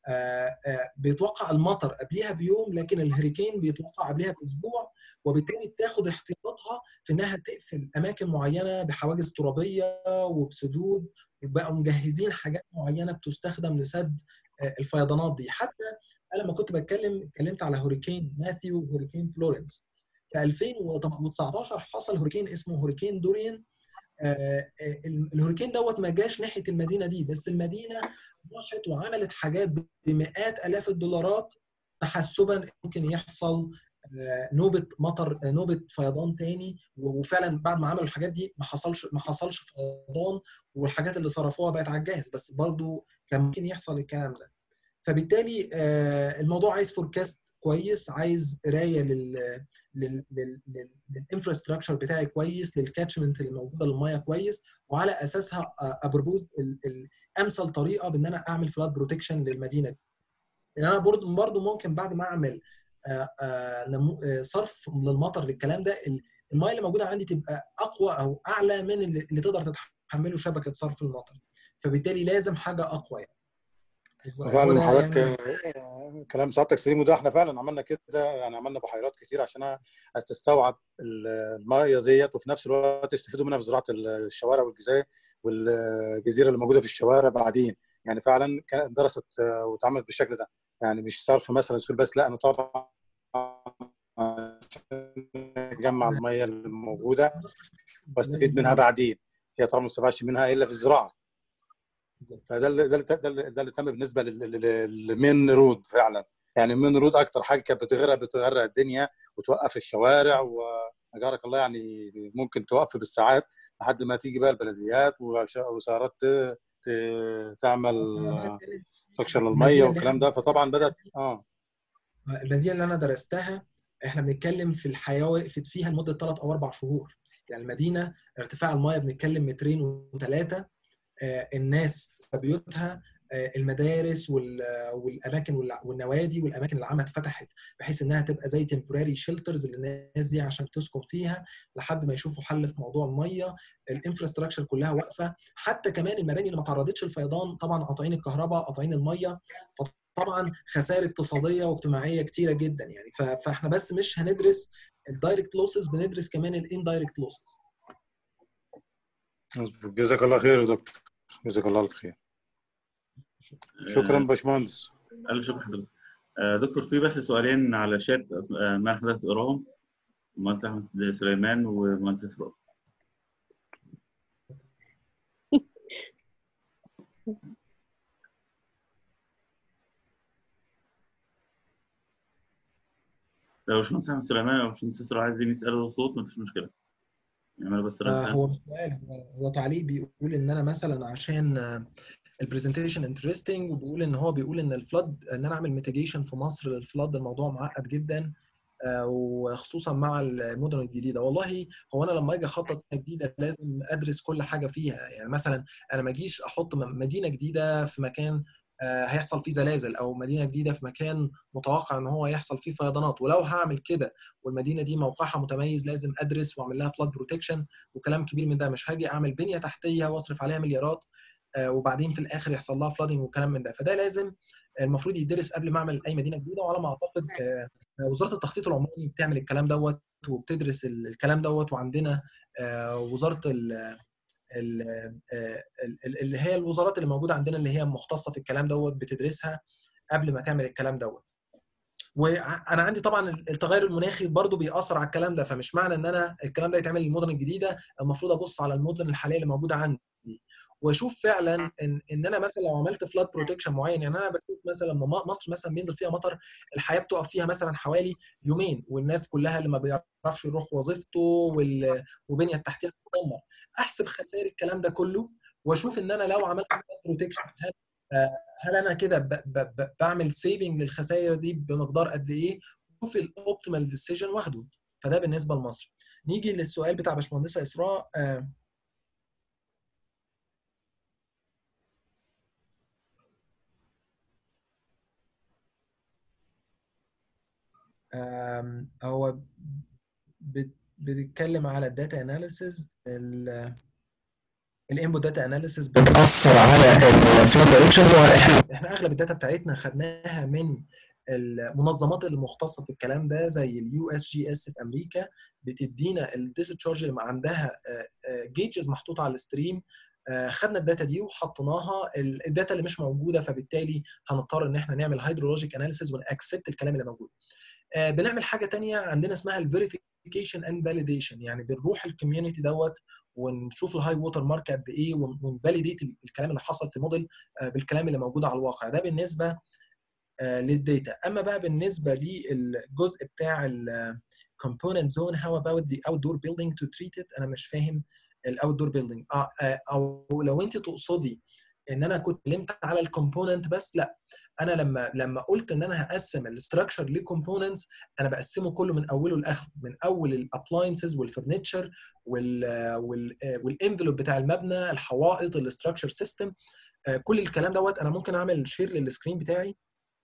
بيتوقع المطر قبليها بيوم لكن الهريكين بيتوقع قبليها باسبوع وبالتالي بتاخد احتياطاتها في انها تقفل اماكن معينه بحواجز ترابيه وبسدود وبقوا مجهزين حاجات معينه بتستخدم لسد آه، الفيضانات دي حتى انا لما كنت بتكلم اتكلمت على هوريكين ماثيو وهوريكين فلورنس في 2019 حصل هوريكين اسمه هوريكين دوريان آه، آه، الهوريكين دوت ما جاش ناحيه المدينه دي بس المدينه راحت وعملت حاجات بمئات الاف الدولارات تحسبا ممكن يحصل آه، نوبه مطر آه، نوبه فيضان تاني وفعلا بعد ما عملوا الحاجات دي ما حصلش ما حصلش فيضان والحاجات اللي صرفوها بقت على الجاهز بس برضو كان ممكن يحصل الكلام ده فبالتالي آه، الموضوع عايز فوركاست كويس عايز قرايه لل للانفراستراكشر بتاعي كويس للكاتشمنت اللي موجوده للميه كويس وعلى اساسها ابروبوز امثل طريقه بان انا اعمل فلاد بروتكشن للمدينه دي لان انا برضو برضو ممكن بعد ما اعمل آه، آه، نمو- آه، صرف للمطر للكلام ده ال- الميه اللي موجوده عندي تبقى اقوى او اعلى من اللي اللي تقدر تتحمله شبكه صرف المطر فبالتالي لازم حاجه اقوى يعني. فعلا وأنا حضرتك يعني آه، كلام سعادتك سليم وده احنا فعلا عملنا كده يعني عملنا بحيرات كتير عشان تستوعب الميه ديت وفي نفس الوقت يستفيدوا منها في زراعه الشوارع والجزاير والجزيره اللي موجوده في الشوارع بعدين يعني فعلا كانت درست آه، واتعملت بالشكل ده يعني مش صرف مثلا سول بس لا انا طبعا عشان اجمع الميه الموجوده واستفيد منها بعدين هي طبعا ما استفادش منها الا في الزراعه فده اللي ده اللي ده اللي, ده اللي تم بالنسبه لل- لل- للمين رود فعلا يعني المين رود اكتر حاجه كانت بتغرق بتغرق الدنيا وتوقف الشوارع واجارك الله يعني ممكن توقف بالساعات لحد ما تيجي بقى البلديات وش- وسيارات ت- ت- تعمل سكشن للميه المدينة اللي والكلام احنا ده فطبعا بدات اه المدينه اللي انا درستها احنا بنتكلم في الحياه وقفت فيها لمده ثلاث او اربع شهور يعني المدينه ارتفاع المايه بنتكلم مترين وثلاثه الناس في بيوتها آه، المدارس وال- والاماكن والع- والنوادي والاماكن العامه اتفتحت بحيث انها تبقى زي تمبراري شيلترز للناس دي عشان تسكن فيها لحد ما يشوفوا حل في موضوع الميه الانفراستراكشر كلها واقفه حتى كمان المباني اللي ما تعرضتش للفيضان طبعا قاطعين الكهرباء قاطعين الميه طبعا خسائر اقتصاديه واجتماعيه كتيره جدا يعني ف- فاحنا بس مش هندرس الدايركت لوسز بندرس كمان الاندايركت لوسز مظبوط. جزاك الله خير يا دكتور جزاك الله الف خير شكرا آه، باشمهندس ألف شكر حضرتك آه، دكتور في بس سؤالين على الشات آه، ما حضرتك تقراهم المهندس احمد سليمان ومهندس اسراء لو باشمهندس احمد سليمان او باشمهندس اسراء عايزين يسالوا صوت مفيش مشكله يعملوا بس آه، رد هو مش سؤال هو هو تعليق بيقول ان انا مثلا عشان البرزنتيشن انترستنج وبيقول ان هو بيقول ان الفلود ان انا اعمل ميتيجيشن في مصر للفلود الموضوع معقد جدا آه، وخصوصا مع المدن الجديده والله هو انا لما اجي اخطط جديده لازم ادرس كل حاجه فيها يعني مثلا انا ما اجيش احط م- مدينه جديده في مكان آه، هيحصل فيه زلازل او مدينه جديده في مكان متوقع ان هو يحصل فيه فيضانات ولو هعمل كده والمدينه دي موقعها متميز لازم ادرس واعمل لها فلاد بروتكشن وكلام كبير من ده مش هاجي اعمل بنيه تحتيه واصرف عليها مليارات آه، وبعدين في الاخر يحصل لها فلادنج وكلام من ده فده لازم المفروض يدرس قبل ما اعمل اي مدينه جديده وعلى ما اعتقد آه، وزاره التخطيط العمراني بتعمل الكلام دوت وبتدرس ال- الكلام دوت وعندنا آه، وزاره ال ال- آه، ال- اللي هي الوزارات اللي موجوده عندنا اللي هي مختصه في الكلام دوت بتدرسها قبل ما تعمل الكلام دوت وانا عندي طبعا التغير المناخي برضو بيأثر على الكلام ده فمش معنى ان انا الكلام ده يتعمل للمدن الجديده المفروض ابص على المدن الحاليه اللي موجوده عندي واشوف فعلا ان ان انا مثلا لو عملت فلاد بروتكشن معين يعني انا بشوف مثلا لما م- مصر مثلا بينزل فيها مطر الحياه بتقف فيها مثلا حوالي يومين والناس كلها اللي ما بيعرفش يروح وظيفته وال- والبنيه التحتيه بتتدمر احسب خسائر الكلام ده كله واشوف ان انا لو عملت فلاد بروتكشن هل آه، هل انا كده ب- ب- ب- بعمل سيفنج للخسائر دي بمقدار قد ايه شوف الاوبتيمال ديسيجن واخده فده بالنسبه لمصر نيجي للسؤال بتاع باشمهندسه اسراء آه، آم، هو بت- بتتكلم على الداتا اناليسز الانبوت داتا اناليسز بتاثر على الفلود دايركشن واحنا احنا اغلب الداتا بتاعتنا خدناها من المنظمات اللي مختصه في الكلام ده زي اليو اس جي اس في امريكا بتدينا الديسشارج اللي عندها جيجز محطوطه على الستريم آه، خدنا الداتا دي وحطيناها ال- الداتا اللي مش موجوده فبالتالي هنضطر ان احنا نعمل هيدرولوجيك اناليسيز ونأكسبت الكلام اللي موجود آه، بنعمل حاجه تانية عندنا اسمها الفيريفيكيشن اند فاليديشن يعني بنروح الكوميونتي دوت ونشوف الهاي ووتر مارك قد ايه ونفاليديت الكلام اللي حصل في الموديل آه، بالكلام اللي موجود على الواقع ده بالنسبه آه، للداتا اما بقى بالنسبه للجزء بتاع الكومبوننت زون هاو اباوت ذا اوت دور بيلدينج تو تريت ات انا مش فاهم الاوت دور بيلدينج اه آه، او لو انت تقصدي ان انا كنت كلمت على الكومبوننت بس لا انا لما لما قلت ان انا هقسم الاستراكشر لكومبوننتس انا بقسمه كله من اوله لاخره من اول الابلاينسز والفرنتشر والانفلوب بتاع المبنى الحوائط الاستراكشر سيستم كل الكلام دوت انا ممكن اعمل شير للسكرين بتاعي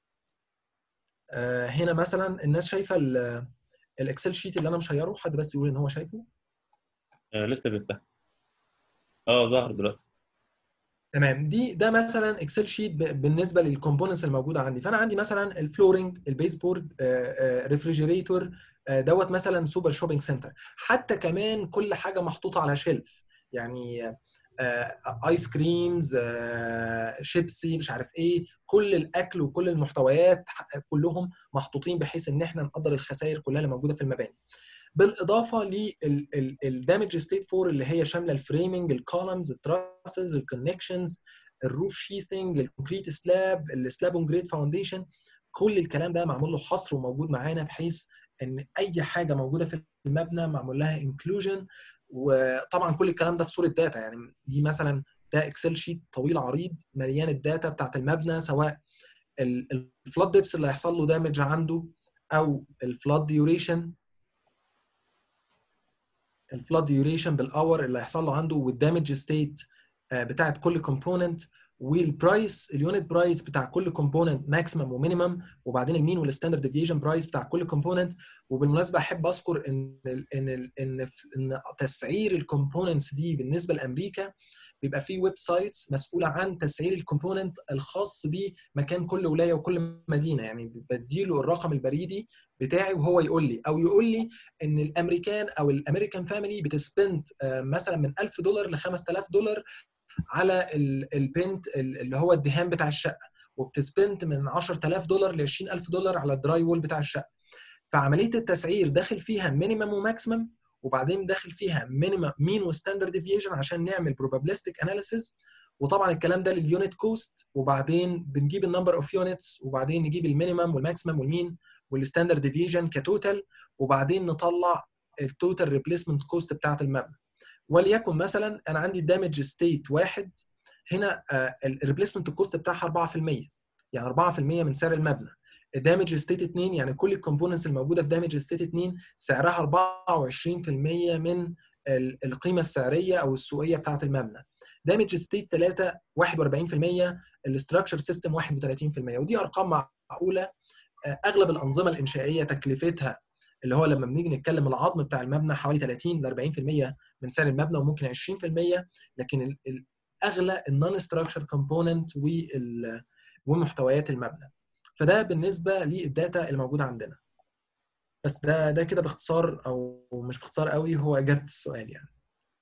آه، هنا مثلا الناس شايفه ال- الاكسل شيت اللي انا مشيره حد بس يقول ان هو شايفه آه لسه بيفتح اه ظهر دلوقتي تمام دي ده مثلا اكسل شيت ب- بالنسبه للكومبوننتس الموجوده عندي فانا عندي مثلا الفلورنج البيس بورد ريفريجريتور دوت مثلا سوبر شوبينج سنتر حتى كمان كل حاجه محطوطه على شيلف يعني آه، ايس كريمز آه، شيبسي مش عارف ايه كل الاكل وكل المحتويات ح- كلهم محطوطين بحيث ان احنا نقدر الخسائر كلها اللي موجوده في المباني بالاضافه للدامج ستيت 4 اللي هي شامله الفريمنج الكولمز التراسز الكونكشنز الروف شيثنج الكونكريت سلاب السلاب اون جريد فاونديشن كل الكلام ده معمول له حصر وموجود معانا بحيث ان اي حاجه موجوده في المبنى معمول لها انكلوجن وطبعا كل الكلام ده في صوره داتا يعني دي مثلا ده اكسل شيت طويل عريض مليان الداتا بتاعت المبنى سواء الفلاد ديبس اللي هيحصل له دامج عنده او الفلاد ديوريشن الفلاد ديوريشن بالاور اللي هيحصل له عنده والدامج ستيت بتاعت كل كومبوننت والبرايس اليونت برايس بتاع كل كومبوننت ماكسيمم ومينيمم وبعدين المين والستاندرد ديفيجن برايس بتاع كل كومبوننت وبالمناسبه احب اذكر ان ال ان ال ان ان تسعير الكومبوننتس دي بالنسبه لامريكا بيبقى في ويب سايتس مسؤوله عن تسعير الكومبوننت الخاص بمكان كل ولايه وكل مدينه يعني بديله الرقم البريدي بتاعي وهو يقول لي او يقول لي ان الامريكان او الامريكان فاميلي بتسبند مثلا من 1000 دولار ل 5000 دولار على البنت اللي هو الدهان بتاع الشقه وبتسبند من 10000 دولار ل 20000 دولار على الدراي وول بتاع الشقه فعمليه التسعير داخل فيها مينيمم وماكسيمم وبعدين داخل فيها مينيمم مين وستاندرد ديفيشن عشان نعمل بروبابيلستيك اناليسيز وطبعا الكلام ده لليونت كوست وبعدين بنجيب النمبر اوف يونتس وبعدين نجيب المينيمم والماكسيمم والمين والستاندرد ديفيجن كتوتال وبعدين نطلع التوتال ريبليسمنت كوست بتاعت المبنى وليكن مثلا انا عندي دامج ستيت واحد هنا الريبليسمنت كوست بتاعها 4% يعني 4% من سعر المبنى دامج ستيت 2 يعني كل الكومبوننتس الموجوده في دامج ستيت 2 سعرها 24% من القيمه السعريه او السوقيه بتاعه المبنى دامج ستيت 3 41% الاستراكشر سيستم 31% ودي ارقام معقوله اغلب الانظمه الانشائيه تكلفتها اللي هو لما بنيجي نتكلم العظم بتاع المبنى حوالي 30 ل 40% من سعر المبنى وممكن 20% لكن الاغلى النون ستراكشر كومبوننت ومحتويات المبنى فده بالنسبه للداتا الموجوده عندنا بس ده ده كده باختصار او مش باختصار قوي هو اجابه السؤال يعني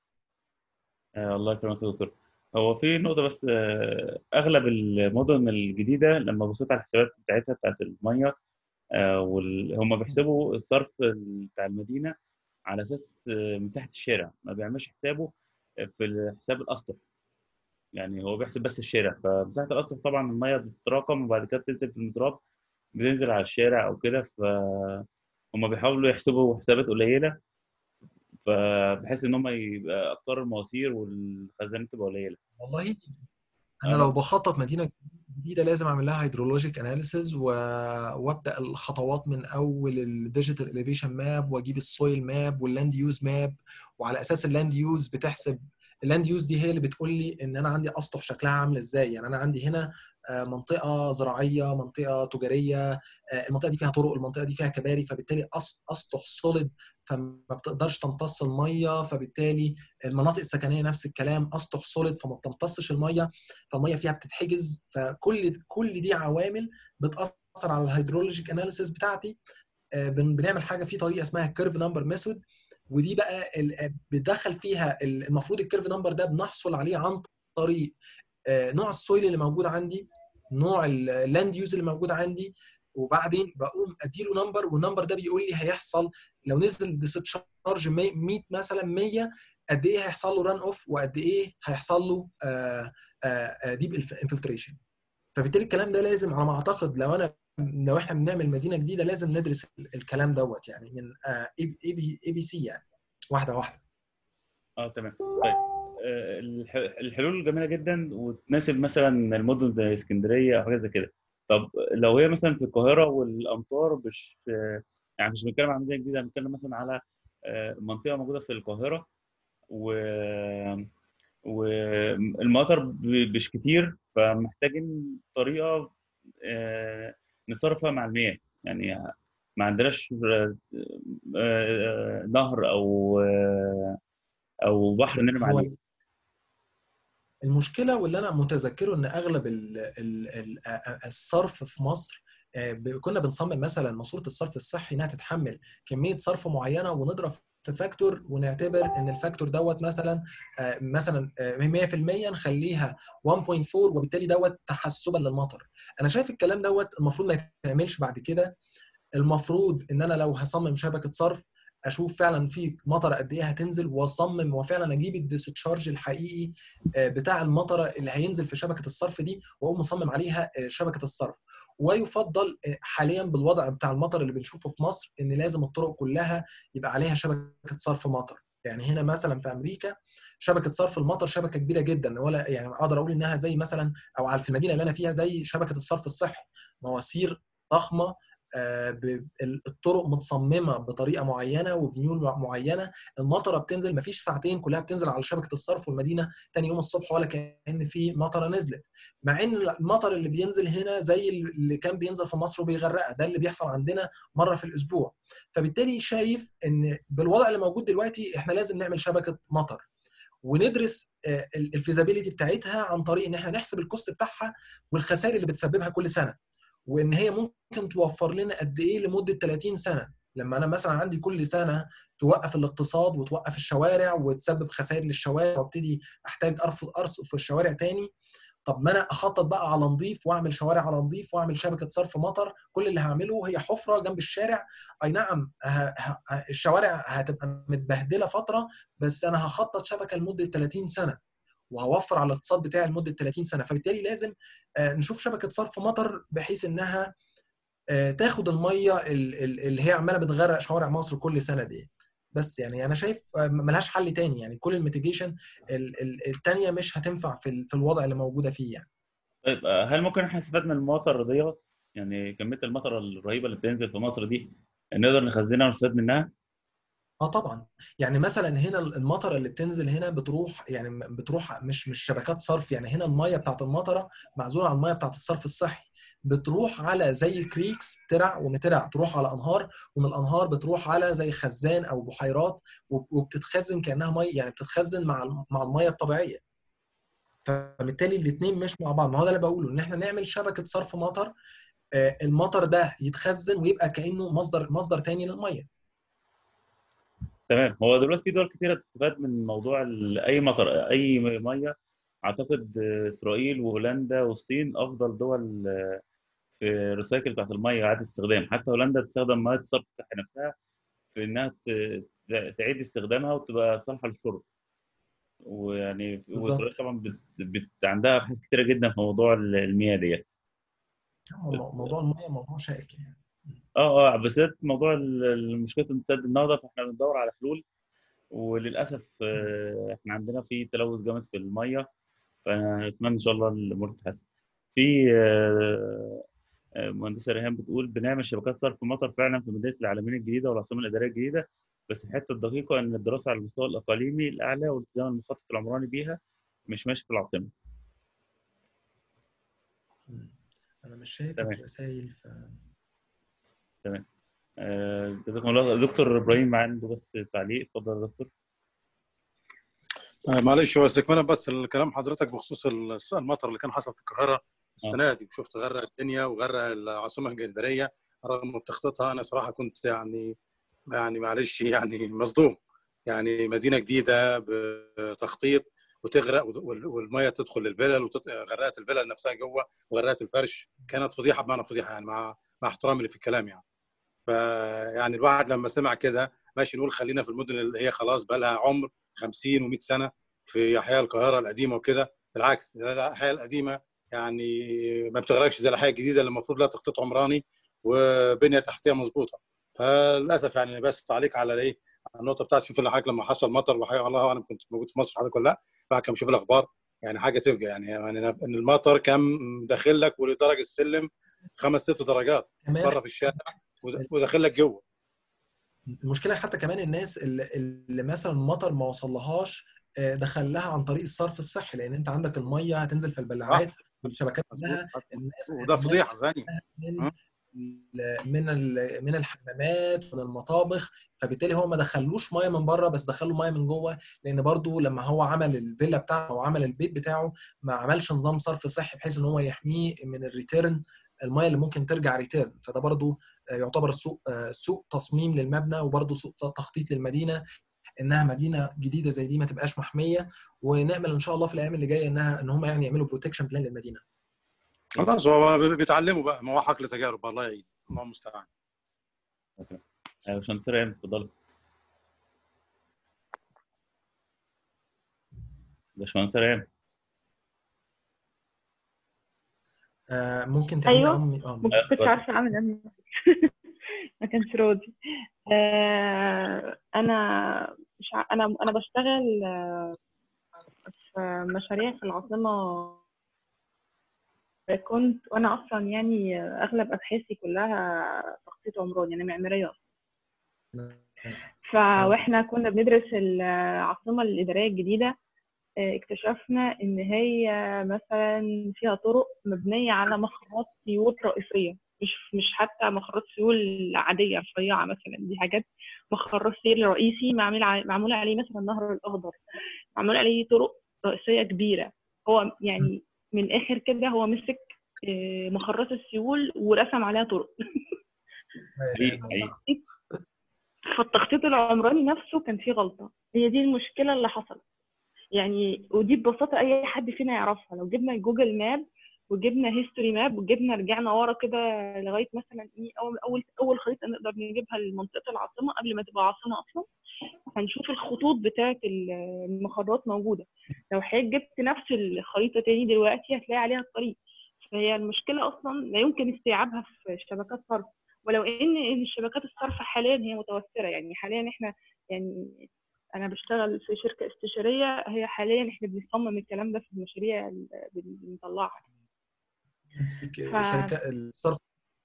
آه الله يكرمك يا دكتور هو في نقطة بس آه أغلب المدن الجديدة لما بصيت على الحسابات بتاعتها بتاعت المية آه هم بيحسبوا الصرف بتاع المدينة على أساس آه مساحة الشارع ما بيعملش حسابه في حساب الأسطح يعني هو بيحسب بس الشارع فمساحة الأسطح طبعا المية بتتراكم وبعد كده بتنزل في المتراب بتنزل على الشارع أو كده فهم بيحاولوا يحسبوا حسابات قليلة فبحيث ان هم يبقى اقطار المواسير والخزانات تبقى قليله والله انا لو بخطط مدينه جديده لازم اعمل لها هيدرولوجيك اناليسيز و... وابدا الخطوات من اول الديجيتال اليفيشن ماب واجيب السويل ماب واللاند يوز ماب وعلى اساس اللاند يوز بتحسب اللاند يوز دي هي اللي بتقول لي ان انا عندي اسطح شكلها عامل ازاي يعني انا عندي هنا منطقه زراعيه منطقه تجاريه المنطقه دي فيها طرق المنطقه دي فيها كباري فبالتالي اسطح سوليد فما بتقدرش تمتص الميه فبالتالي المناطق السكنيه نفس الكلام اسطح سوليد فما بتمتصش الميه فالميه فيها بتتحجز فكل كل دي عوامل بتاثر على الهيدرولوجيك اناليسيس بتاعتي بنعمل حاجه في طريقه اسمها كيرف نمبر ميثود ودي بقى بتدخل فيها المفروض الكيرف نمبر ده بنحصل عليه عن طريق نوع السويل اللي موجود عندي نوع اللاند يوز اللي موجود عندي وبعدين بقوم اديله نمبر والنمبر ده بيقول لي هيحصل لو نزل ديستشارج 100 مثلا 100 قد ايه هيحصل له ران اوف وقد ايه هيحصل له ديب انفلتريشن فبالتالي الكلام ده لازم على ما اعتقد لو انا لو احنا بنعمل مدينه جديده لازم ندرس الكلام دوت يعني من اي بي اي بي سي يعني واحده واحده اه تمام طيب الحلول جميله جدا وتناسب مثلا المدن زي اسكندريه او حاجه زي كده طب لو هي مثلا في القاهره والامطار مش يعني مش بنتكلم عن مدينه جديده بنتكلم مثلا على منطقه موجوده في القاهره و والمطر مش كتير فمحتاجين طريقه نتصرف فيها مع المياه يعني ما عندناش نهر او او بحر نرمي عليه المشكله واللي انا متذكره ان اغلب ال ال ال الصرف في مصر آه، ب- كنا بنصمم مثلا ماسوره الصرف الصحي انها تتحمل كميه صرف معينه ونضرب في فاكتور ونعتبر ان الفاكتور دوت مثلا آه، مثلا آه، 100% نخليها 1.4 وبالتالي دوت تحسبا للمطر انا شايف الكلام دوت المفروض ما يتعملش بعد كده المفروض ان انا لو هصمم شبكه صرف اشوف فعلا في مطره قد ايه هتنزل واصمم وفعلا اجيب الديسشارج الحقيقي آه، بتاع المطره اللي هينزل في شبكه الصرف دي واقوم مصمم عليها آه، شبكه الصرف ويفضل آه، حاليا بالوضع بتاع المطر اللي بنشوفه في مصر ان لازم الطرق كلها يبقى عليها شبكه صرف مطر يعني هنا مثلا في امريكا شبكه صرف المطر شبكه كبيره جدا ولا يعني اقدر اقول انها زي مثلا او على في المدينه اللي انا فيها زي شبكه الصرف الصحي مواسير ضخمه آه، ب- ال- الطرق متصممه بطريقه معينه وبميول مع- معينه المطره بتنزل مفيش ساعتين كلها بتنزل على شبكه الصرف والمدينه تاني يوم الصبح ولا كان في مطره نزلت مع ان المطر اللي بينزل هنا زي اللي كان بينزل في مصر وبيغرقها ده اللي بيحصل عندنا مره في الاسبوع فبالتالي شايف ان بالوضع اللي موجود دلوقتي احنا لازم نعمل شبكه مطر وندرس الفيزابيليتي بتاعتها عن طريق ان احنا نحسب الكوست بتاعها والخسائر اللي بتسببها كل سنه وان هي ممكن توفر لنا قد ايه لمده 30 سنه لما انا مثلا عندي كل سنه توقف الاقتصاد وتوقف الشوارع وتسبب خسائر للشوارع وابتدي احتاج ارفض ارصف في الشوارع تاني طب ما انا اخطط بقى على نظيف واعمل شوارع على نظيف واعمل شبكه صرف مطر كل اللي هعمله هي حفره جنب الشارع اي نعم ه- ه- ه- الشوارع هتبقى متبهدله فتره بس انا هخطط شبكه لمده 30 سنه وهوفر على الاقتصاد بتاعي لمده 30 سنه فبالتالي لازم آه، نشوف شبكه صرف مطر بحيث انها آه، تاخد الميه ال- ال- اللي هي عماله بتغرق شوارع مصر كل سنه دي بس يعني انا شايف آه، ملهاش حل تاني يعني كل الميتيجيشن التانيه مش هتنفع في ال- في الوضع اللي موجوده فيه يعني طيب آه، هل ممكن احنا نستفاد من المطر ديت يعني كميه المطر الرهيبه اللي بتنزل في مصر دي نقدر نخزنها ونستفاد منها اه طبعا يعني مثلا هنا المطره اللي بتنزل هنا بتروح يعني بتروح مش مش شبكات صرف يعني هنا الميه بتاعت المطره معزوله عن الميه بتاعت الصرف الصحي بتروح على زي كريكس ترع ومن ترع تروح على انهار ومن الانهار بتروح على زي خزان او بحيرات وب- وبتتخزن كانها ميه يعني بتتخزن مع الم- مع الميه الطبيعيه فبالتالي الاثنين مش مع بعض ما هو ده اللي بقوله ان احنا نعمل شبكه صرف مطر آه، المطر ده يتخزن ويبقى كانه مصدر مصدر تاني للميه تمام هو دلوقتي في دول كتيره بتستفاد من موضوع ال- اي مطر اي ميه اعتقد آه، اسرائيل وهولندا والصين افضل دول آه، في الريسايكل بتاعت الميه اعاده استخدام حتى هولندا بتستخدم ميه الصرف بتاعها نفسها في انها ت- ت- تعيد استخدامها وتبقى صالحه للشرب ويعني بالظبط. واسرائيل طبعا بت... بت... عندها ابحاث كتيره جدا في موضوع المياه ديت مو- موضوع الميه موضوع شائك يعني اه اه بالذات موضوع ال- المشكله سد النهضه فاحنا بندور على حلول وللاسف آه، احنا عندنا في تلوث جامد في الميه فنتمنى ان شاء الله الامور تتحسن في آه، آه، مهندسه ريهام بتقول بنعمل شبكات صرف مطر فعلا في مدينه العالمين الجديده والعاصمه الاداريه الجديده بس الحته الدقيقه ان الدراسه على المستوى الاقاليمي الاعلى والالتزام المخطط العمراني بيها مش ماشي في العاصمه انا مش شايف تمام. الرسائل ف... آه، جزاكم الله دكتور ابراهيم عنده بس تعليق اتفضل يا دكتور آه، معلش هو استكمالا بس الكلام حضرتك بخصوص الس- المطر اللي كان حصل في القاهره السنه دي وشفت غرق الدنيا وغرق العاصمه الجندريه رغم تخطيطها انا صراحه كنت يعني يعني معلش يعني مصدوم يعني مدينه جديده بتخطيط وتغرق وال- والميه تدخل الفلل وغرقت الفلل نفسها جوه وغرقت الفرش كانت فضيحه بمعنى فضيحه يعني مع مع احترامي اللي في الكلام يعني فيعني الواحد لما سمع كده ماشي نقول خلينا في المدن اللي هي خلاص بقى لها عمر 50 و100 سنه في احياء القاهره القديمه وكده بالعكس لا- لا، الاحياء القديمه يعني ما بتغرقش زي الاحياء الجديده اللي المفروض لها تخطيط عمراني وبنيه تحتيه مظبوطه فللاسف يعني بس تعليق على الايه على النقطه بتاعت شوف اللي حضرتك لما حصل مطر وحاجه الله اعلم كنت موجود في مصر حضرتك ولا لا بعد كده بشوف الاخبار يعني حاجه تفجع يعني يعني ان المطر كان داخل لك ولدرجه السلم خمس ست درجات كمان بره في الشارع ود- وداخل لك جوه المشكله حتى كمان الناس اللي, اللي مثلا المطر ما وصلهاش آه، دخل لها عن طريق الصرف الصحي لان انت عندك الميه هتنزل في البلاعات والشبكات مظبوط كلها الناس وده فضيحه ثانيه من ها؟ من ال- من الحمامات ومن المطابخ فبالتالي هو ما دخلوش ميه من بره بس دخله ميه من جوه لان برضو لما هو عمل الفيلا بتاعه او عمل البيت بتاعه ما عملش نظام صرف صحي بحيث ان هو يحميه من الريتيرن الميه اللي ممكن ترجع ريتيرن فده برضو آه، يعتبر سوء آه، سوء تصميم للمبنى وبرضو سوء تخطيط للمدينه انها مدينه جديده زي دي ما تبقاش محميه ونامل ان شاء الله في الايام اللي جايه انها ان هم يعني يعملوا بروتكشن بلان للمدينه خلاص هو بيتعلموا بقى ما هو حقل تجارب الله يعين الله المستعان آه، باشمهندس ريان اتفضل باشمهندس ريان آه، ممكن تعملي أيوة. أمي اه ما كنتش عارفه اعمل أمي. ما كانش راضي آه، انا مش ع... انا انا بشتغل آه، في مشاريع في العاصمه كنت وانا اصلا يعني اغلب ابحاثي كلها تخطيط عمراني انا معماريه اصلا ف واحنا كنا بندرس العاصمه الاداريه الجديده آه، اكتشفنا ان هي مثلا فيها طرق مبنيه على مخرات سيول رئيسيه مش مش حتى مخرات سيول عاديه رفيعه مثلا دي حاجات مخرات سيل رئيسي معمول ع- معمول عليه مثلا النهر الاخضر معمول عليه طرق رئيسيه كبيره هو يعني من الاخر كده هو مسك آه، مخرات السيول ورسم عليها طرق حقيقي حقيقي فالتخطيط العمراني نفسه كان فيه غلطة هي دي المشكلة اللي حصلت يعني ودي ببساطة أي حد فينا يعرفها لو جبنا جوجل ماب وجبنا هيستوري ماب وجبنا رجعنا ورا كده لغاية مثلا إيه أول أول أول خريطة نقدر نجيبها لمنطقة العاصمة قبل ما تبقى عاصمة أصلا هنشوف الخطوط بتاعة المخرات موجودة لو حضرتك جبت نفس الخريطة تاني دلوقتي هتلاقي عليها الطريق فهي المشكلة أصلا لا يمكن استيعابها في شبكات صرف ولو ان إن الشبكات الصرف حاليا هي متوفره يعني حاليا احنا يعني انا بشتغل في شركه استشاريه هي حاليا احنا بنصمم الكلام ده في المشاريع اللي بن- بنطلعها ف- شركه الصرف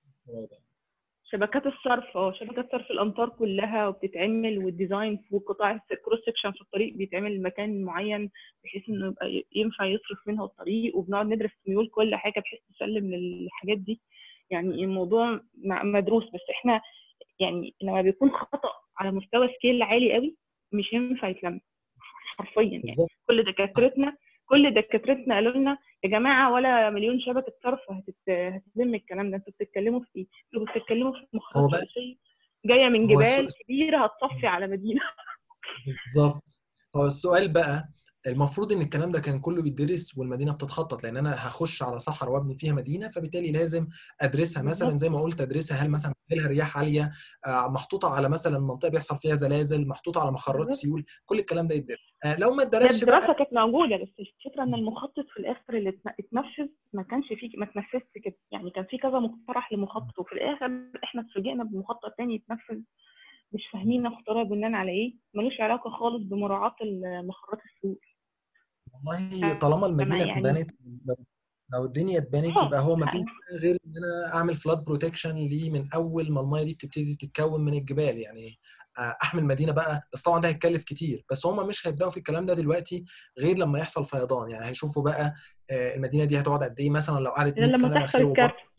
شبكات الصرف اه شبكات صرف الامطار كلها وبتتعمل والديزاين والقطاع الكروس سكشن في الطريق بيتعمل مكان معين بحيث انه يبقى ي- ينفع يصرف منها الطريق وبنقعد ندرس ميول كل حاجه بحيث تسلم للحاجات دي يعني الموضوع مع- مدروس بس احنا يعني لما بيكون خطأ على مستوى سكيل عالي قوي مش هينفع يتلم حرفيا يعني بالظبط كل دكاترتنا كل دكاترتنا قالوا لنا يا جماعه ولا مليون شبكه صرف هتت... هتلم الكلام ده انتوا بتتكلموا في ايه؟ انتوا بتتكلموا في هو مخرجات بقى- رئيسيه جايه من هو جبال السؤال- كبيره هتصفي على مدينه بالظبط هو السؤال بقى المفروض ان الكلام ده كان كله بيدرس والمدينه بتتخطط لان انا هخش على صحراء وابني فيها مدينه فبالتالي لازم ادرسها مثلا بالظبط. زي ما قلت ادرسها هل مثلا لها رياح عاليه آه، محطوطه على مثلا منطقه بيحصل فيها زلازل محطوطه على مخرات بالظبط. سيول كل الكلام ده يدرس آه، لو ما هي اتدرسش بقى الدراسه كانت موجوده بس الفكره ان المخطط في الاخر اللي اتن- اتنفذ ما كانش فيه ما اتنفذش كده يعني كان في كذا مقترح لمخطط وفي الاخر احنا اتفاجئنا بمخطط تاني يتنفذ مش فاهمين اختراع بناء على ايه ملوش علاقه خالص بمراعاه المخرات السوق والله طالما المدينه يعني- اتبنت لو الدنيا اتبنت آه، يبقى هو ما فيش آه. غير ان انا اعمل فلاد بروتكشن ليه من اول ما المايه دي بتبتدي تتكون من الجبال يعني آه، احمي المدينه بقى بس طبعا ده هيتكلف كتير بس هم مش هيبداوا في الكلام ده دلوقتي غير لما يحصل فيضان يعني هيشوفوا بقى آه، المدينه دي هتقعد قد ايه مثلا لو قعدت 100 لما سنه تحصل خير وبركه الكارثه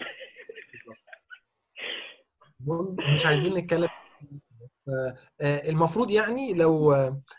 مش عايزين نتكلم بس آه، المفروض يعني لو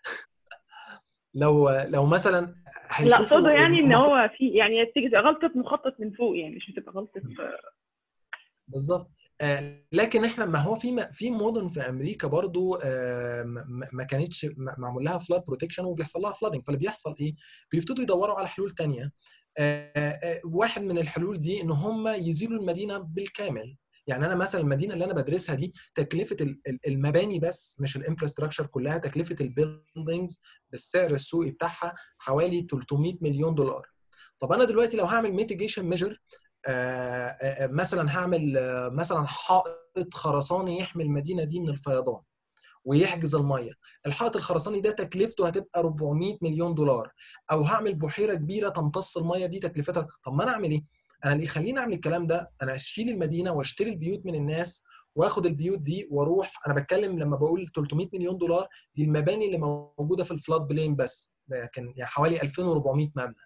لو لو مثلا لا هيشوفوا اقصده يعني ان المفروض- هو في يعني تيجي غلطه مخطط من فوق يعني مش هتبقى غلطه بالظبط آه، لكن احنا ما هو في م- في مدن في امريكا برضو آه، ما ما كانتش م- معمول لها فلاد بروتكشن وبيحصل لها فلادنج فاللي بيحصل ايه؟ بيبتدوا يدوروا على حلول تانية آه، آه، واحد من الحلول دي ان هم يزيلوا المدينه بالكامل يعني انا مثلا المدينه اللي انا بدرسها دي تكلفه ال- ال- المباني بس مش الانفراستراكشر كلها تكلفه البيلدينجز بالسعر السوقي بتاعها حوالي 300 مليون دولار طب انا دلوقتي لو هعمل ميتيجيشن ميجر مثلا هعمل آه، مثلا حائط خرساني يحمي المدينه دي من الفيضان ويحجز الميه الحائط الخرساني ده تكلفته هتبقى 400 مليون دولار او هعمل بحيره كبيره تمتص الميه دي تكلفتها طب ما انا اعمل ايه انا اللي يخليني اعمل الكلام ده انا اشيل المدينه واشتري البيوت من الناس واخد البيوت دي واروح انا بتكلم لما بقول 300 مليون دولار دي المباني اللي موجوده في الفلاد بلين بس ده كان يعني حوالي 2400 مبنى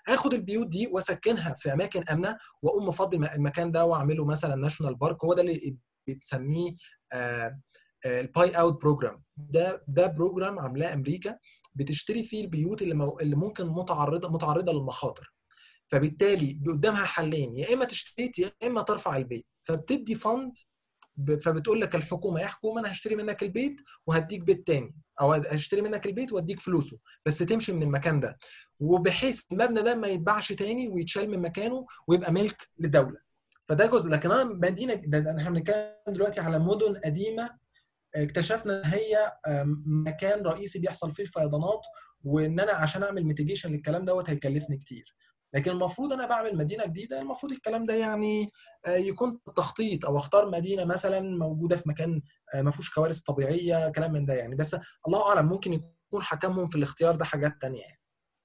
اخد البيوت دي واسكنها في اماكن امنه واقوم مفضي الم- المكان ده واعمله مثلا ناشونال بارك هو ده اللي بتسميه الباي اوت بروجرام ده ده بروجرام عاملاه امريكا بتشتري فيه البيوت اللي مو... اللي ممكن متعرضه متعرضه للمخاطر فبالتالي قدامها حلين يا اما تشتري يا اما ترفع البيت فبتدي فند ب- فبتقول لك الحكومه يا حكومه انا هشتري منك البيت وهديك بيت تاني او هشتري منك البيت واديك فلوسه بس تمشي من المكان ده وبحيث المبنى ده ما يتباعش تاني ويتشال من مكانه ويبقى ملك للدوله فده جزء لكن انا مدينه ده ده احنا بنتكلم دلوقتي على مدن قديمه اكتشفنا ان هي آم، مكان رئيسي بيحصل فيه الفيضانات وان انا عشان اعمل ميتيجيشن للكلام دوت هيكلفني كتير لكن المفروض انا بعمل مدينه جديده المفروض الكلام ده يعني آه، يكون تخطيط او اختار مدينه مثلا موجوده في مكان آه، ما فيهوش كوارث طبيعيه كلام من ده يعني بس الله اعلم ممكن يكون حكمهم في الاختيار ده حاجات تانية يعني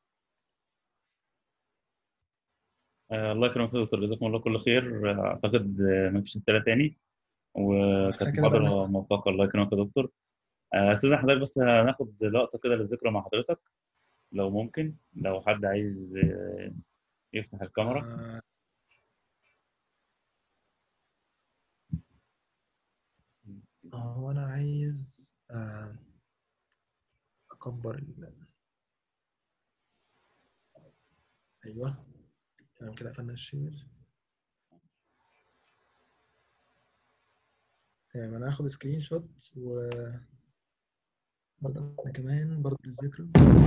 آه، الله يكرمك يا دكتور جزاكم الله كل خير آه، اعتقد آه، ما فيش اسئله تاني وكانت احنا كده بقى محاضره موفقه الله يكرمك يا دكتور آه، استاذ حضرتك بس هناخد لقطه كده للذكرى مع حضرتك لو ممكن لو حد عايز آه، يفتح الكاميرا آه، هو انا عايز آه، اكبر ال... ايوه تمام كده قفلنا الشير تمام انا هاخد سكرين شوت و برضه انا كمان برضه للذكرى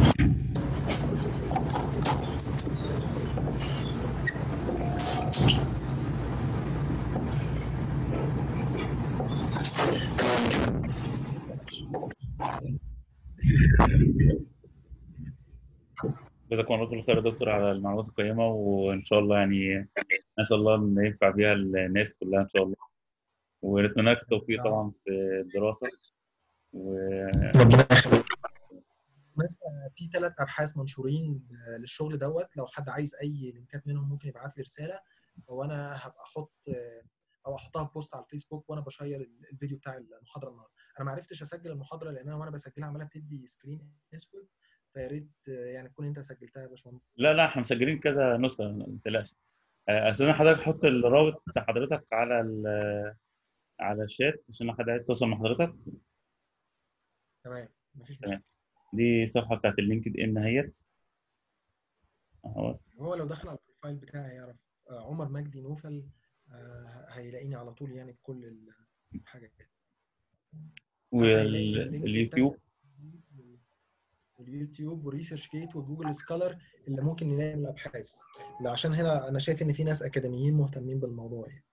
جزاكم الله كل خير يا دكتور على المعلومات القيمه وان شاء الله يعني نسال الله ان ينفع بيها الناس كلها ان شاء الله ونتمنى لك التوفيق طبعا في الدراسه و ربنا يخليك مثلا في ثلاث ابحاث منشورين آه، للشغل دوت لو حد عايز اي لينكات منهم ممكن يبعت لي رساله وانا هبقى احط آه، او احطها في بوست على الفيسبوك وانا بشير ال- الفيديو بتاع المحاضره النهارده انا ما عرفتش اسجل المحاضره لان انا وانا بسجلها عماله بتدي سكرين اسود فيا ريت آه، يعني تكون انت سجلتها يا باشمهندس لا لا احنا مسجلين كذا نسخه ما تقلقش آه، استاذن حضرتك حط الرابط بتاع حضرتك على ال- على الشات عشان لو حد عايز يتواصل مع حضرتك تمام مفيش تمام. مشكله دي الصفحه بتاعت اللينكد ان اهيت اهو هو لو دخل على البروفايل بتاعي يعرف آه، عمر مجدي نوفل آه، هيلاقيني على طول يعني بكل الحاجات هيلاقي اللينك واليوتيوب واليوتيوب وريسيرش جيت وجوجل سكالر اللي ممكن نلاقي من الابحاث لا عشان هنا انا شايف ان في ناس اكاديميين مهتمين بالموضوع يعني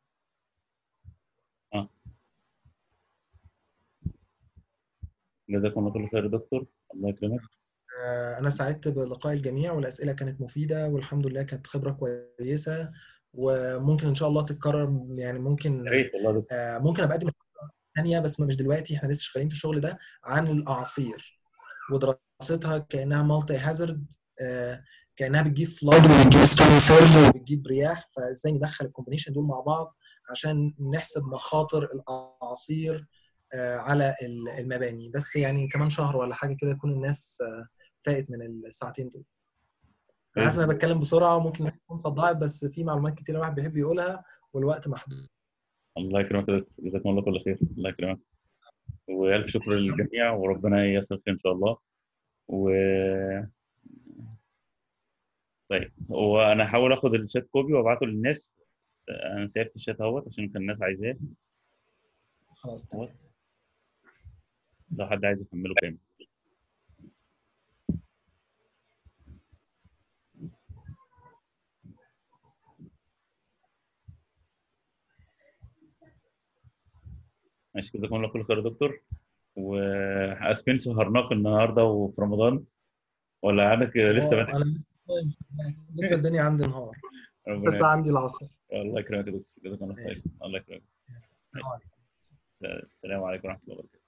جزاكم الله كل خير يا دكتور الله يكرمك آه، انا سعدت بلقاء الجميع والاسئله كانت مفيده والحمد لله كانت خبره كويسه وممكن ان شاء الله تتكرر يعني ممكن يا ريت والله يا دكتور آه، ممكن ابقى اقدم ثانيه بس مش دلوقتي احنا لسه شغالين في الشغل ده عن الاعاصير ودراستها كانها مالتي هازارد كانها بتجيب فلاد وبتجيب ستورم سيرج وبتجيب رياح فازاي ندخل الكومبينيشن دول مع بعض عشان نحسب مخاطر الاعاصير آه، على ال- المباني بس يعني كمان شهر ولا حاجه كده يكون الناس آه، فاقت من الساعتين دول انا عارف ان انا بتكلم بسرعه وممكن الناس تكون صدعت بس في معلومات كتير الواحد بيحب يقولها والوقت محدود الله يكرمك يا دكتور جزاكم الله كل خير الله يكرمك والف شكر للجميع وربنا ييسر خير ان شاء الله و طيب هو انا هحاول اخد الشات كوبي وابعته للناس انا سيبت الشات اهوت عشان كان الناس عايزاه خلاص تمام لو حد عايز يحمله كامل ماشي جزاكم الله كل خير يا دكتور واسفين سهرناك النهارده وفي رمضان ولا عندك لسه هو بدري انا لسه لسه الدنيا عندي نهار ربنا بس عندي العصر الله يكرمك يا دكتور جزاكم الله خير الله يكرمك السلام عليكم السلام عليكم ورحمه الله وبركاته